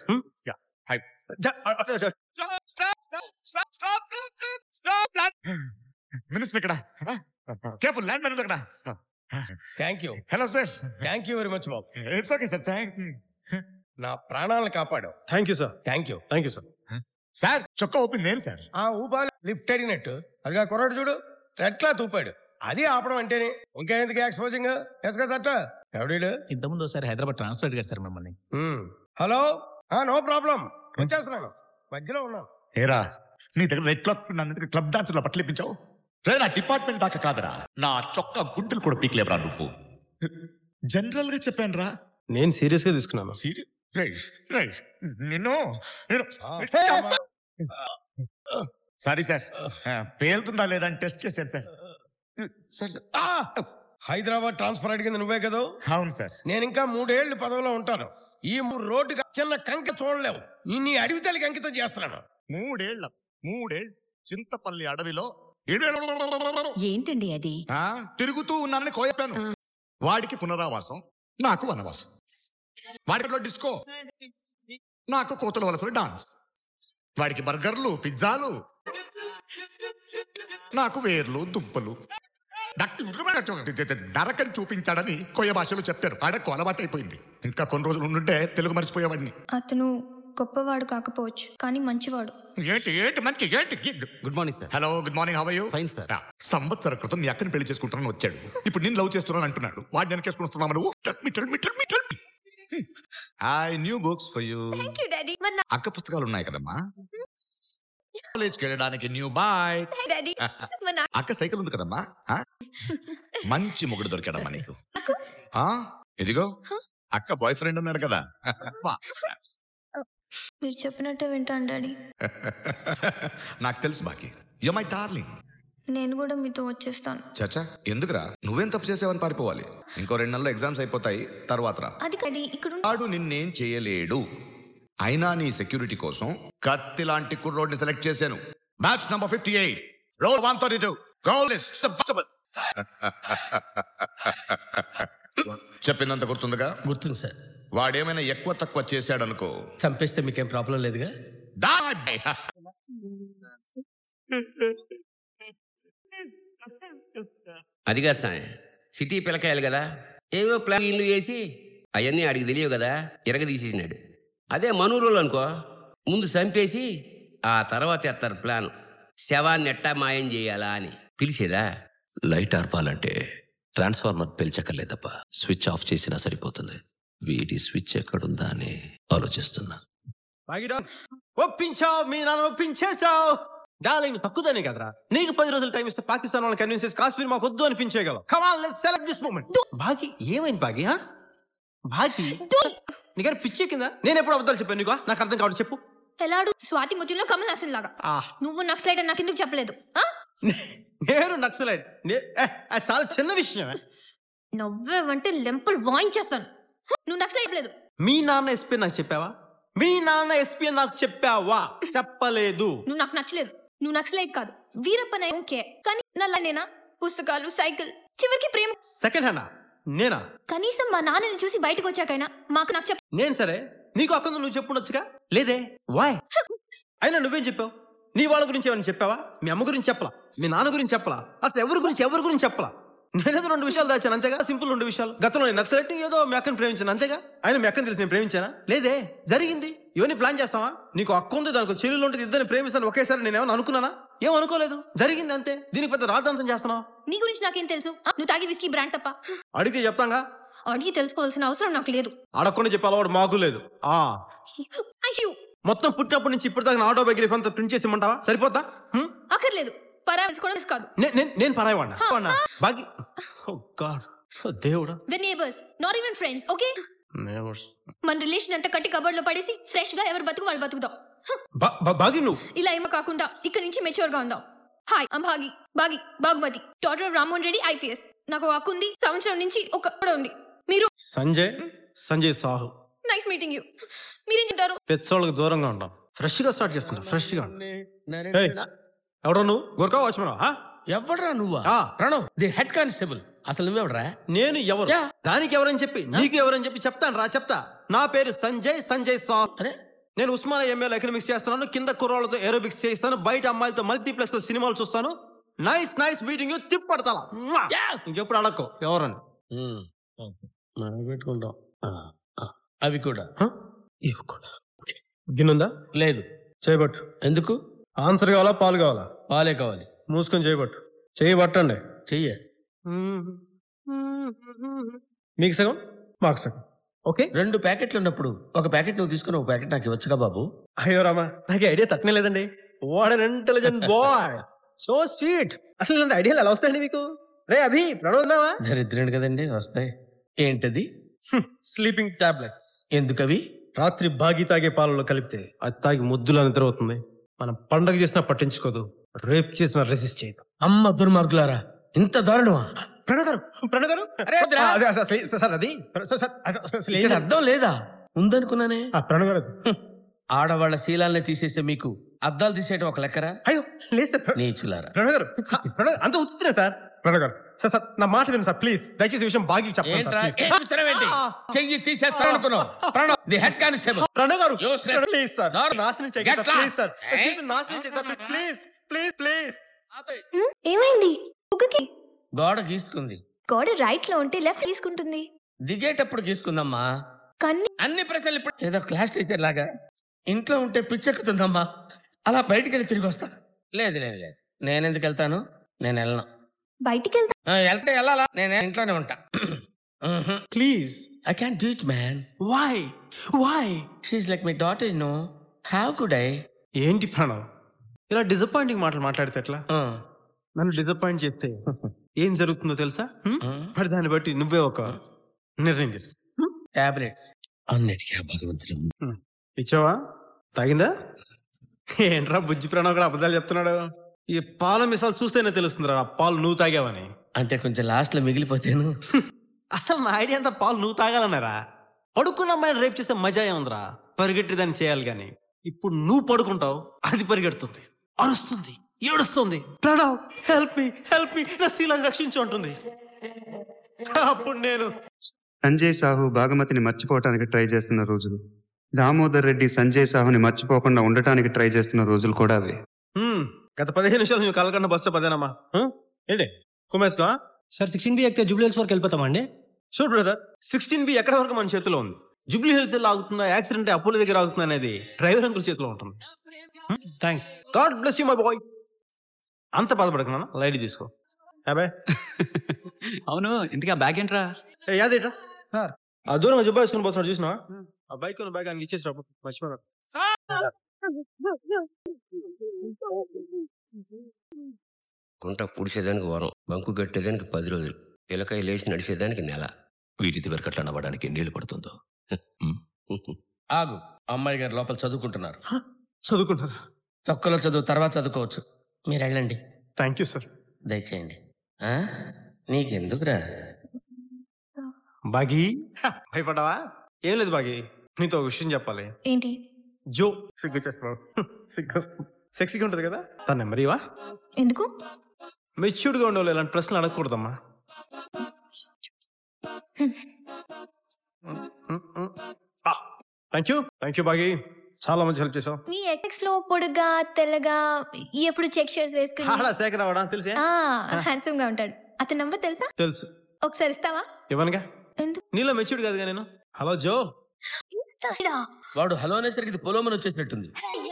మినిస్టర్ ఇక్కడ కేర్ఫుల్ ల్యాండ్ మైన్ ఉంది అక్కడ
thank you
hello sir
thank you very much బాబు
ఇట్స్ ఓకే సార్ థ్యాంక్
నా ప్రాణాలను కాపాడావు
thank you sir
thank you
thank you sir
sir చొక్కా ఓపెన్ నేను సార్
ఆ ఊపాలి లిఫ్ట్ అడిగినట్టు అదిగా కుర్రాడు చూడు రెట్లా తూపాడు అది ఆపడం అంటేనే ఇంకేందుకు ఎక్స్పోజింగ్ ఎస్గా సట్ట ఎవడీడు
ఇంతకుముందు ఒకసారి హైదరాబాద్ ట్రాన్స్ఫర్ అడిగారు సార్ మిమ్మల్ని
హలో నో ప్రాబ్లం వచ్చేస్తున్నాను మధ్యలో ఉన్నాను
ఏరా నీ దగ్గర రెడ్ క్లబ్ నన్ను క్లబ్ డాన్సర్ లో పట్లిపించావు రే నా డిపార్ట్మెంట్ దాకా కాదురా నా చొక్కా గుడ్డలు కూడా పీక్లేవరా నువ్వు జనరల్ గా చెప్పాను రా
నేను సీరియస్ గా తీసుకున్నాను
నిన్ను నేను సారీ సార్ పేలుతుందా లేదా అని టెస్ట్ చేశాను సార్ సార్ సార్
ఆ! హైదరాబాద్ ట్రాన్స్ఫర్ అడిగింది నువ్వే కదా
అవును సార్
నేను ఇంకా మూడేళ్లు పదవిలో ఉంటాను ఈ మూడు రోడ్డుకి చిన్న కంక చూడలేవు ఈ నీ అడవి తల్లికి అంకితం చేస్తున్నాను
మూడేళ్ల మూడేళ్ళు చింతపల్లి అడవిలో
ఏంటండి అది
ఆ, తిరుగుతూ ఉన్నానని కోయపాను వాడికి పునరావాసం నాకు వనవాసం వాడిలో డిస్కో నాకు కోతల వలసలు డాన్స్ వాడికి బర్గర్లు పిజ్జాలు నాకు వేర్లు దుంపలు నరకం చూపించాడని కొయ్య భాషలో చెప్పారు ఆడకు అలవాటైపోయింది ఇంకా కొన్ని రోజులు ఉండుంటే తెలుగు మర్చిపోయేవాడిని
అతను గొప్పవాడు కాకపోవచ్చు కానీ మంచివాడు
ఏంటి ఏంటి మంచి ఏంటి good morning sir hello good morning how you fine sir సంవత్సర క్రితం నీ అక్కని పెళ్లి చేసుకుంటానని వచ్చాడు ఇప్పుడు నేను లవ్ చేస్తున్నాను అంటున్నాడు వాడిని వెనకేసుకుని వస్తున్నావు నువ్వు Tell me, tell me, tell me, tell me.
I new books for you
thank you daddy మరి నా-
అక్క పుస్తకాలు ఉన్నాయి కదమ్మా కాలేజ్కి వెళ్ళడానికి న్యూ బాయ్
డాడీ మరి నా-
అక్క సైకిల్ ఉంది కదమ్మా ఆ? మంచి మొగుడు దొరికాడమ్మా నీకు ఆ? ఇదిగో అక్క బాయ్ ఫ్రెండ్ ఉన్నాడు కదా
మీరు చెప్పినట్టే వింటాను డాడీ
నాకు తెలుసు బాకి యు మై డార్లింగ్
నేను కూడా మీతో వచ్చేస్తాను
చచ్చా ఎందుకురా నువ్వేం తప్పు చేసావని పారిపోవాలి ఇంకో రెండు నెలలు ఎగ్జామ్స్ అయిపోతాయి తర్వాత రా
అది డాడీ ఇక్కడ ఉన్న-
వాడు నిన్నేం చేయలేడు అయినా నీ సెక్యూరిటీ కోసం కత్తి లాంటి కుర్రోడ్ని సెలెక్ట్ చేశాను match number fifty eight roll one thirty two goal list చెప్పిందంత గుర్తుందిగా
గుర్తుంది సార్
వాడేమైనా ఎక్కువ తక్కువ చేశాడనుకో
చంపేస్తే మీకేం ప్రాబ్లం లేదుగా
Die!
అదిగా సాయం సిటీ పిల్లకాయలు కదా ఏవో ప్లాన్లు వేసి అవన్నీ ఆడికి తెలియవు కదా ఇరగదీసేసినాడు అదే మనూరులో అనుకో ముందు చంపేసి ఆ తర్వాత ఎత్తారు ప్లాన్ శవాన్ని ఎట్టా మాయం చేయాలా అని పిలిచేదా
లైట్ ఆర్పాలంటే ట్రాన్స్ఫార్మర్ పెంచక్కర్లేదప్పా స్విచ్ ఆఫ్ చేసినా సరిపోతుంది వీటి స్విచ్ ఎక్కడుందా అని ఆలోచిస్తున్నా
బాగిడా ఒప్పించావు మీ నాన్న ఒప్పించేశావు డార్లింగ్ తక్కువదానే కదరా నీకు పది రోజులు టైం ఇస్తే పాకిస్తాన్ వాళ్ళని కన్విన్స్ చేసి కాశ్మీర్ మాకు వద్దు అనిపించేయగలవు come on let's select this moment Baagi ఏమైంది బాగి హా బాగి నీకు పిచ్చే కింద నేను ఎప్పుడు అబద్ధాలు చెప్పాను నీకు నాకు అర్థం కావడం చెప్పు
ఎలాడు స్వాతి ముత్యంలో కమల్ హాసన్ లాగా నువ్వు నక్సలైట్ అని నాకు ఎందుకు చెప్పలేదు ఆ?
నేను నక్సలైట్ నే- ఏ, అది చాలా చిన్న విషయం
నవ్వేవంటే లెంపలు వాయించేస్తాను హ, నువ్వు నక్సలైట్ లేదు
మీ నాన్న ఎస్పీ నాకు చెప్పావా మీ నాన్న ఎస్పీ నాకు చెప్పావా చెప్పలేదు
నువ్వు నాకు నచ్చలేదు నువ్వు నక్సలైట్ కాదు వీరప్పన ఓకే కానీ నల్లనేనా పుస్తకాలు సైకిల్ చివరికి ప్రేమ
సెకండ్ హ్యాండా నేనా
కనీసం మా నాన్నని చూసి బయటకు వచ్చాకైనా మాకు నాకు చెప్ప
నేను సరే నీకు అక్కడ నువ్వు చెప్పుండొచ్చుగా లేదే వాయ్ అయినా నువ్వేం చెప్పావు నీ వాళ్ళ గురించి ఏమైనా చెప్పావా మీ అమ్మ గురించి చెప్పలా మీ నాన్న గురించి చెప్పలా అసలు ఎవరి గురించి ఎవరి గురించి చెప్పలా నేనేదో రెండు విషయాలు దాచాను అంతేగా సింపుల్ రెండు విషయాలు గతంలో నేను నక్సలైట్ ఏదో మీ అక్కని ప్రేమించాను అంతేగా ఆయన మీ అక్కని తెలిసి నేను ప్రేమించానా లేదే జరిగింది ఇవన్నీ ప్లాన్ చేస్తావా నీకు అక్క ఉంది దానికి చెల్లెలు ఉంటుంది ఇద్దరిని ప్రేమిస్తాను ఒకేసారి నేను ఏమైనా అనుకున్నానా ఏం అనుకోలేదు జరిగింది అంతే దీనికి పెద్ద రాద్ధాంతం చేస్తున్నావు
నీ గురించి నాకేం తెలుసు ఆ, నువ్వు తాగి విస్కీ బ్రాండ్ తప్ప
అడిగితే చెప్తాంగా
అడిగి తెలుసుకోవాల్సిన అవసరం నాకు లేదు
అడగకుండా చెప్పే అలవాడు మాకు లేదు ఆ
అయ్యో
మొత్తం పుట్టినప్పటి నుంచి ఇప్పుడు దాకా నా ఆటోబయోగ్రఫీ అంతా ప్రింట్ చేసి ఇమ్మంటావా సరిపోతా హ్మ్?
అక్కర్లేదు పరా తెలుసుకోవడం కాదు
నే- నేను నేను పరాయి వాడినా
హా,
వాడినా బాగి ఓ గాడ్ దేవుడా
the neighbours not even friends okay మన రిలేషన్ అంతా కట్టి కబర్డ్ లో పడేసి ఫ్రెష్ గా ఎవరు బతుకు వాళ్ళు బతుకుదాం
బా- బా- బాగి నువ్వు
ఇలా ఏమో కాకుండా ఇక్కడి నుంచి మెచ్యూర్ గా ఉందాం hi um Bhaagi Baagi Bhagamathi doctor Rammohan Reddy IPS నాకు ఒక హక్కు ఉంది సంవత్సరం నుంచి ఒక కూడా ఉంది మీరు
Sanjay Sanjay Sahu
nice meeting you మీరేం చెప్తారు
పెచ్చోళ్ళకి దూరంగా ఉంటాం ఫ్రెష్ గా స్టార్ట్ చేస్తుంటా ఫ్రెష్ గా ఏయ్, ఎవడో నువ్వు గోర్కా వాచ్మన్
ఎవడరా నువ్వా రణు ది హెడ్ కానిస్టేబుల్ అసలు నువ్వెవడరా
నేను ఎవరు దానికి ఎవరని చెప్పి నీకు ఎవరని చెప్పి చెప్తాను రా చెప్తా నా పేరు సంజయ్ సంజయ్ సాహు నేను ఉస్మానియా ఎంఏలో ఎకనామిక్స్ చేస్తున్నాను కింద కుర్రాళ్ళతో ఏరోబిక్స్ చేయిస్తాను బయట అమ్మాయిలతో మల్టీప్లెక్స్ లో సినిమాలు చూస్తాను నైస్ నైస్ మీటింగ్ తిప్పడతా ఇంకెప్పుడు అడక్కో ఎవరని
మనం పెట్టుకుంటాం ఆ, ఆ. అవి కూడా
ఇవి కూడా గిన్నుందా
లేదు
చేయబట్టు
ఎందుకు
ఆన్సర్ కావాలా పాలు కావాలా
పాలే కావాలి
మూసుకొని చేయబట్టు చేయి పట్టండి
చెయ్య
మీకు సగం మాకు సగం ఓకే
రెండు ప్యాకెట్లు ఉన్నప్పుడు ఒక ప్యాకెట్ నువ్వు తీసుకుని ఒక ప్యాకెట్ నాకు ఇవ్వచ్చుగా బాబు
అయ్యో రామా నాకు ఐడియా తట్టనే లేదండి what an intelligent boy so sweet అసలు ఇలాంటి ఐడియాలు ఎలా వస్తాయండి మీకు రే అభి ప్రణవున్నావా
దరిద్రుడు కదండి వస్తాయి ఏంటది
స్లీపింగ్ టాబ్లెట్స్
ఎందుకవి
రాత్రి బాగి తాగే పాలలో కలిపితే అది తాగి ముద్దులా నిద్ర అవుతుంది మనం పండగ చేసినా పట్టించుకోదు రేప్ చేసినా రెసిస్ట్ చేయదు
అమ్మ దుర్మార్గులారా ఇంత దారుణమా
ప్రణగారు ప్రణగారు
అరే, వద్దురా.
అదే అసలు అసలు- సార్ అది సార్, సార్, అది అసలు- అసలు ఏం
ఇక్కడ
లేదు.
అర్థం లేదా ఉందనుకున్నానే
ప్రణగారు
ఆడవాళ్ళ శీలాల్ని తీసేస్తే మీకు అద్దాలు తీసేయడం ఒక లెక్కరా
అయ్యో లేదు సార్
నీచులారా
ప్రణగారు ప్రణగారు అంత ఉత్తున్నా సార్ ప్రణగారు సార్ సార్ నా మాట వినండి సార్ ప్లీజ్ దయచేసి ఈ విషయం బాగా చెప్పండి
ఏంట్రా?
సార్
ఏం చూస్తున్నావేంటి? చెయ్యి తీసేస్తాననుకున్నావు ప్రణవ్ ది హెడ్ కానిస్టేబుల్
ప్రణగారు
Useless.
ప్లీజ్ సార్
Nor-
నాశనం
Get
చేయకండి
lost.
Please sir
Eh?
జీవితం నాశనం చేశారు ప్లీజ్ ప్లీజ్ ప్లీజ్
హ్మ్? ఏమైంది కుక్కకి
గోడ గీసుకుంది
గోడ రైట్ లో ఉంటే లెఫ్ట్ తీసుకుంటుంది
దిగేటప్పుడు గీసుకుందమ్మా
కన్ని
అన్ని ప్రశ్నలు ఇప్పుడు ఏదో క్లాస్ టీచర్ లాగా ఇంట్లో ఉంటే పిచ్చెక్కుతుందమ్మా అలా బయటికి వెళ్ళి తిరిగి వస్తా లేదు లేదు లేదు నేను ఎందుకు వెళ్తాను నేను వెళ్ళను
బయటికి వెళ్తా
ఆ, వెళ్తే వెళ్ళాలా నేను ఇంట్లోనే ఉంటా
please
I can do it man
why why
she like my daughter no how could I
ఏంటి ప్రణవ్ ఇలా డిసప్పాయింటింగ్ మాటలు మాట్లాడితే ఎట్లా నన్ను డిసప్పాయింట్ చేస్తే ఏం జరుగుతుందో తెలుసా హ్మ్? మరి దాన్ని బట్టి నువ్వే ఒక నిర్ణయం తీసుకో
టాబ్లెట్స్ అన్నిటికీ ఆ భగవంతుడు
ఇచ్చావా తాగిందా ఏంట్రా బుజ్జి ప్రణవ్ కూడా అబద్ధాలు చెప్తున్నాడు ఈ పాల మిసాలు చూస్తేనే తెలుస్తుందిరా ఆ పాలు నువ్వు తాగావని
అంటే కొంచెం లాస్ట్ లో మిగిలిపోతేను
అసలు నా ఐడియా అంతా పాలు నువ్వు తాగాలన్నారా పడుకున్న అమ్మాయిని రేపు చేస్తే మజా ఏముందిరా పరిగెట్టి దాన్ని చేయాలి కానీ ఇప్పుడు నువ్వు పడుకుంటావు అది పరిగెడుతుంది అరుస్తుంది ఏడుస్తుంది Pranav help me help me నా శీలాన్ని రక్షించు అంటుంది అప్పుడు నేను
సంజయ్ సాహు బాగమతిని మర్చిపోవటానికి ట్రై చేస్తున్న రోజులు దామోదర్ రెడ్డి సంజయ్ సాహుని మర్చిపోకుండా ఉండటానికి ట్రై చేస్తున్న రోజులు కూడా అవే
హ్మ్, గత పదిహేను నిమిషాలు నువ్వు కలకన్న బస్ స్టాప్ అదేనమ్మా హ్మ్? ఏంటి కుమేసుకో
సార్ సిక్స్టీన్ బి ఎక్కితే జూబ్లీ హిల్స్ వరకు వెళ్ళిపోతామండి
షూర్ బ్రదర్ సిక్స్టీన్ బి ఎక్కడ వరకు మన చేతిలో ఉంది జూబ్లీ హిల్స్ ఎలా ఆగుతుందా యాక్సిడెంట్ అప్పుల దగ్గర ఆగుతుందా అనేది డ్రైవర్ అంకుల్ చేతిలో ఉంటుంది thanks god bless you my boy అంత బాధపడకున్నా లైట్ తీసుకో అబ్బాయి
అవును ఇంతకీ ఆ బ్యాగ్ ఏంట్రా
ఏ యాదేట్రా ఆ దూరంగా జుబ్బా వేసుకుని పోతున్నాడు చూసినా ఆ బైక్ ఉన్న బ్యాగ్ ఆయనకి ఇచ్చేసి రాబో మర్చిపోయాను
గుంట పూడ్చేదానికి వారం బంకు కట్టేదానికి పది రోజులు పిలకాయ లేచి నడిచేదానికి నెల
వీటిది వరకట్లా నవ్వడానికి నీళ్లు పడుతుందో
ఆగు అమ్మాయి గారు లోపల చదువుకుంటున్నారు
చదువుకుంటారా
తొక్కలో చదువు తర్వాత చదువుకోవచ్చు మీరు వెళ్ళండి
థ్యాంక్ యూ సార్
దయచేయండి ఆ? నీకెందుకురా
బాగి భయపడ్డావా ఏం లేదు బాగి నీతో ఒక విషయం చెప్పాలి
ఏంటి
జో సిగ్గు చేస్తున్నావు సిగ్గు సెక్సీగా ఉంటుంది కదా తన నెంబర్ ఇవా
ఎందుకు
మెచ్యూర్డ్గా ఉండేవాళ్ళు ఇలాంటి ప్రశ్నలు అడగకూడదమ్మా thank you thank you Baagi చాలా మంచి హెల్ప్ చేసావు
నీ ఎక్స్ లో పొడుగా తెల్లగా ఎప్పుడు చెక్ షర్ట్స్ వేసుకుని
ఆడా శేఖర్ అవడా తెలిసే
హ్యాండ్సమ్ గా ఉంటాడు అతని నంబర్ తెలుసా
తెలుసు
ఒకసారి ఇస్తావా
ఇవ్వనుగా
ఎందుకు
నీలో మెచ్యూర్డ్ కాదుగా నేను హలో జో
వాడు హలో అనేసరికి ఇది పొలోమని వచ్చేసినట్టుంది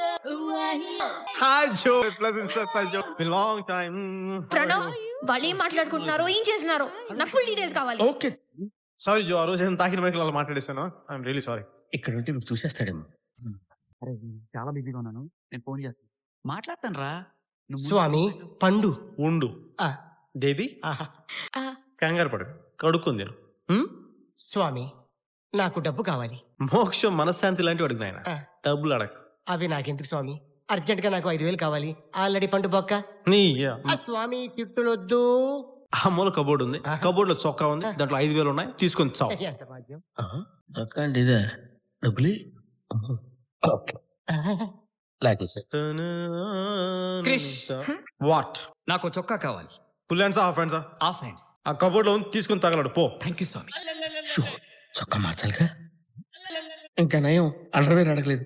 hi Jo pleasant surprise Jo long time
Pranav వాళ్ళు ఏం మాట్లాడుకుంటున్నారో ఏం చేస్తున్నారో నాకు ఫుల్ డీటెయిల్స్ కావాలి
ఓకే
సారీ జో ఆ రోజు నేను తాకిన మైకులు అలా మాట్లాడేశాను ఐఎమ్ రియలీ సారీ
ఇక్కడ ఉంటే మీకు చూసేస్తాడేమో
అరే చాలా బిజీగా ఉన్నాను నేను ఫోన్ చేస్తాను మాట్లాడతాను రా
స్వామి పండు ఉండు దేవి కంగారు పడు కడుక్కుంది
స్వామి నాకు డబ్బు కావాలి
మోక్షం మనశ్శాంతి లాంటి వాడికి నాయన డబ్బులు అడగ
అవి నాకెందుకు స్వామి అర్జెంట్ గా నాకు ఐదు వేలు కావాలి ఆల్రెడీ పండు బొక్క
నీ
ఆ స్వామి తిట్టులొద్దు
ఆ మూల కబోర్డ్ ఉంది కబోర్డ్ లో చొక్కా ఉంది దాంట్లో ఐదు వేలు ఉన్నాయి తీసుకొని చావు
ఎంత భాగ్యం
అండి ఇదే డబ్బులు ఓకే లేకపోతే
క్రిష్.
వాట్
నాకు చొక్కా కావాలి
full hands half hands
half hands
ఆ కబోర్డ్ లో ఉంది తీసుకొని తగలడు పో
థ్యాంక్ యూ స్వామి
చొక్కా మార్చాలిగా ఇంకా నయం అండర్వేర్ అడగలేదు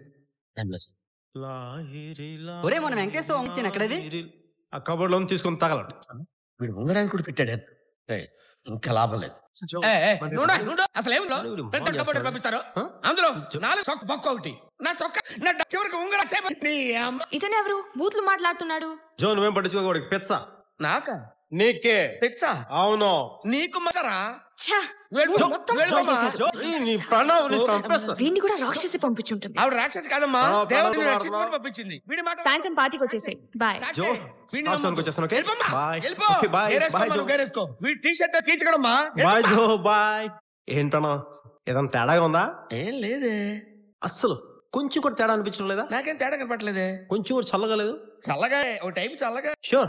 ఒరే మన వెంకటేశ్వర వంశం ఎక్కడది
ఆ కబోర్డ్ లో ఉంది తీసుకొని తగలడు
వీడు ఉంగరానికి కూడా పెట్టాడు ఎత్తు. ఏయ్, ఇంకా లాభం లేదు
ఏ, ఏ, నువ్వు రా, నువ్వు రా. అసలు ఏముందో పెద్ద కబడ్డీ పంపిస్తారు అందులో నాలుగు చొక్క బొక్క ఒకటి నా చొక్క నా డ- చివరికి ఉంగర నీ అమ్మ
ఇతను ఎవరు బూత్లు మాట్లాడుతున్నాడు
జో నువ్వేం పట్టించుకోకూడదు పెచ్చ
నాకా
నీకే
తెచ్చా
అవును
నీకు మసరా
ఛా
వెళ్ళు,
ఊరు మొత్తం
వెళ్ళు,
spoil
అమ్మా.
చేశారు.
ఈ నీ ప్రణవ్ నీ చంపేస్తా
వీడిని కూడా రాక్షసి పంపించుంటుంది
ఆవిడ రాక్షసి కాదమ్మా
ఆ,
దేవుడిని
పడదు,
రక్షించుకొని పంపించింది వీడి మాట
సాయంత్రం పార్టీకి వచ్చేసాయి బాయ్
జో
వీడిని
హాస్టల్కి వచ్చేస్తాను ఓకే
వెళ్ళిపోమ్మా.
బాయ్
వెళ్ళిపో.
ఓకే, బాయ్
గేరేసుకో
బాయ్
మనం,
జో
గేరేసుకో. వీడి టీ షర్ట్ తీర్చకడమ్మా
బాయ్ జో బాయ్ ఏం ప్రణవ్ ఏదైనా తేడాగా ఉందా
ఏం లేదే
అస్సలు కొంచెం కూడా తేడా అనిపించడం లేదా
నాకేం తేడా కనపట్లేదే
కొంచెం కూడా చల్లగా లేదు
చల్లగా ఓ టైప్ చల్లగా
షూర్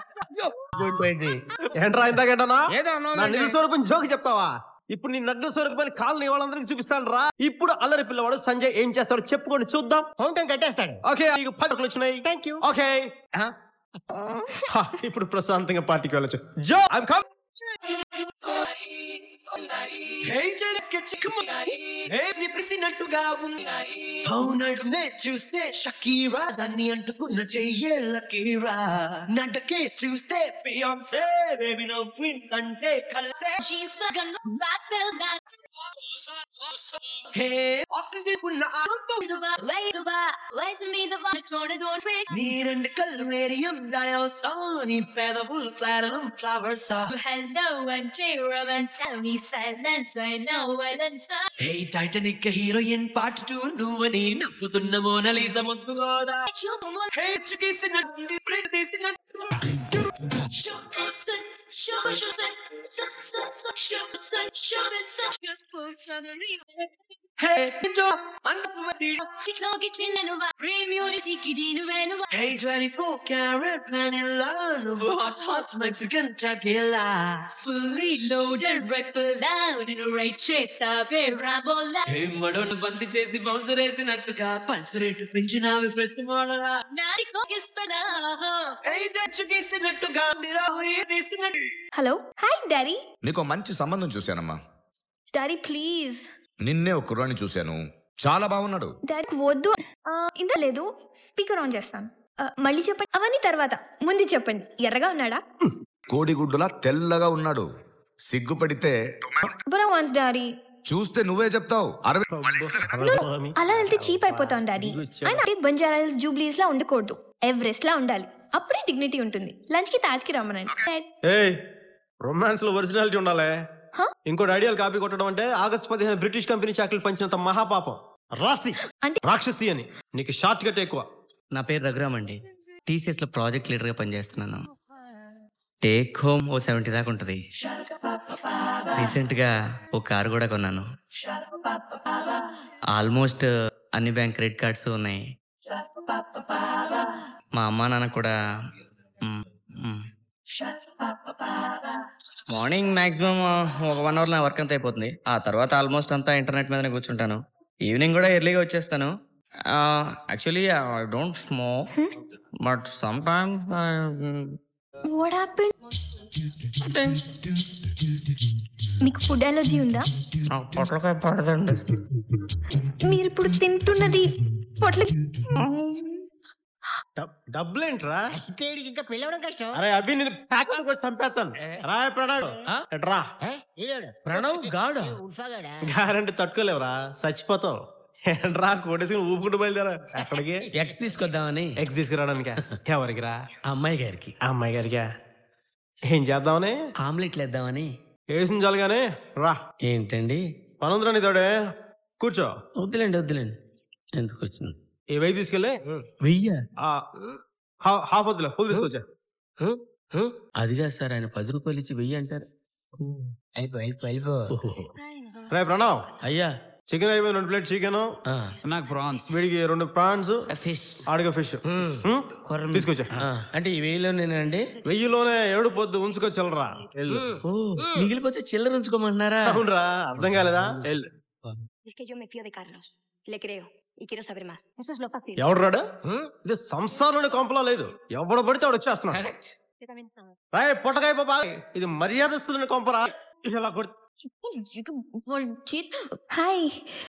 ఏంట్రా ఇందాకేంటనా
ఏదో అన్నావు
నా
అంటే.
నిజ స్వరూపం జోకి చెప్తావా ఇప్పుడు నీ నగ్న స్వరూపాన్ని కాళ్ళని వాళ్ళందరికీ చూపిస్తాను రా ఇప్పుడు అల్లరి పిల్లవాడు సంజయ్ ఏం చేస్తాడో చెప్పుకొని చూద్దాం
ఫౌంటైన్ కట్టేస్తాడు
ఓకే నీకు పది ఒకలు వచ్చినాయి
థ్యాంక్ యూ
ఓకే హా, ఇప్పుడు ప్రశాంతంగా పార్టీకి వెళ్ళొచ్చు జో ఐమ్ కమ్
ప్రెసినట్టుగా ఉంది అవునడునే చూస్తే షకీరా దాన్ని అంటుకున్న చెయ్యే లకీరా నడకే చూస్తే బియాన్సే బేబీ నో క్వీన్ అంటే కలిసే హే ఆక్సిజన్ ఉన్న నీ రెండు కళ్ళు రేడియం డయోసా నీ పెదవులు ప్లానరం ఫ్లవర్సా
Hello, అంటే romance మీ silence I know violence
hey Titanic heroine part two నువ్వని నవ్వుతున్న మోనలీజ ముద్దుగోదా హే చుకేసినట్టు ప్రింట్ తీసినట్టు hey Jo hey 24 carat vanilla నువ్వు hot hot Mexican tequila
Fully loaded rifle down in a right chase అవే రాబోలా
హే మడోలు బంతి చేసి బౌన్సర్ వేసినట్టుగా పల్స్ రేటు పెంచినావి ఫ్రెష్ మోడలా
నాది కోగిస్పడా
హే చుకేసినట్టుగా తీసినట్టు
హలో హాయ్ డాడీ
నీకు మంచి సంబంధం చూశానమ్మా
డాడీ ప్లీజ్
నిన్నే ఒక కుర్రాన్ని చూశాను చాలా బాగున్నాడు
డాడీ వద్దు ఆ, ఇంత లేదు స్పీకర్ ఆన్ చేస్తాను ఆ, మళ్ళీ చెప్పండి అవన్నీ తర్వాత ముందు చెప్పండి ఎర్రగా ఉన్నాడా
కోడిగుడ్డులా తెల్లగా ఉన్నాడు సిగ్గుపడితే
బురా వాన్స్ డాడీ
చూస్తే నువ్వే చెప్తావు అరవై
అలా వెళ్తే చీప్ అయిపోతాం డాడీ అయినా బంజారా హిల్స్ జూబ్లీస్ లా ఉండకూడదు ఎవరెస్ట్ లా ఉండాలి అప్పుడే డిగ్నిటీ ఉంటుంది లంచ్ కి తాజ్ కి రమ్మనండి Dad,
ఏయ్ రొమాన్స్ లో ఒరిజినాలిటీ ఉండాలి ఇంకోటి ఐడియల్ కాపీ కొట్టడం అంటే ఆగస్ట్ పదిహేను బ్రిటిష్ కంపెనీ చాకరీలు పంచినంత మహాపాపం రాసి రాక్షసి అని నీకు షార్ట్ కట్ ఎక్కువ
నా పేరు రఘురామ్ అండి టీసీఎస్ లో ప్రాజెక్ట్ లీడర్ గా పనిచేస్తున్నాను టేక్ హోమ్ ఓ సెవెంటీ దాకా ఉంటుంది రీసెంట్ గా ఓ కారు కూడా కొన్నాను ఆల్మోస్ట్ అన్ని బ్యాంక్ క్రెడిట్ కార్డ్స్ ఉన్నాయి మా అమ్మా నాన్న కూడా మ్, మ్. మార్నింగ్ మాక్సిమం ఒక వన్ అవర్ నా వర్క్ అంతా అయిపోతుంది ఆ తర్వాత ఆల్మోస్ట్ అంతా ఇంటర్నెట్ మీదనే కూర్చుంటాను ఈవినింగ్ కూడా ఎర్లీగా వచ్చేస్తాను actually I don't smoke but some time
what happen మీకు ఫుడ్ అలర్జీ ఉందా
పొట్లకాయ పడదండి
మీరు ఇప్పుడు తింటున్నది పొట్ల
డబ్బులేంట్రా
ఇంకా పిలవడం కష్టం
అరే అభి నేను ప్యాకెట్ కొట్టి చంపేస్తాను రాయ్ ప్రణవ్ ఎట్రా
ప్రణవ్
గాడా?
ఉల్ఫాగాడా
గ్యారంటీ తట్టుకోలేవురా చచ్చిపోతావు రా కోటేసుకుని ఊపుకుంటూ బయలుదేరా ఎక్కడికి
ఎక్స్ తీసుకొద్దామని
ఎక్స్ తీసుకురావడానికి ఎవరికి రా
అమ్మాయి గారికి
అమ్మాయి గారికా ఏం చేద్దామని
ఆమ్లెట్లు వేద్దామని
వేసిన చాలు కానీ రా
ఏంటండి
పనుందిరా నీతోడే కూర్చో
వద్దులేండి వద్దులేండి ఎందుకు వచ్చింది
ఈ వెయ్యి తీసుకెళ్ళి
వెయ్య
ఆ, హా- హాఫ్ వద్దులే ఫుల్ తీసుకొచ్చా
అదిగా సార్ ఆయన పది రూపాయలు ఇచ్చి వెయ్యి అంటారు
అయిపో అయిపో అయిపో
రే ప్రణవ్
అయ్యా
చికెన్ అయిపోయింది రెండు ప్లేట్ చికెన్
నాకు ప్రాన్స్
వీడికి రెండు ప్రాన్స్
ఫిష్
ఆడిగా ఫిష్ తీసుకొచ్చా
అంటే ఈ వెయ్యిలోనేనండి
వెయ్యిలోనే ఏడు పొద్దు ఉంచుకొచ్చలరా
ఓ మిగిలిపోతే చిల్లర ఉంచుకోమంటున్నారా
అవునరా అర్థం కాలేదా వెళ్ళు
Es que yo me fío de Carlos. Le creo. Y quiero saber más. Eso es lo fácil.
ఎవడు రాడు ఇది సంసారంలోని కొంపలా లేదు ఎవడు పడితే వాడు వచ్చేస్తున్నాడు
Yo también.
రాయ్ పొట్టకాయ బాబా ఇది మర్యాదస్తులని కొంపరా ఇలా కొడు
హాయ్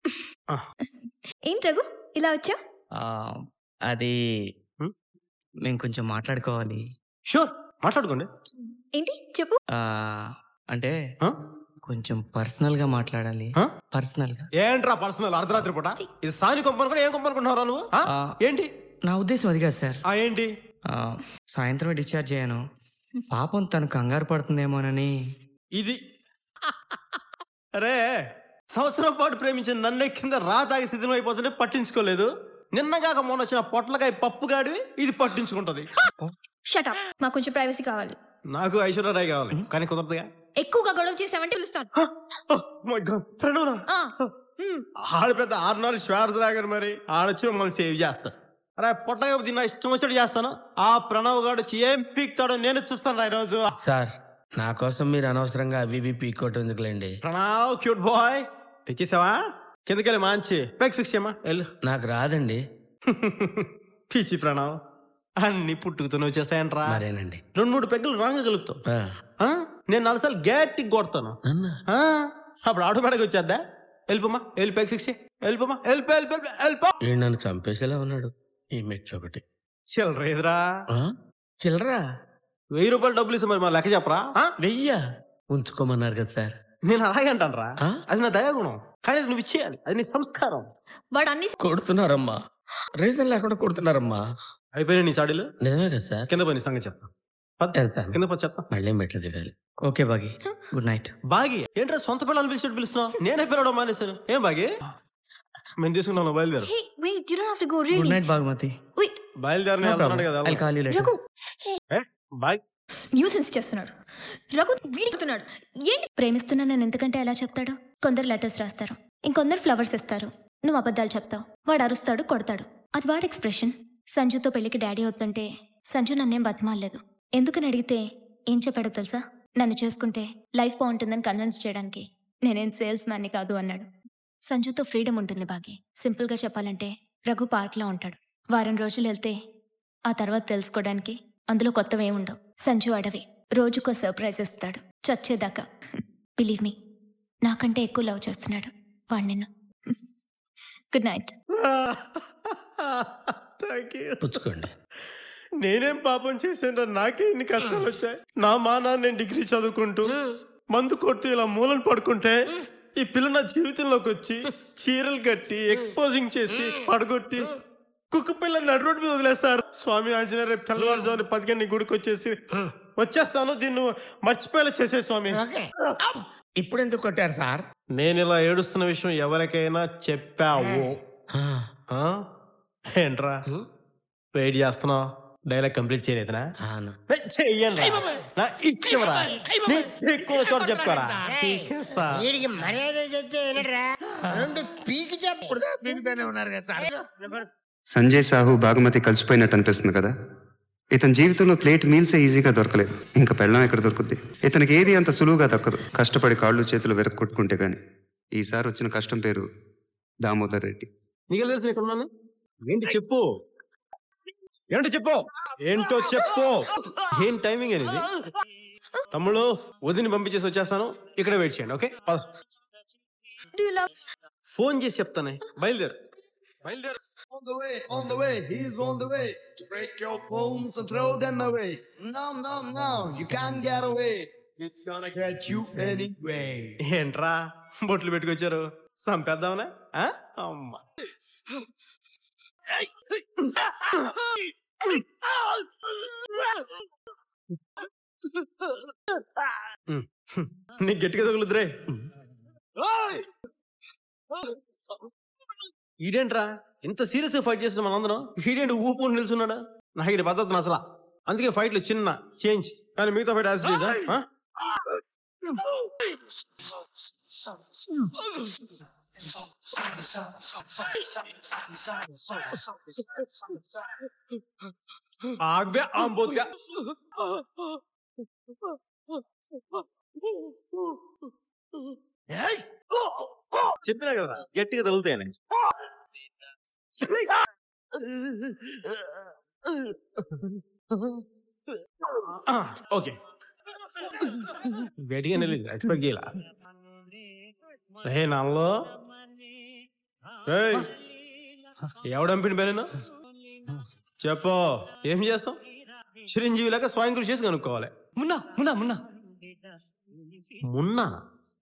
ఏంటి రఘు ఇలా వచ్చా
అది మేము కొంచెం మాట్లాడుకోవాలి
షూర్ మాట్లాడుకోండి
ఏంటి చెప్పు
ఆ, అంటే కొంచెం పర్సనల్ గా మాట్లాడాలి పర్సనల్ గా
ఏంట్రా పర్సనల్ అర్ధరాత్రి పూట ఇది సాని కొంపను కూడా ఏం కొంపనుకుంటున్నారా నువ్వు ఆ? ఏంటి
నా ఉద్దేశం అది కాదు సార్
ఆ ఏంటి
ఆ, సాయంత్రం డిశ్చార్జ్ అయ్యాను పాపం తను కంగారు పడుతుందేమోనని
ఇది అరే సంవత్సరం పాటు ప్రేమించిన నన్ను కింద రా తాగి సిద్ధం అయిపోతుంటే పట్టించుకోలేదు నిన్నగాక మొన్న వచ్చిన పొట్లకాయ పప్పు గాడివి ఇది పట్టించుకుంటది
షటప్ మాకు కొంచెం ప్రైవసీ కావాలి
నాకు ఐశ్వర్యరాయ్ కావాలి కానీ కుదరదుగా
ఎక్కువగా గొడవ చేసామంటే పిలుస్తాను
ప్రణవ్
ఆ,
ఆడు పెద్ద ఆరున్నర శ్వాస రాగారు మరి ఆడొచ్చి మమ్మల్ని సేవ్ చేస్తాడు అరే పొట్టగా తిన్న ఇష్టం వచ్చినట్టు చేస్తాను ఆ ప్రణవ్ గారు వచ్చి ఏం పీక్తాడో నేను చూస్తాను రా ఈరోజు
సార్ నా కోసం మీరు అనవసరంగా అవి ఇవి పీక్కోవటం ఎందుకులేండి
ప్రణవ్ క్యూట్ బాయ్ తెచ్చేసావా కిందకెళ్ళి మంచి పెగ్ ఫిక్స్ చేయమా వెళ్ళు
నాకు రాదండి
పిచ్చి ప్రణవ్ అన్ని పుట్టుకుతూనే వచ్చేస్తాయంట్రా
మరేనండి
రెండు మూడు పెగ్గులు రాంగ్ కలుపుతావు ఆ? నేను నాలుగు సార్లు గట్టిగా కొడతాను ఆ? అప్పుడు ఆటోమేటిక్ వచ్చేద్దా వెళ్ళిపోమా వెళ్ళి పెగ్ ఫిక్స్ చేయి వెళ్ళిపోమా వెళ్ళిపో వెళ్ళిపో వెళ్ళిపో
వీడు నన్ను చంపేసేలా ఉన్నాడు ఈ మెట్లు ఒకటి
చిల్లర ఎదురా
చిల్లరా
వెయ్యి రూపాయలు డబ్బులు ఇస్తే మరి మా లెక్క చెప్పరా
వెయ్యా ఉంచుకోమన్నారు కదా సార్
నేను అలాగే అంటాను రా అది నా దయాగుణం కానీ అది నువ్వు ఇచ్చేయాలి అది నీ సంస్కారం
వాడు అన్ని
కొడుతున్నారమ్మా రీజన్ లేకుండా కొడుతున్నారమ్మా
అయిపోయినా నీ చాడీలు
నిజమే కదా సార్
కింద పోయి నీ సంగతి చెప్తా పద. కింద పో చెప్తా
మళ్ళీ మెట్లు దిగాలి okay Baagi good night
Baagi ఏంట్రా సొంత పిల్లలు పిలిచినట్టు పిలుస్తున్నావు నేనే పిలవడం మానేశాను ఏం బాగి మేము తీసుకున్నాను బయలుదేరు
Hey, wait, you don't have to go, really.
Good night Bhagamathi
Wait,
బయలుదేరని
No
వెళ్తున్నాడు
problem.
కదా
I'll call you later.
Raghu
bye
nuisance చేస్తున్నాడు రఘు వీడుతున్నాడు ఏంటి
ప్రేమిస్తున్నా నన్ను ఎందుకంటే ఎలా చెప్తాడు కొందరు లెటర్స్ రాస్తారు ఇంకొందరు ఫ్లవర్స్ ఇస్తారు నువ్వు అబద్ధాలు చెప్తావు వాడు అరుస్తాడు కొడతాడు అది వాడి ఎక్స్ప్రెషన్ సంజుతో పెళ్లికి డాడీ వద్దంటే సంజు నన్నేం బతిమాలేదు ఎందుకని అడిగితే ఏం చెప్పాడో తెలుసా నన్ను చేసుకుంటే లైఫ్ బాగుంటుందని కన్విన్స్ చేయడానికి నేనేం సేల్స్ మ్యాన్ని కాదు అన్నాడు సంజుతో ఫ్రీడమ్ ఉంటుంది బాగి సింపుల్గా చెప్పాలంటే రఘు పార్క్లో ఉంటాడు వారం రోజులు వెళ్తే ఆ తర్వాత తెలుసుకోవడానికి అందులో కొత్తవి ఏముండవు సంజు అడవి రోజుకో సర్ప్రైజ్ ఇస్తాడు చచ్చేదాకా బిలీవ్ మీ నాకంటే ఎక్కువ లవ్ చేస్తున్నాడు వాడు నిన్ను గుడ్ నైట్
థ్యాంక్ యూ
పుచ్చుకోండి
నేనేం పాపం చేశాను నాకే ఇన్ని కష్టాలు వచ్చాయి నా మా నాన్న నేను డిగ్రీ చదువుకుంటూ మందు కొడుతూ ఇలా మూలను పడుకుంటే ఈ పిల్ల నా జీవితంలోకి వచ్చి చీరలు కట్టి ఎక్స్పోజింగ్ చేసి పడగొట్టి కుక్క పిల్ల నడు రోడ్డు మీద వదిలేస్తారు స్వామి ఆంజనేయ రేపు తెల్లవారుజామున పదిగంట గుడికి వచ్చేసి వచ్చేస్తాను దీన్ని మర్చిపోయేలా చేసే స్వామి
ఇప్పుడు ఎందుకు కొట్టారు సార్
నేను ఇలా ఏడుస్తున్న విషయం ఎవరికైనా చెప్పావు ఆ? ఏంట్రా వెయిట్ చేస్తున్నావు డైలాగ్ కంప్లీట్ చేయలేదునా చెయ్యండి నా ఇచ్చేవరా నీకు ఎక్కువ చోట చెప్తారా తీసేస్తా.
వీడికి మర్యాద చెప్తే వినడ్రా రెండు పీకి చెప్పు పీకుతానే ఉన్నారు కదా సార్
సంజయ్ సాహు బాగుమతి కలిసిపోయినట్టు అనిపిస్తుంది కదా ఇతని జీవితంలో ప్లేట్ మీల్సే ఈజీగా దొరకలేదు ఇంకా పెళ్ళం ఎక్కడ దొరుకుద్ది ఇతనికి ఏది అంత సులువుగా దక్కదు కష్టపడి కాళ్ళు చేతులు వెరక్కొట్టుకుంటే గాని ఈసారి వచ్చిన కష్టం పేరు దామోదర్ రెడ్డి
నీకు తెలుసు ఇక్కడ ఉన్నాను ఏంటి చెప్పు ఏంటి చెప్పు ఏంటో చెప్పు ఏం టైమింగ్ అనేది తమ్ముడు వదిని పంపించేసి వచ్చేస్తాను ఇక్కడే వెయిట్ చేయండి ఓకే పద. ఫోన్ చేసి చెప్తానే బయలుదేరు బయలుదేరు
On the way, on the way, he's on the way to break your bones and throw them away. No, no, no, you can't get away. It's gonna get you anyway.
ఏంట్రా బొట్లు పెట్టుకొచ్చారు సంపేద్దామనే ఆ? అమ్మా ఉమ్. నీకు గట్టిగా తగులుద్రే ఈడేంట్రా ఇంత సీరియస్ గా fight చేసిన మనందరం ఈడేంటి ఊపుకుంటూ నిల్చున్నాడు నాకు ఈడ పద్ధతి అసలు అందుకే ఫైట్ లో చిన్న చేంజ్ కానీ మిగతా ఫైట్ యాజ్ ఇట్ ఈజ్, ఆ? आग में आम बोत गया చెప్పినా కదా గట్టిగా తగులుతాయని ఓకే గట్టిగా నిల్లు ఎక్స్పెక్ట్ చేయాల రే నాలో రేయ్ ఎవడంపిన పేరేనా చెప్పు ఏం చేస్తాం చిరంజీవి లాగా స్వయం కృషి చేసి కనుక్కోవాలి మున్నా మున్నా మున్నా మున్నా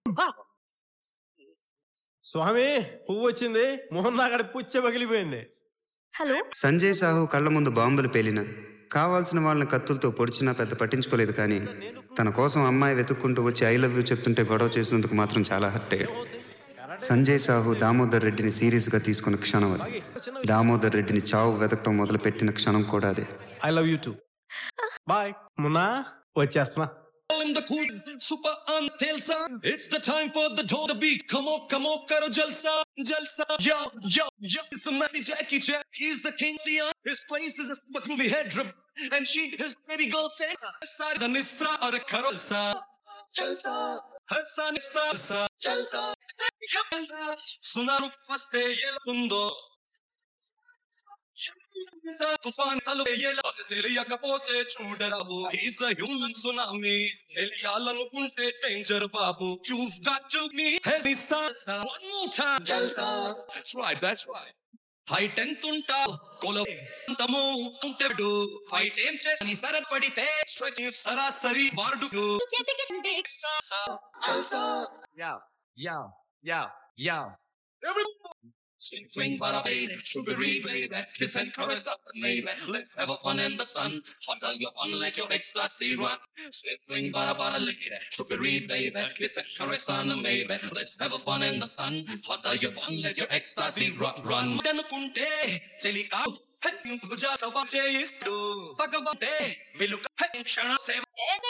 స్వామి పువ్వు వచ్చింది మొహన్ అక్కడ పుచ్చ పగిలిపోయింది
హలో
సంజయ్ సాహు కళ్ళ ముందు బాంబులు పేలిన కావాల్సిన వాళ్ళని కత్తులతో పొడిచినా పెద్ద పట్టించుకోలేదు కానీ తన కోసం అమ్మాయి వెతుక్కుంటూ వచ్చి ఐ లవ్ యూ చెప్తుంటే గొడవ చేసినందుకు మాత్రం చాలా హర్ట్ అయ్యాడు సంజయ్ సాహు దామోదర్ రెడ్డిని సీరియస్గా తీసుకున్న క్షణం అది దామోదర్ రెడ్డిని చావు వెతకటం మొదలుపెట్టిన క్షణం కూడా అదే
I love you too bye Munna వచ్చేస్తున్నా
in the cool super on telsa. It's the time for the toe the beat. Come on, come on, karo jalsa, jalsa. Yo, yo, yo. It's the mighty Jackie Jack. He's the king of the art. His place is a super groovy head drip. And she, his baby girl said, Side the Nissa or a karo jalsa. Jalsa. Halsa Nissa, jalsa. Jalsa. సునారు వస్తే ఎలాందో తుఫాన్ తలు ఎలా తెలియకపోతే చూడరావు he's a human tsunami తెలియాలనుకుంటే danger బాబు you've got to me హెసిసా one more time that's right that's right హై టెన్త్ ఉంటా కొల అంతము ఉంటెడు ఫైట్ ఏం చేసి సరత్ పడితే స్ట్రెచ్ సరాసరి ward
Yeah, yeah, yeah, yeah.
Swing, swing, bada baby, sugary baby, kiss and caress up the baby. Let's have a fun in the sun. Hot on your fun, let your ecstasy run. Swing, swing, bada bada lady, sugary baby, kiss and caress on the baby. Let's have a fun in the sun. Hot on your fun, let your ecstasy run. run. అనుకుంటే చెలి కావు భుజ సభ చేయిస్తూ పగబంటే వెలుక క్షణ సేవ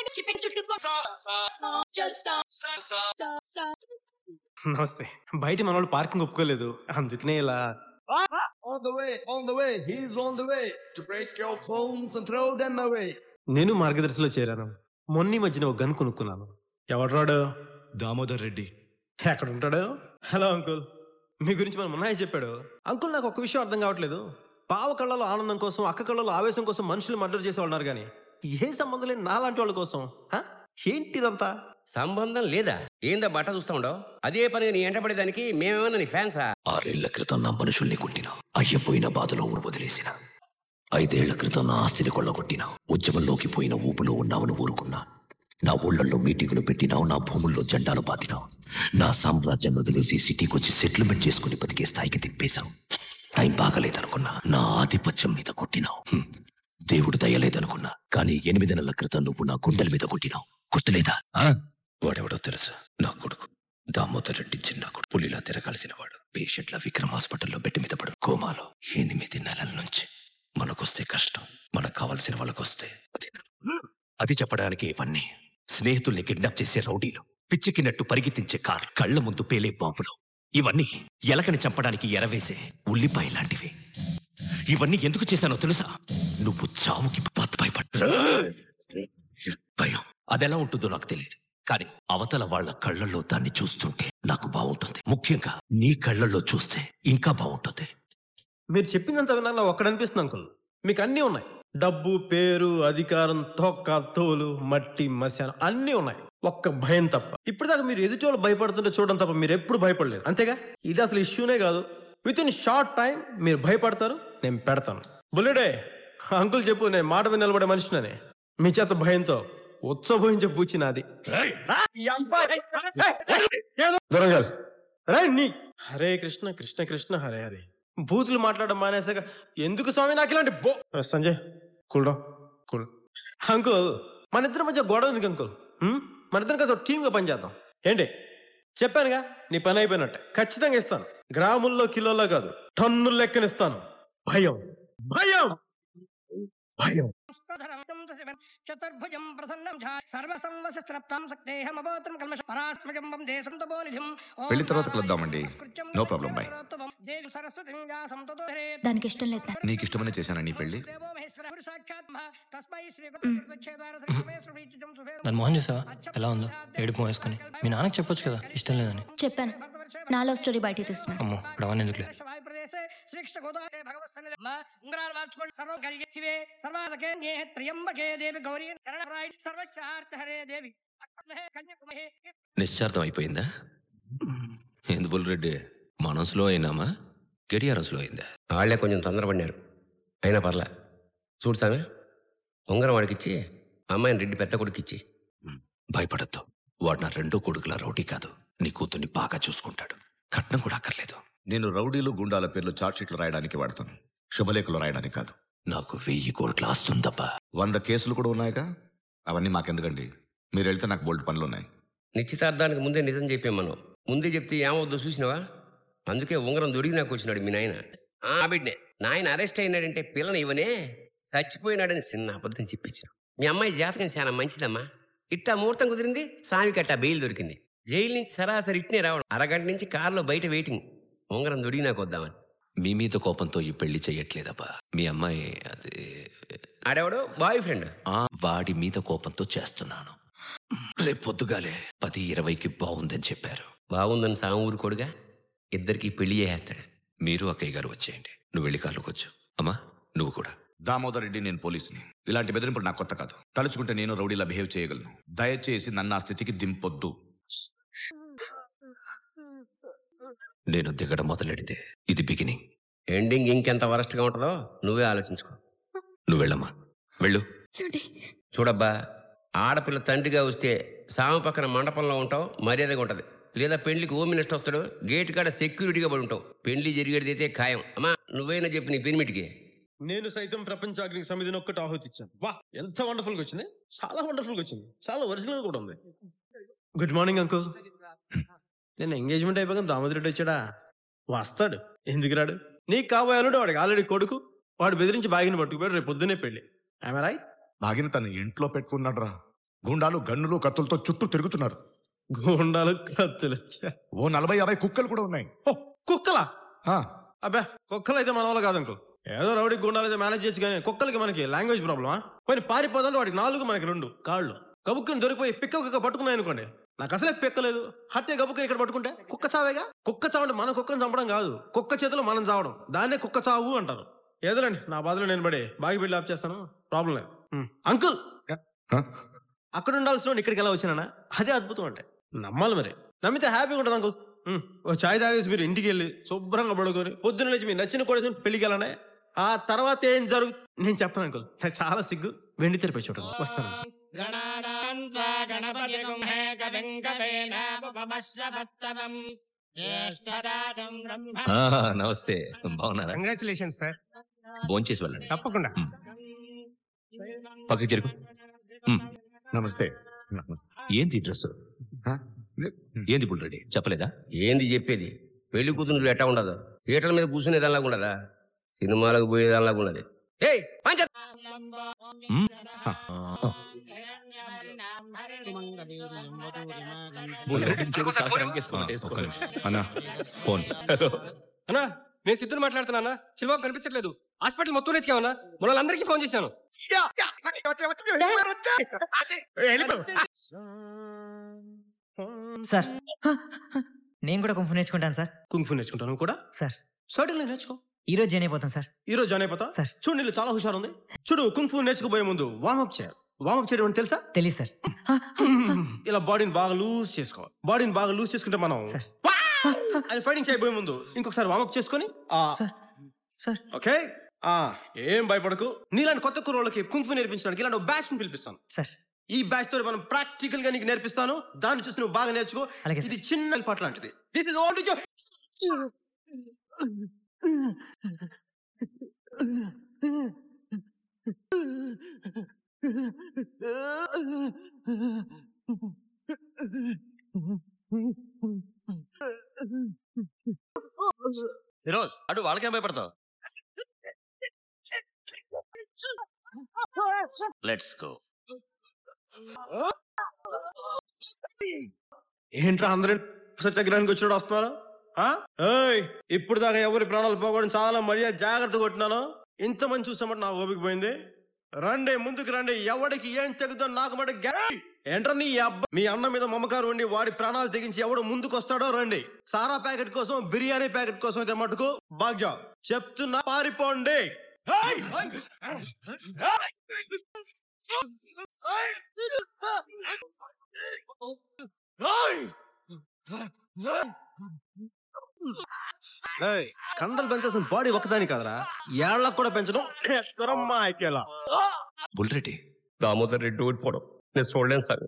నమస్తే బయట మన వాళ్ళు పార్కింగ్ ఒప్పుకోలేదు అందుకనే ఇలా
On the way, on the way, he's on the way to break your phones and throw them away.
నేను మార్గదర్శిలో చేరాను మొన్న ఈ మధ్యన ఒక గన్ కొనుక్కున్నాను ఎవడు రాడు
దామోదర్ రెడ్డి
ఎక్కడ ఉంటాడు హలో అంకుల్ మీ గురించి మన మున్నాయి చెప్పాడు అంకుల్ నాకు ఒక విషయం అర్థం కావట్లేదు బావ కళ్ళలో ఆనందం కోసం అక్క కళ్ళలో ఆవేశం కోసం మనుషులు మర్డర్ చేసే ఉన్నారు కానీ ఏ సంబంధం లేని నాలాంటి వాళ్ళ కోసం హ? ఏంటిదంతా
సంబంధం లేదా ఏందా బట్ట చూస్తా ఉండవు అదే పని నీ ఎంటపడేదానికి మేమేమన్నా నీ ఫ్యాన్సా
ఆరేళ్ల క్రితం నా మనుషుల్ని కొట్టిన అయ్యపోయిన బాధలో ఊరు వదిలేసిన ఐదేళ్ల క్రితం నా ఆస్తిని కొల్లగొట్టిన ఉద్యమంలోకి పోయిన ఊపులో ఉన్నావని ఊరుకున్నా నా ఊళ్ళల్లో మీటింగులు పెట్టినావు నా భూముల్లో జెండాలు పాతినావు నా సామ్రాజ్యం వదిలేసి సిటీకి వచ్చి సెటిల్మెంట్ చేసుకుని బతికే స్థాయికి తిప్పేశావు టైం బాగలేదనుకున్నా నా ఆధిపత్యం మీద కొట్టినావు హ్మ్. దేవుడు దయలేదనుకున్నా కానీ ఎనిమిది నెలల క్రితం నువ్వు నా గుండెల మీద కొట్టినావు గుర్తులేదా ఆ? వాడెవడో తెలుసా నా కొడుకు దామోదర్ రెడ్డి చిన్న కొడుకు పులిలా తిరగాల్సిన వాడు పేషెంట్ల విక్రమ్ హాస్పిటల్లో బెడ్ మీద పడు కోమాలో ఎనిమిది నెలల నుంచి మనకొస్తే కష్టం మనకు కావాల్సిన వాళ్ళకొస్తే అది అది చెప్పడానికి ఇవన్నీ స్నేహితుల్ని కిడ్నాప్ చేసే రౌడీలు పిచ్చికినట్టు పరిగెత్తించే కార్ కళ్ళ ముందు పేలే బాంబులు ఇవన్నీ ఎలకని చంపడానికి ఎరవేసే ఉల్లిపాయ లాంటివి ఇవన్నీ ఎందుకు చేశానో తెలుసా నువ్వు చావుకి బత్ భయపడ్డా భయం అదెలా ఉంటుందో నాకు తెలియదు కానీ అవతల వాళ్ళ కళ్ళల్లో దాన్ని చూస్తుంటే నాకు బాగుంటుంది ముఖ్యంగా నీ కళ్ళల్లో చూస్తే ఇంకా బాగుంటుంది
మీరు చెప్పిందంత విన్నా ఒక్కడ అనిపిస్తుంది అంకుల్ మీకు అన్నీ ఉన్నాయి డబ్బు పేరు అధికారం తొక్క తోలు మట్టి మశానం అన్నీ ఉన్నాయి ఒక్క భయం తప్ప ఇప్పటిదాకా మీరు ఎదుటి వాళ్ళు భయపడుతుంటే చూడడం తప్ప మీరు ఎప్పుడు భయపడలేదు అంతేగా ఇది అసలు ఇష్యూనే కాదు విత్ ఇన్ షార్ట్ టైం మీరు భయపడతారు నేను పెడతాను బుల్లెడే అంకుల్ చెప్పు నేను మాట మీద నిలబడే మనిషినని మీ చేత భయంతో ఉత్సవం పూచి నాది దొరంగారు రే నీ హరే కృష్ణ కృష్ణ కృష్ణ హరే హరే బూతులు మాట్లాడడం మానేసాక ఎందుకు స్వామి నాకు ఇలాంటి బో సంజయ్ కూల్ కూల్ అంకుల్ మన ఇద్దరి మధ్య గొడవ ఎందుకు అంకుల్ హ్మ్? మన ఇద్దరం కలిసి ఒక టీమ్గా పనిచేద్దాం ఏంటి చెప్పానుగా నీ పని అయిపోయినట్టే ఖచ్చితంగా ఇస్తాను గ్రాముల్లో కిలోలో కాదు టన్నుల లెక్కనిస్తాను భయం భయం భయం
చతుర్భుజం ప్రసన్నం సర్వసంవసత్రప్తాం సక్తేహమవోత్రం కల్మష పరాస్మజం వందే సంతబోనిధిం
పెళ్లి తర్వాత కలుద్దామండి నో ప్రాబ్లం బాయ్
సరస్వతి
దానికి ఇష్టం లేదు
నీకు ఇష్టమనే చేశాను నీ పెళ్లి
దాని మోహన్ చూసావా ఎలా ఉందో ఏడుపు వేసుకొని మీ నాన్నకి చెప్పొచ్చు కదా ఇష్టం లేదని
చెప్పాను నా లవ్ స్టోరీ బయటికి తీస్తున్నాను
అమ్మో ఇప్పుడు అవన్నీ ఎందుకులే
ప్రదేశే శ్రీకృష్ణ గోదాసే భగవత్ సన్నిధి ఉంగరాలు మార్చుకోండి సర్వం కలిగి శివే సర్వాదకే న్యేహ త్రియంబకే దేవి గౌరీ శరణప్రాయ సర్వశార్థ హరే దేవి కన్యాకుమారి
నిశ్చార్థం అయిపోయిందా ఎందుబుల్ రెడ్డి మనం స్లో అయినామా గడియారం స్లో అయిందా
వాళ్ళే కొంచెం తొందరపడినారు అయినా పర్లే చూడు సామె ఉంగరం వాడికిచ్చి అమ్మాయిని రెడ్డి పెద్ద కొడుకిచ్చి
భయపడద్దు వాడు నా రెండో కొడుకుల రౌడీ కాదు నీ కూతుర్ని బాగా చూసుకుంటాడు కట్నం కూడా అక్కర్లేదు
నేను రౌడీలు గుండాల పేర్లు చార్జ్షీట్లు రాయడానికి వాడతాను శుభలేఖలు రాయడానికి కాదు
నాకు వెయ్యి కోట్ల ఆస్తుందబ్బా
వంద కేసులు కూడా ఉన్నాయిగా అవన్నీ మాకెందుకండి మీరు వెళ్తే నాకు బోల్డ్ పనులు ఉన్నాయి
నిశ్చితార్థానికి ముందే నిజం చెప్పాం మనం ముందే చెప్తే ఏమవుద్దో చూసినావా అందుకే ఉంగరం దొరికి నాకు వచ్చినాడు మీ నాయన ఆ బిడ్డే నాయన అరెస్ట్ అయినాడంటే పిల్లని ఇవనే చచ్చిపోయినాడని చిన్న అబద్ధం చెప్పించిన మీ అమ్మాయి జాతకం చాలా మంచిదమ్మా ఇట్టా ముహూర్తం కుదిరింది సామికి అట్టా బెయిల్ దొరికింది జైలు నుంచి సరాసరి ఇట్నే రావడం అరగంట నుంచి కారులో బయట వెయిటింగ్ ఉంగరం దొరికి నాకు వద్దామని
మీ మీద కోపంతో ఈ పెళ్లి చెయ్యట్లేదబ్బా మీ అమ్మాయి అది
ఆడెవడు బాయ్ ఫ్రెండ్
ఆ వాడి మీద కోపంతో చేస్తున్నాను రేపు పొద్దుగాలే పది ఇరవైకి బాగుందని చెప్పారు
బాగుందని సాము ఊరుకోడుగా ఇద్దరికి పెళ్లి చేసేస్తాడు
మీరు అక్కయ్య గారు వచ్చేయండి నువ్వు వెళ్ళి కాలుకోవచ్చు అమ్మా నువ్వు కూడా
దామోదర్ రెడ్డి నేను పోలీసుని ఇలాంటి బెదిరింపులు నాకు కొత్త కాదు తలుచుకుంటే నేను రౌడీలా బిహేవ్ చేయగలను దయచేసి నన్ను ఆ స్థితికి దింపొద్దు
నేను దిగడం మొదలెడితే ఇది బిగినింగ్
ఎండింగ్ ఇంకెంత వరస్ట్గా ఉంటుందో నువ్వే ఆలోచించుకో
నువ్వు వెళ్ళమ్మా వెళ్ళు
చూడబ్బా ఆడపిల్ల తండ్రిగా వస్తే సాము పక్కన మండపంలో ఉంటావు మర్యాదగా ఉంటది లేదా పెళ్లికి హోమ్ మినిస్టర్ వస్తాడు గేట్ కాడ సెక్యూరిటీగా పడి ఉంటావు పెళ్లి జరిగేది అయితే ఖాయం అమ్మా నువ్వైనా చెప్పి నీ పెనిమిటికి
నేను సైతం ప్రపంచ అగ్ని సమితిని ఒక్కటి ఆహుతిచ్చాను వా ఎంత వండర్ఫుల్ గా వచ్చింది చాలా వండర్ఫుల్ గా వచ్చింది చాలా ఒరిజినల్ గా కూడా ఉంది గుడ్ మార్నింగ్ అంకుల్ నేను ఎంగేజ్మెంట్ అయిపోయాక దామోదరెడ్డి వచ్చాడా వస్తాడు ఎందుకు రాడు నీకు కాబోయాలుడు వాడికి ఆల్రెడీ కొడుకు వాడు బెదిరించి బాగిన పట్టుకుపోయాడు రేపు పొద్దునే పెళ్ళి ఆమె రైట్
బాగిన తన ఇంట్లో పెట్టుకున్నాడు రా గుండాలు గన్నులు కత్తులతో చుట్టూ తిరుగుతున్నారు
గుండాలు కత్తులు
ఓ నలభై యాభై కుక్కలు కూడా ఉన్నాయి
కుక్కలా అబ్బా కుక్కలు అయితే మన వల్ల కాదు అంకుల్ ఏదో రౌడీ గుండాలు అయితే మేనేజ్ చేయొచ్చు కానీ కుక్కలకి మనకి లాంగ్వేజ్ ప్రాబ్లమా పోయి పారిపోదంటే వాడికి నాలుగు మనకి రెండు కాళ్ళు కబుక్కుని దొరికిపోయి పిక్క కుక్క పట్టుకున్నాయి అనుకోండి నాకు అసలే పిక్కలేదు హట్టే గబుక్కుని ఇక్కడ పట్టుకుంటే కుక్క చావేగా కుక్క చావంటే మన కుక్కను చంపడం కాదు కుక్క చేతిలో మనం చావడం దాన్నే కుక్క చావు అంటారు ఏదోలేండి నా బాధలో నేను పడి బాగి బిల్డ్ ఆఫ్ చేస్తాను ప్రాబ్లం లేదు హ్మ్. అంకుల్ అక్కడ ఉండాల్సిన వాడిని ఇక్కడికి ఎలా వచ్చినానా అదే అద్భుతం అంటే నమ్మాలి మరి నమ్మితే హ్యాపీగా ఉంటుంది అంకుల్ హ్మ్. ఓ చాయ్ తాగేసి మీరు ఇంటికి వెళ్ళి శుభ్రంగా పడుకొని పొద్దున లేచి మీరు నచ్చిన కొడేసి పెళ్లికి వెళ్ళనే ఆ తర్వాత ఏం జరుగు నేను చెప్పను అంకుల్ నాకు చాలా సిగ్గు వెండి తెరిపై చూడండి వస్తాను
ఆ, నమస్తే బాగున్నారా
కంగ్రాచులేషన్ సార్
భోంచేసి వెళ్ళండి
తప్పకుండా
పక్కకి జరుగు
నమస్తే
ఏంది డ్రెస్ ఏంది బుల్రెడ్డి చెప్పలేదా
ఏంది చెప్పేది పెళ్లి కూతురు ఎట్టా ఉండదు థియేటర్ల మీద కూర్చునేదానిలాగా ఉండదా సినిమాలకు పోయేదానిలాగా ఉన్నది ఏయ్ పంచ
ఒక్క నిమిషం అన్నా ఫోన్
అన్నా నేను సిద్ధుని మాట్లాడుతున్నా చిల్బాబు కనిపించట్లేదు హాస్పిటల్ మొత్తం వెతికామన్నా మన అందరికీ ఫోన్ చేశాను
సార్ నేను కూడా కుంఫు నేర్చుకుంటాను సార్
కుంఫు నేర్చుకుంటాను కూడా
సార్
సర్టిల్ నేర్చుకో
ఈ రోజు జాయిన్ అయిపోతాను సార్
ఈ రోజు జాయిన్ అయిపోతా చూడు నీళ్ళు చాలా హుషారు ఉంది చూడు కుంఫు నేర్చుకుపోయే ముందు వార్మప్ చేయాలి వార్మప్ చేయడం అంటే తెలుసా
తెలియదు సార్
ఇలా బాడీని బాగా లూజ్ చేసుకోవాలి బాడీని బాగా లూజ్ చేసుకుంటే మనం అని ఫైటింగ్ చేయబోయే ముందు ఇంకొకసారి వార్మప్ చేసుకొని
సార్
ఓకే ఆ ఏం భయపడకు నీలాంటి కొత్త కుర్రోళ్ళకి కుంఫు నేర్పించడానికి ఇలాంటి బ్యాచ్ ని పిలిపిస్తాను
సార్
ఈ బ్యాచ్ తో మనం ప్రాక్టికల్ గా నీకు నేర్పిస్తాను దాన్ని చూసి నువ్వు బాగా నేర్చుకో ఇది చిన్న పాట లాంటిది దిస్ ఇస్ ఓన్లీ
ఫిరోజ్ అటు వాళ్ళకేం భయపడతావు లెట్స్ గో
ఏంట్రా అందరూ సత్యాగ్రహానికి వచ్చినట్టు వస్తున్నారు ఆ? ఏయ్ ఇప్పుడు దాకా ఎవరి ప్రాణాలు పోకూడదు చాలా మర్యాద జాగ్రత్త కొట్టినాను ఇంతమంది చూస్తామంటే నా ఓపిక పోయింది రండి ముందుకు రండి ఎవడికి ఏం తెగుదో నాకు మట గ్యారెంటీ. ఏంట్రా నీ అబ్బ మీ అన్న మీద మమకారం ఉండి వాడి ప్రాణాలు తెగించి ఎవడు ముందుకు వస్తాడో రండి సారా ప్యాకెట్ కోసం బిర్యానీ ప్యాకెట్ కోసం అయితే మటుకు భాగ్య చెప్తున్నా పారిపోండి ఏయ్! ఏయ్, కండలు పెంచాల్సిన బాడీ ఒకదాని కాదరా ఏళ్ళకు కూడా పెంచడం ఎక్కడమ్మా ఎక్కేలా
బుల్రెడ్డి
దామోదర్ రెడ్డి ఓడిపోవడం నేను చూడలేను సార్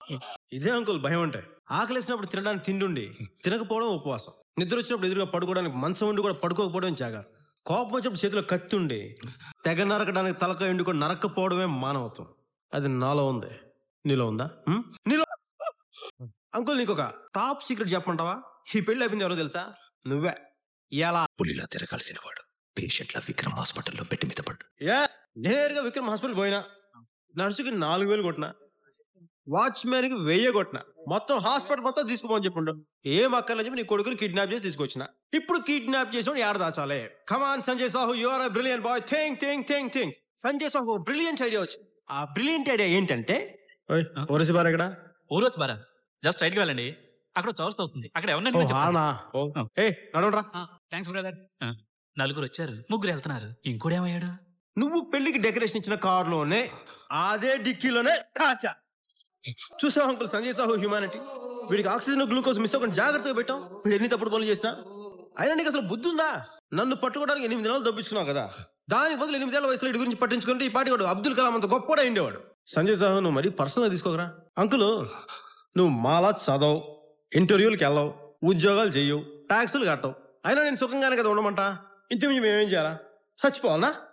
ఇదే అంకుల్ భయం అంటే ఆకలేసినప్పుడు తినడానికి తిండి తినకపోవడం ఉపవాసం నిద్ర వచ్చినప్పుడు ఎదురుగా పడుకోవడానికి మంచం ఉండి కూడా పడుకోకపోవడం జాగారు కోపం వచ్చినప్పుడు చేతిలో కత్తి ఉండి తెగ నరకడానికి తలకాయ ఉండి కూడా నరక్కపోవడమే మానవత్వం అది నాలో ఉంది నీలో ఉందా ఉం? నీలో అంకుల్ నీకు ఒక టాప్ సీక్రెట్ చెప్పమంటావా ఈ పెళ్లి అయిపోయింది ఎవరో తెలుసా నువ్వే ఎలా
పులిలా తిరగాల్సిన వాడు పేషెంట్ల విక్రమ్ హాస్పిటల్లో పెట్టి మీద పడ్డు
ఎస్ నేరుగా విక్రమ్ హాస్పిటల్ పోయినా నర్సుకి నాలుగు వేలు కొట్టిన వాచ్మెన్ కి వెయ్యి కొట్టిన మొత్తం హాస్పిటల్ మొత్తం తీసుకుపోని చెప్పుండు ఏం అక్కర్లని చెప్పి నీ కొడుకుని కిడ్నాప్ చేసి తీసుకొచ్చిన ఇప్పుడు కిడ్నాప్ చేసిన ఏడ దాచాలే come on Sanjay Sahu you are brilliant boy think think think think Sanjay Sahu brilliant idea వచ్చింది ఆ బ్రిలియంట్ ఐడియా ఏంటంటే ఓరసి బార్ ఎక్కడ
ఊరొచ్చు బారా జస్ట్ రైట్కి వెళ్ళండి అక్కడ చౌరస్తా వస్తుంది అక్కడ
ఓ,
ఎవరన్నా
ఆనా? ఓ, ఏ నడవరా
థ్యాంక్స్ బ్రదర్ నలుగురు వచ్చారు ముగ్గురు వెళ్తున్నారు ఇంకోడేమయ్యాడు
నువ్వు పెళ్లికి డెకరేషన్ ఇచ్చిన కారులోనే అదే డిక్కీలోనే కాచా చూసావు అంకుల్ సంజయ్ సాహు హ్యూమానిటీ వీడికి ఆక్సిజన్ గ్లూకోజ్ మిస్ అవ్వకుండా జాగ్రత్తగా పెట్టాం వీడు ఎన్ని తప్పుడు పనులు చేసినా అయినా నీకు అసలు బుద్ధి ఉందా నన్ను పట్టుకోవడానికి ఎనిమిది నెలలు దబ్బించుకున్నావు కదా దాని బదులు ఎనిమిదేళ్ల వయసులో ఇటు గురించి పట్టించుకుంటే ఈ పాటి వాడు అబ్దుల్ కలాం అంత గొప్పగా ఉండేవాడు సంజయ్ సాహు నువ్వు మరీ పర్సనల్గా తీసుకోకరా అంకుల్ నువ్వు మాలా చదవు ఇంటర్వ్యూలకు వెళ్ళవు ఉద్యోగాలు చెయ్యవు ట్యాక్సులు కట్టవు అయినా నేను సుఖంగానే కదా ఉండమంటా ఇంతకుమించి మేమేం చేయాలా చచ్చిపోవాలనా